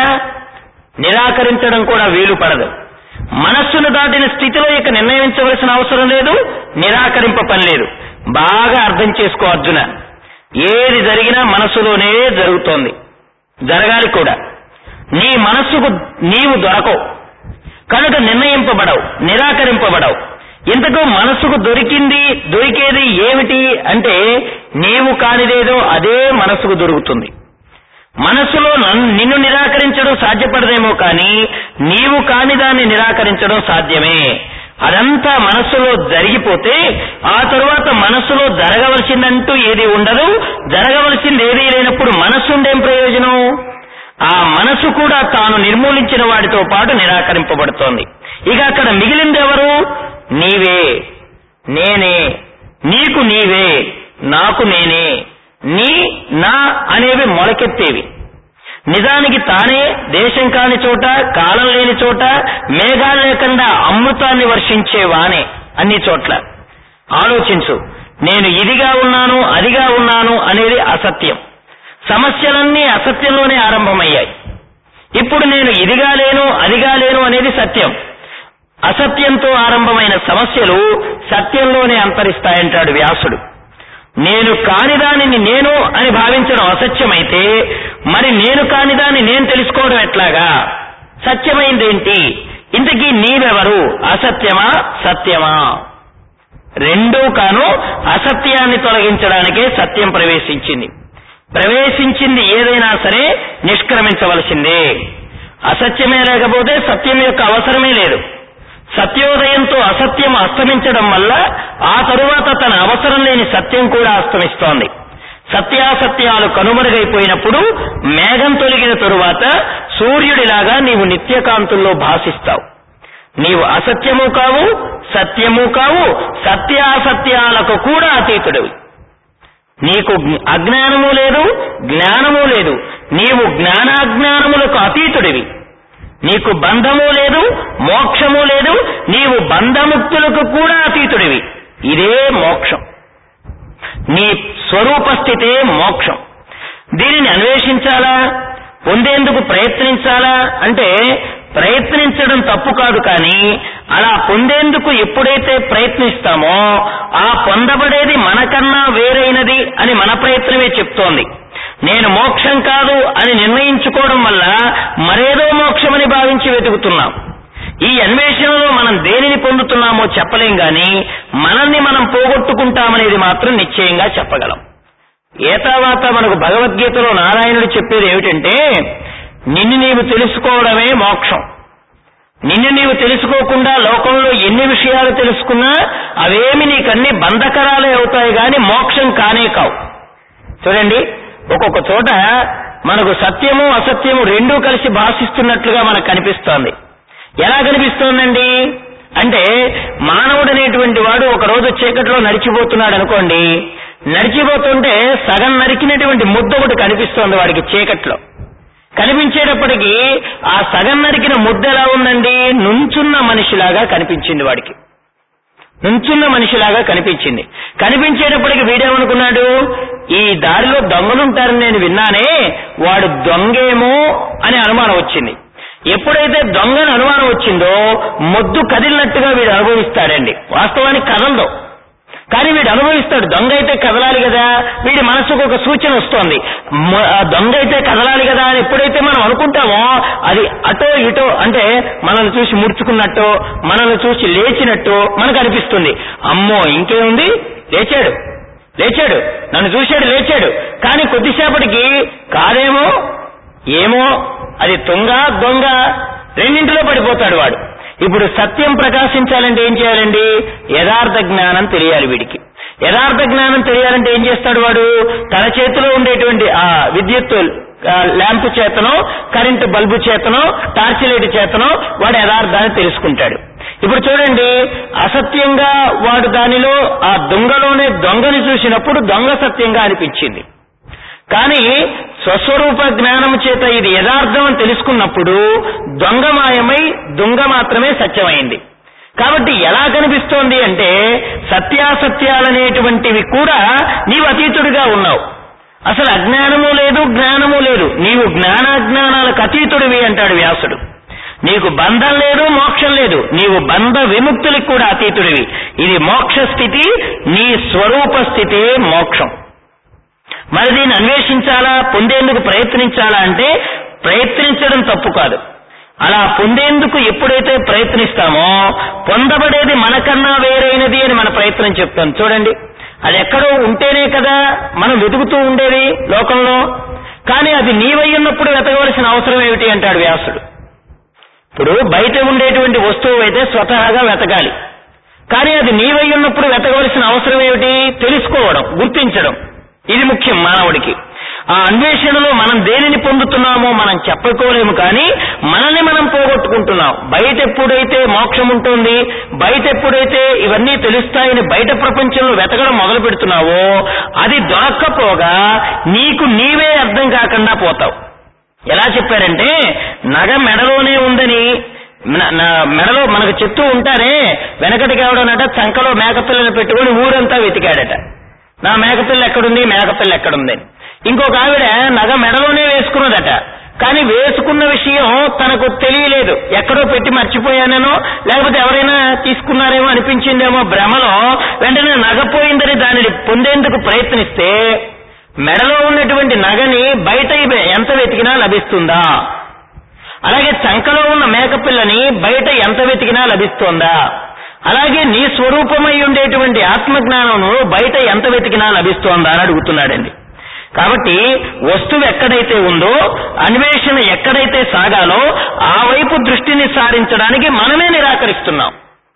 నిరాకరించడం కూడా వీలు పడదు మనస్సును దాటిన స్థితిలో ఇక నిర్ణయించవలసిన అవసరం లేదు నిరాకరింప పని లేదు బాగా అర్థం చేసుకో అర్జున ఏది జరిగినా మనస్సులోనే జరుగుతోంది జరగాలి కూడా నీ మనస్సుకు నీవు దొరకవు కనుక నిర్ణయింపబడవు నిరాకరింపబడవు ఇంతకు మనస్సుకు దొరికింది దొరికేది ఏమిటి అంటే నీవు కానిదేదో అదే మనస్సుకు దొరుకుతుంది మనస్సులో నన్ను- నిన్ను నిరాకరించడం సాధ్యపడదేమో కానీ నీవు కాని దాన్ని నిరాకరించడం సాధ్యమే అదంతా మనస్సులో జరిగిపోతే ఆ తరువాత మనస్సులో జరగవలసిందంటూ ఏది ఉండదు జరగవలసింది ఏదీ లేనప్పుడు మనస్సు ఉండేం ప్రయోజనం ఆ మనసు కూడా తాను నిర్మూలించిన వాడితో పాటు నిరాకరింపబడుతోంది ఇక అక్కడ మిగిలింది ఎవరు నీవే నేనే నీకు నీవే నాకు నేనే నీ నా అనేవి మొలకెత్తేవి నిజానికి తానే దేశం కాని చోట కాలం లేని చోట మేఘాలు లేకుండా అమృతాన్ని వర్షించే వానే అన్ని చోట్ల ఆలోచించు నేను ఇదిగా ఉన్నాను అదిగా ఉన్నాను అనేది అసత్యం సమస్యలన్నీ అసత్యంలోనే ఆరంభమయ్యాయి ఇప్పుడు నేను ఇదిగా లేను అదిగా లేను అనేది సత్యం అసత్యంతో ఆరంభమైన సమస్యలు సత్యంలోనే అంతరిస్తాయంటాడు వ్యాసుడు నేను కానిదానిని నేను అని భావించడం అసత్యమైతే మరి నేను కానిదాన్ని నేను తెలుసుకోవడం ఎట్లాగా సత్యమైందేంటి ఇంతకీ నీవెవరు అసత్యమా సత్యమా రెండూ కాను అసత్యాన్ని తొలగించడానికే సత్యం ప్రవేశించింది ప్రవేశించింది ఏదైనా సరే నిష్క్రమించవలసిందే అసత్యమే లేకపోతే సత్యం యొక్క అవసరమే లేదు సత్యోదయంతో అసత్యం అస్తమించడం వల్ల ఆ తరువాత తన అవసరం లేని సత్యం కూడా అస్తమిస్తోంది సత్యాసత్యాలు కనుమరుగైపోయినప్పుడు మేఘం తొలగిన తరువాత సూర్యుడిలాగా నీవు నిత్యకాంతుల్లో భాసిస్తావు నీవు అసత్యము కావు సత్యము కావు సత్యాసత్యాలకు కూడా అతీతుడివి నీకు జ్ఞ- అజ్ఞానము లేదు జ్ఞానము లేదు నీవు జ్ఞానాజ్ఞానములకు అతీతుడివి నీకు బంధము లేదు మోక్షము లేదు నీవు బంధముక్తులకు కూడా అతీతుడివి ఇదే మోక్షం నీ స్వరూప స్థితే మోక్షం దీనిని అన్వేషించాలా పొందేందుకు ప్రయత్నించాలా అంటే ప్రయత్నించడం తప్పు కాదు కానీ అలా పొందేందుకు ఎప్పుడైతే ప్రయత్నిస్తామో ఆ పొందబడేది మనకన్నా వేరైనది అని మన ప్రయత్నమే చెప్తోంది నేను మోక్షం కాదు అని నిర్ణయించుకోవడం వల్ల మరేదో మోక్షమని భావించి వెతుకుతున్నాం ఈ అన్వేషణలో మనం దేనిని పొందుతున్నామో చెప్పలేం గాని మనల్ని మనం పోగొట్టుకుంటామనేది మాత్రం నిశ్చయంగా చెప్పగలం ఏతావాత మనకు భగవద్గీతలో నారాయణుడు చెప్పేది ఏమిటంటే నిన్ను నీవు తెలుసుకోవడమే మోక్షం నిన్ను నీవు తెలుసుకోకుండా లోకంలో ఎన్ని విషయాలు తెలుసుకున్నా అవేమి నీకన్ని బంధకరాలే అవుతాయి గాని మోక్షం కానే కావు చూడండి ఒక్కొక్క చోట మనకు సత్యము అసత్యము రెండూ కలిసి భాషిస్తున్నట్లుగా మనకు కనిపిస్తోంది ఎలా కనిపిస్తోందండి అంటే మానవుడు అనేటువంటి వాడు ఒక రోజు చీకట్లో నడిచిపోతున్నాడు అనుకోండి నడిచిపోతుంటే సగం నరికినటువంటి ముద్ద ఒకటి కనిపిస్తోంది వాడికి చీకట్లో కనిపించేటప్పటికి ఆ సగం నరికిన ముద్ద ఎలా ఉందండి నుంచున్న మనిషిలాగా కనిపించింది వాడికి నుంచున్న మనిషిలాగా కనిపించింది కనిపించేటప్పటికి వీడేమనుకున్నాడు ఈ దారిలో దొంగలుంటారని నేను విన్నానే వాడు దొంగేమో అని అనుమానం వచ్చింది ఎప్పుడైతే దొంగని అనుమానం వచ్చిందో మొద్దు కదిలినట్టుగా వీడు అనుభవిస్తాడండి వాస్తవానికి కదలదు కానీ వీడు అనుభవిస్తాడు దొంగ అయితే కదలాలి కదా వీడి మనసుకు ఒక సూచన వస్తోంది మ- ఆ దొంగ అయితే కదలాలి కదా అని ఎప్పుడైతే మనం అనుకుంటామో అది అటో ఇటో అంటే మనల్ని చూసి ముడుచుకున్నట్టు మనల్ని చూసి లేచినట్టు మనకు అనిపిస్తుంది అమ్మో ఇంకేముంది లేచాడు లేచాడు నన్ను చూశాడు లేచాడు కానీ కొద్దిసేపటికి కాదేమో ఏమో అది తుంగ దొంగ రెండింటిలో పడిపోతాడు వాడు ఇప్పుడు సత్యం ప్రకాశించాలంటే ఏం చేయాలండి యథార్థ జ్ఞానం తెలియాలి వీడికి యథార్థ జ్ఞానం తెలియాలంటే ఏం చేస్తాడు వాడు తన చేతిలో ఉండేటువంటి ఆ విద్యుత్ ఆ, ల్యాంపు చేతనో కరెంటు బల్బు చేతనో టార్చ్ లైట్ చేతనో వాడు యథార్థాన్ని తెలుసుకుంటాడు ఇప్పుడు చూడండి అసత్యంగా వాడు దానిలో ఆ దొంగలోనే దొంగని చూసినప్పుడు దొంగ సత్యంగా అనిపించింది కానీ స్వస్వరూప జ్ఞానము చేత ఇది యథార్థం అని తెలుసుకున్నప్పుడు దొంగ మాయమై దొంగ మాత్రమే సత్యమైంది కాబట్టి ఎలా కనిపిస్తోంది అంటే సత్యాసత్యాలనేటువంటివి కూడా నీవు అతీతుడిగా ఉన్నావు అసలు అజ్ఞానము లేదు జ్ఞానము లేదు నీవు జ్ఞానాజ్ఞానాలకు అతీతుడివి అంటాడు వ్యాసుడు నీకు బంధం లేదు మోక్షం లేదు నీవు బంధ విముక్తులకు కూడా అతీతుడివి ఇది మోక్ష స్థితి నీ స్వరూప స్థితే మోక్షం మరి దీన్ని అన్వేషించాలా పొందేందుకు ప్రయత్నించాలా అంటే ప్రయత్నించడం తప్పు కాదు అలా పొందేందుకు ఎప్పుడైతే ప్రయత్నిస్తామో పొందబడేది మనకన్నా వేరైనది అని మన ప్రయత్నం చెప్తాం చూడండి అది ఎక్కడో ఉంటేనే కదా మనం వెతుకుతూ ఉండేది లోకంలో కానీ అది నీవై ఉన్నప్పుడు వెతకవలసిన అవసరం ఏమిటి అంటాడు వ్యాసుడు ఇప్పుడు బయట ఉండేటువంటి వస్తువు అయితే స్వతహాగా వెతకాలి కానీ అది నీవై ఉన్నప్పుడు వెతకవలసిన అవసరం ఏమిటి తెలుసుకోవడం గుర్తించడం ఇది ముఖ్యం మానవుడికి ఆ అన్వేషణలో మనం దేనిని పొందుతున్నామో మనం చెప్పుకోలేము కానీ మనల్ని మనం పోగొట్టుకుంటున్నాం బయట ఎప్పుడైతే మోక్షం ఉంటుంది బయట ఎప్పుడైతే ఇవన్నీ తెలుస్తాయని బయట ప్రపంచంలో వెతకడం మొదలు పెడుతున్నావో అది దొరక్కపోగా నీకు నీవే అర్థం కాకుండా పోతావు ఎలా చెప్పారంటే నగ మెడలోనే ఉందని న- న- మెడలో మనకు చెప్తూ ఉంటారే వెనకటికి ఎవడనట చంకలో మేకపిల్లని పెట్టుకుని ఊరంతా వెతికాడట నా మేకపిల్ల ఎక్కడుంది మేకపిల్ల ఎక్కడుంది అని. ఇంకొక ఆవిడ నగ మెడలోనే వేసుకున్నదట కానీ వేసుకున్న విషయం తనకు తెలియలేదు ఎక్కడో పెట్టి మర్చిపోయానేనో లేకపోతే ఎవరైనా తీసుకున్నారేమో అనిపించిందేమో భ్రమలో వెంటనే నగపోయిందని దానిని పొందేందుకు ప్రయత్నిస్తే మెడలో ఉన్నటువంటి నగని బయట ఇవి- ఎంత వెతికినా లభిస్తుందా అలాగే చంకలో ఉన్న మేకపిల్లని బయట ఎంత వెతికినా లభిస్తోందా అలాగే నీ స్వరూపమై ఉండేటువంటి ఆత్మజ్ఞానమును బయట ఎంత వెతికినా లభిస్తోందా అని అడుగుతున్నాడండి కాబట్టి వస్తువు ఎక్కడైతే ఉందో అన్వేషణ ఎక్కడైతే సాగాలో ఆ వైపు దృష్టిని సారించడానికి మనమే నిరాకరిస్తున్నాం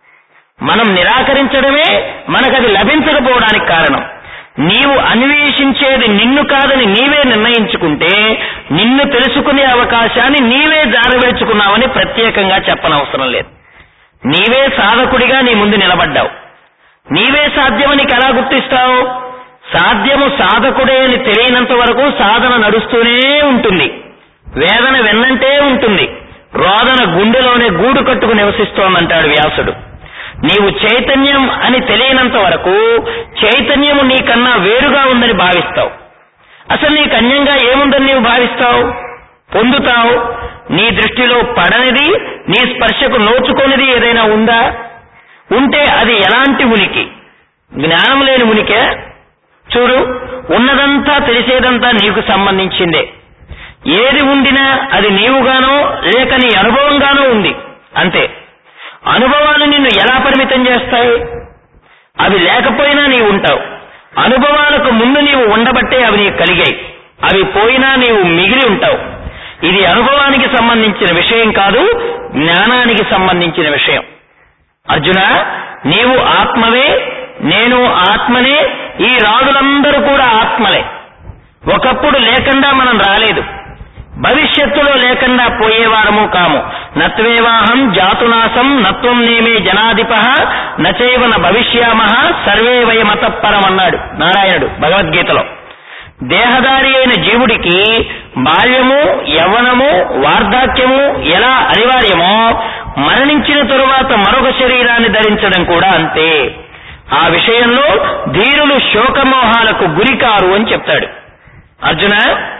మనం నిరాకరించడమే మనకది లభించకపోవడానికి కారణం నీవు అన్వేషించేది నిన్ను కాదని నీవే నిర్ణయించుకుంటే నిన్ను తెలుసుకునే అవకాశాన్ని నీవే జారవేర్చుకున్నావని ప్రత్యేకంగా చెప్పనవసరం లేదు నీవే సాధకుడిగా నీ ముందు నిలబడ్డావు నీవే సాధ్యమని ఎలా గుర్తిస్తావు సాధ్యము సాధకుడే అని తెలియనంత వరకు సాధన నడుస్తూనే ఉంటుంది వేదన వెన్నంటే ఉంటుంది రోదన గుండెలోనే గూడు కట్టుకు నివసిస్తోందంటాడు వ్యాసుడు నీవు చైతన్యం అని తెలియనంత వరకు చైతన్యము నీకన్నా వేరుగా ఉందని భావిస్తావు అసలు నీకు అన్యంగా ఏముందని నీవు భావిస్తావు పొందుతావు నీ దృష్టిలో పడనిది నీ స్పర్శకు నోచుకోనిది ఏదైనా ఉందా ఉంటే అది ఎలాంటి ఉనికి జ్ఞానం లేని ఉనికే చూడు ఉన్నదంతా తెలిసేదంతా నీకు సంబంధించిందే ఏది ఉండినా అది నీవుగానో లేక నీ అనుభవంగానో ఉంది అంతే అనుభవాలు నిన్ను ఎలా పరిమితం చేస్తాయి అవి లేకపోయినా నీవు ఉంటావు అనుభవాలకు ముందు నీవు ఉండబట్టే అవి నీకు కలిగాయి అవి పోయినా నీవు మిగిలి ఉంటావు ఇది అనుభవానికి సంబంధించిన విషయం కాదు జ్ఞానానికి సంబంధించిన విషయం అర్జున నీవు ఆత్మవే నేను ఆత్మనే ఈ రాజులందరూ కూడా ఆత్మలే ఒకప్పుడు లేకుండా మనం రాలేదు భవిష్యత్తులో లేకుండా పోయేవారము కాము నత్వేవాహం జాతునాశం నత్వం నేమే జనాధిప నచైవ న భవిష్యామహ సర్వే వయమతపరం అన్నాడు నారాయణుడు భగవద్గీతలో దేహదారి అయిన జీవుడికి బాల్యము యవ్వనము వార్ధాక్యము ఎలా అనివార్యమో మరణించిన తరువాత మరొక శరీరాన్ని ధరించడం కూడా అంతే ఆ విషయంలో ధీరులు శోకమోహాలకు గురికారు అని చెప్తాడు అర్జున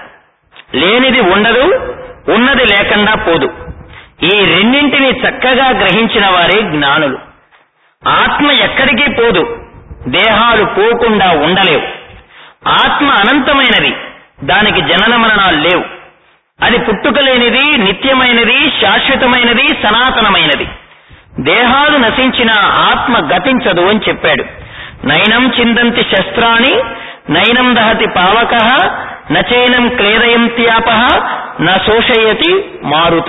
లేనిది ఉండదు ఉన్నది లేకుండా పోదు ఈ రెండింటిని చక్కగా గ్రహించిన వారే జ్ఞానులు ఆత్మ ఎక్కడికి పోదు దేహాలు పోకుండా ఉండలేవు ఆత్మ అనంతమైనది దానికి జనన మరణాలు లేవు అది పుట్టుక లేనిది నిత్యమైనది శాశ్వతమైనది సనాతనమైనది దేహాలు నశించిన ఆత్మ గతించదు అని చెప్పాడు నైనం చిందంతి శస్త్రాణి నైనం దహతి పావక నచైనం క్లేదయంత్యాప న శోషయతి మారుత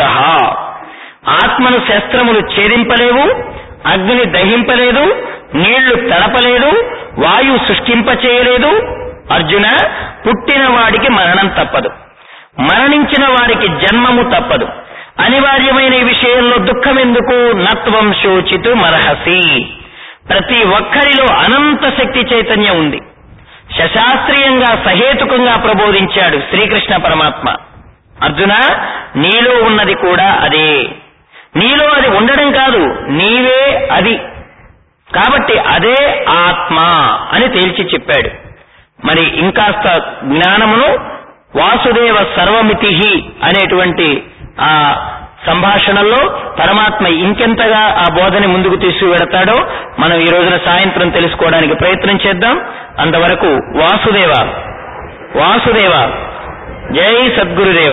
ఆత్మను శస్త్రములు ఛేదింపలేవు అగ్ని దహింపలేదు నీళ్లు తడపలేదు వాయు సృష్టింపచేయలేదు అర్జున పుట్టిన వాడికి మరణం తప్పదు మరణించిన వారికి జన్మము తప్పదు అనివార్యమైన ఈ విషయంలో దుఃఖమెందుకు నత్వం శోచితు మరహసి ప్రతి ఒక్కరిలో అనంత శక్తి చైతన్యం ఉంది శశాస్త్రీయంగా సహేతుకంగా ప్రబోధించాడు శ్రీకృష్ణ పరమాత్మ అర్జున నీలో ఉన్నది కూడా అదే నీలో అది ఉండడం కాదు నీవే అది అది కాబట్టి అదే ఆత్మ అని తేల్చి చెప్పాడు మరి ఇంకాస్త జ్ఞానమును వాసుదేవ సర్వమితి అనేటువంటి ఆ సంభాషణలో పరమాత్మ ఇంకెంతగా ఆ బోధని ముందుకు తీసుకువెడతాడో మనం ఈ రోజున సాయంత్రం తెలుసుకోవడానికి ప్రయత్నం చేద్దాం అంతవరకు వాసుదేవ వాసుదేవ జై సద్గురుదేవ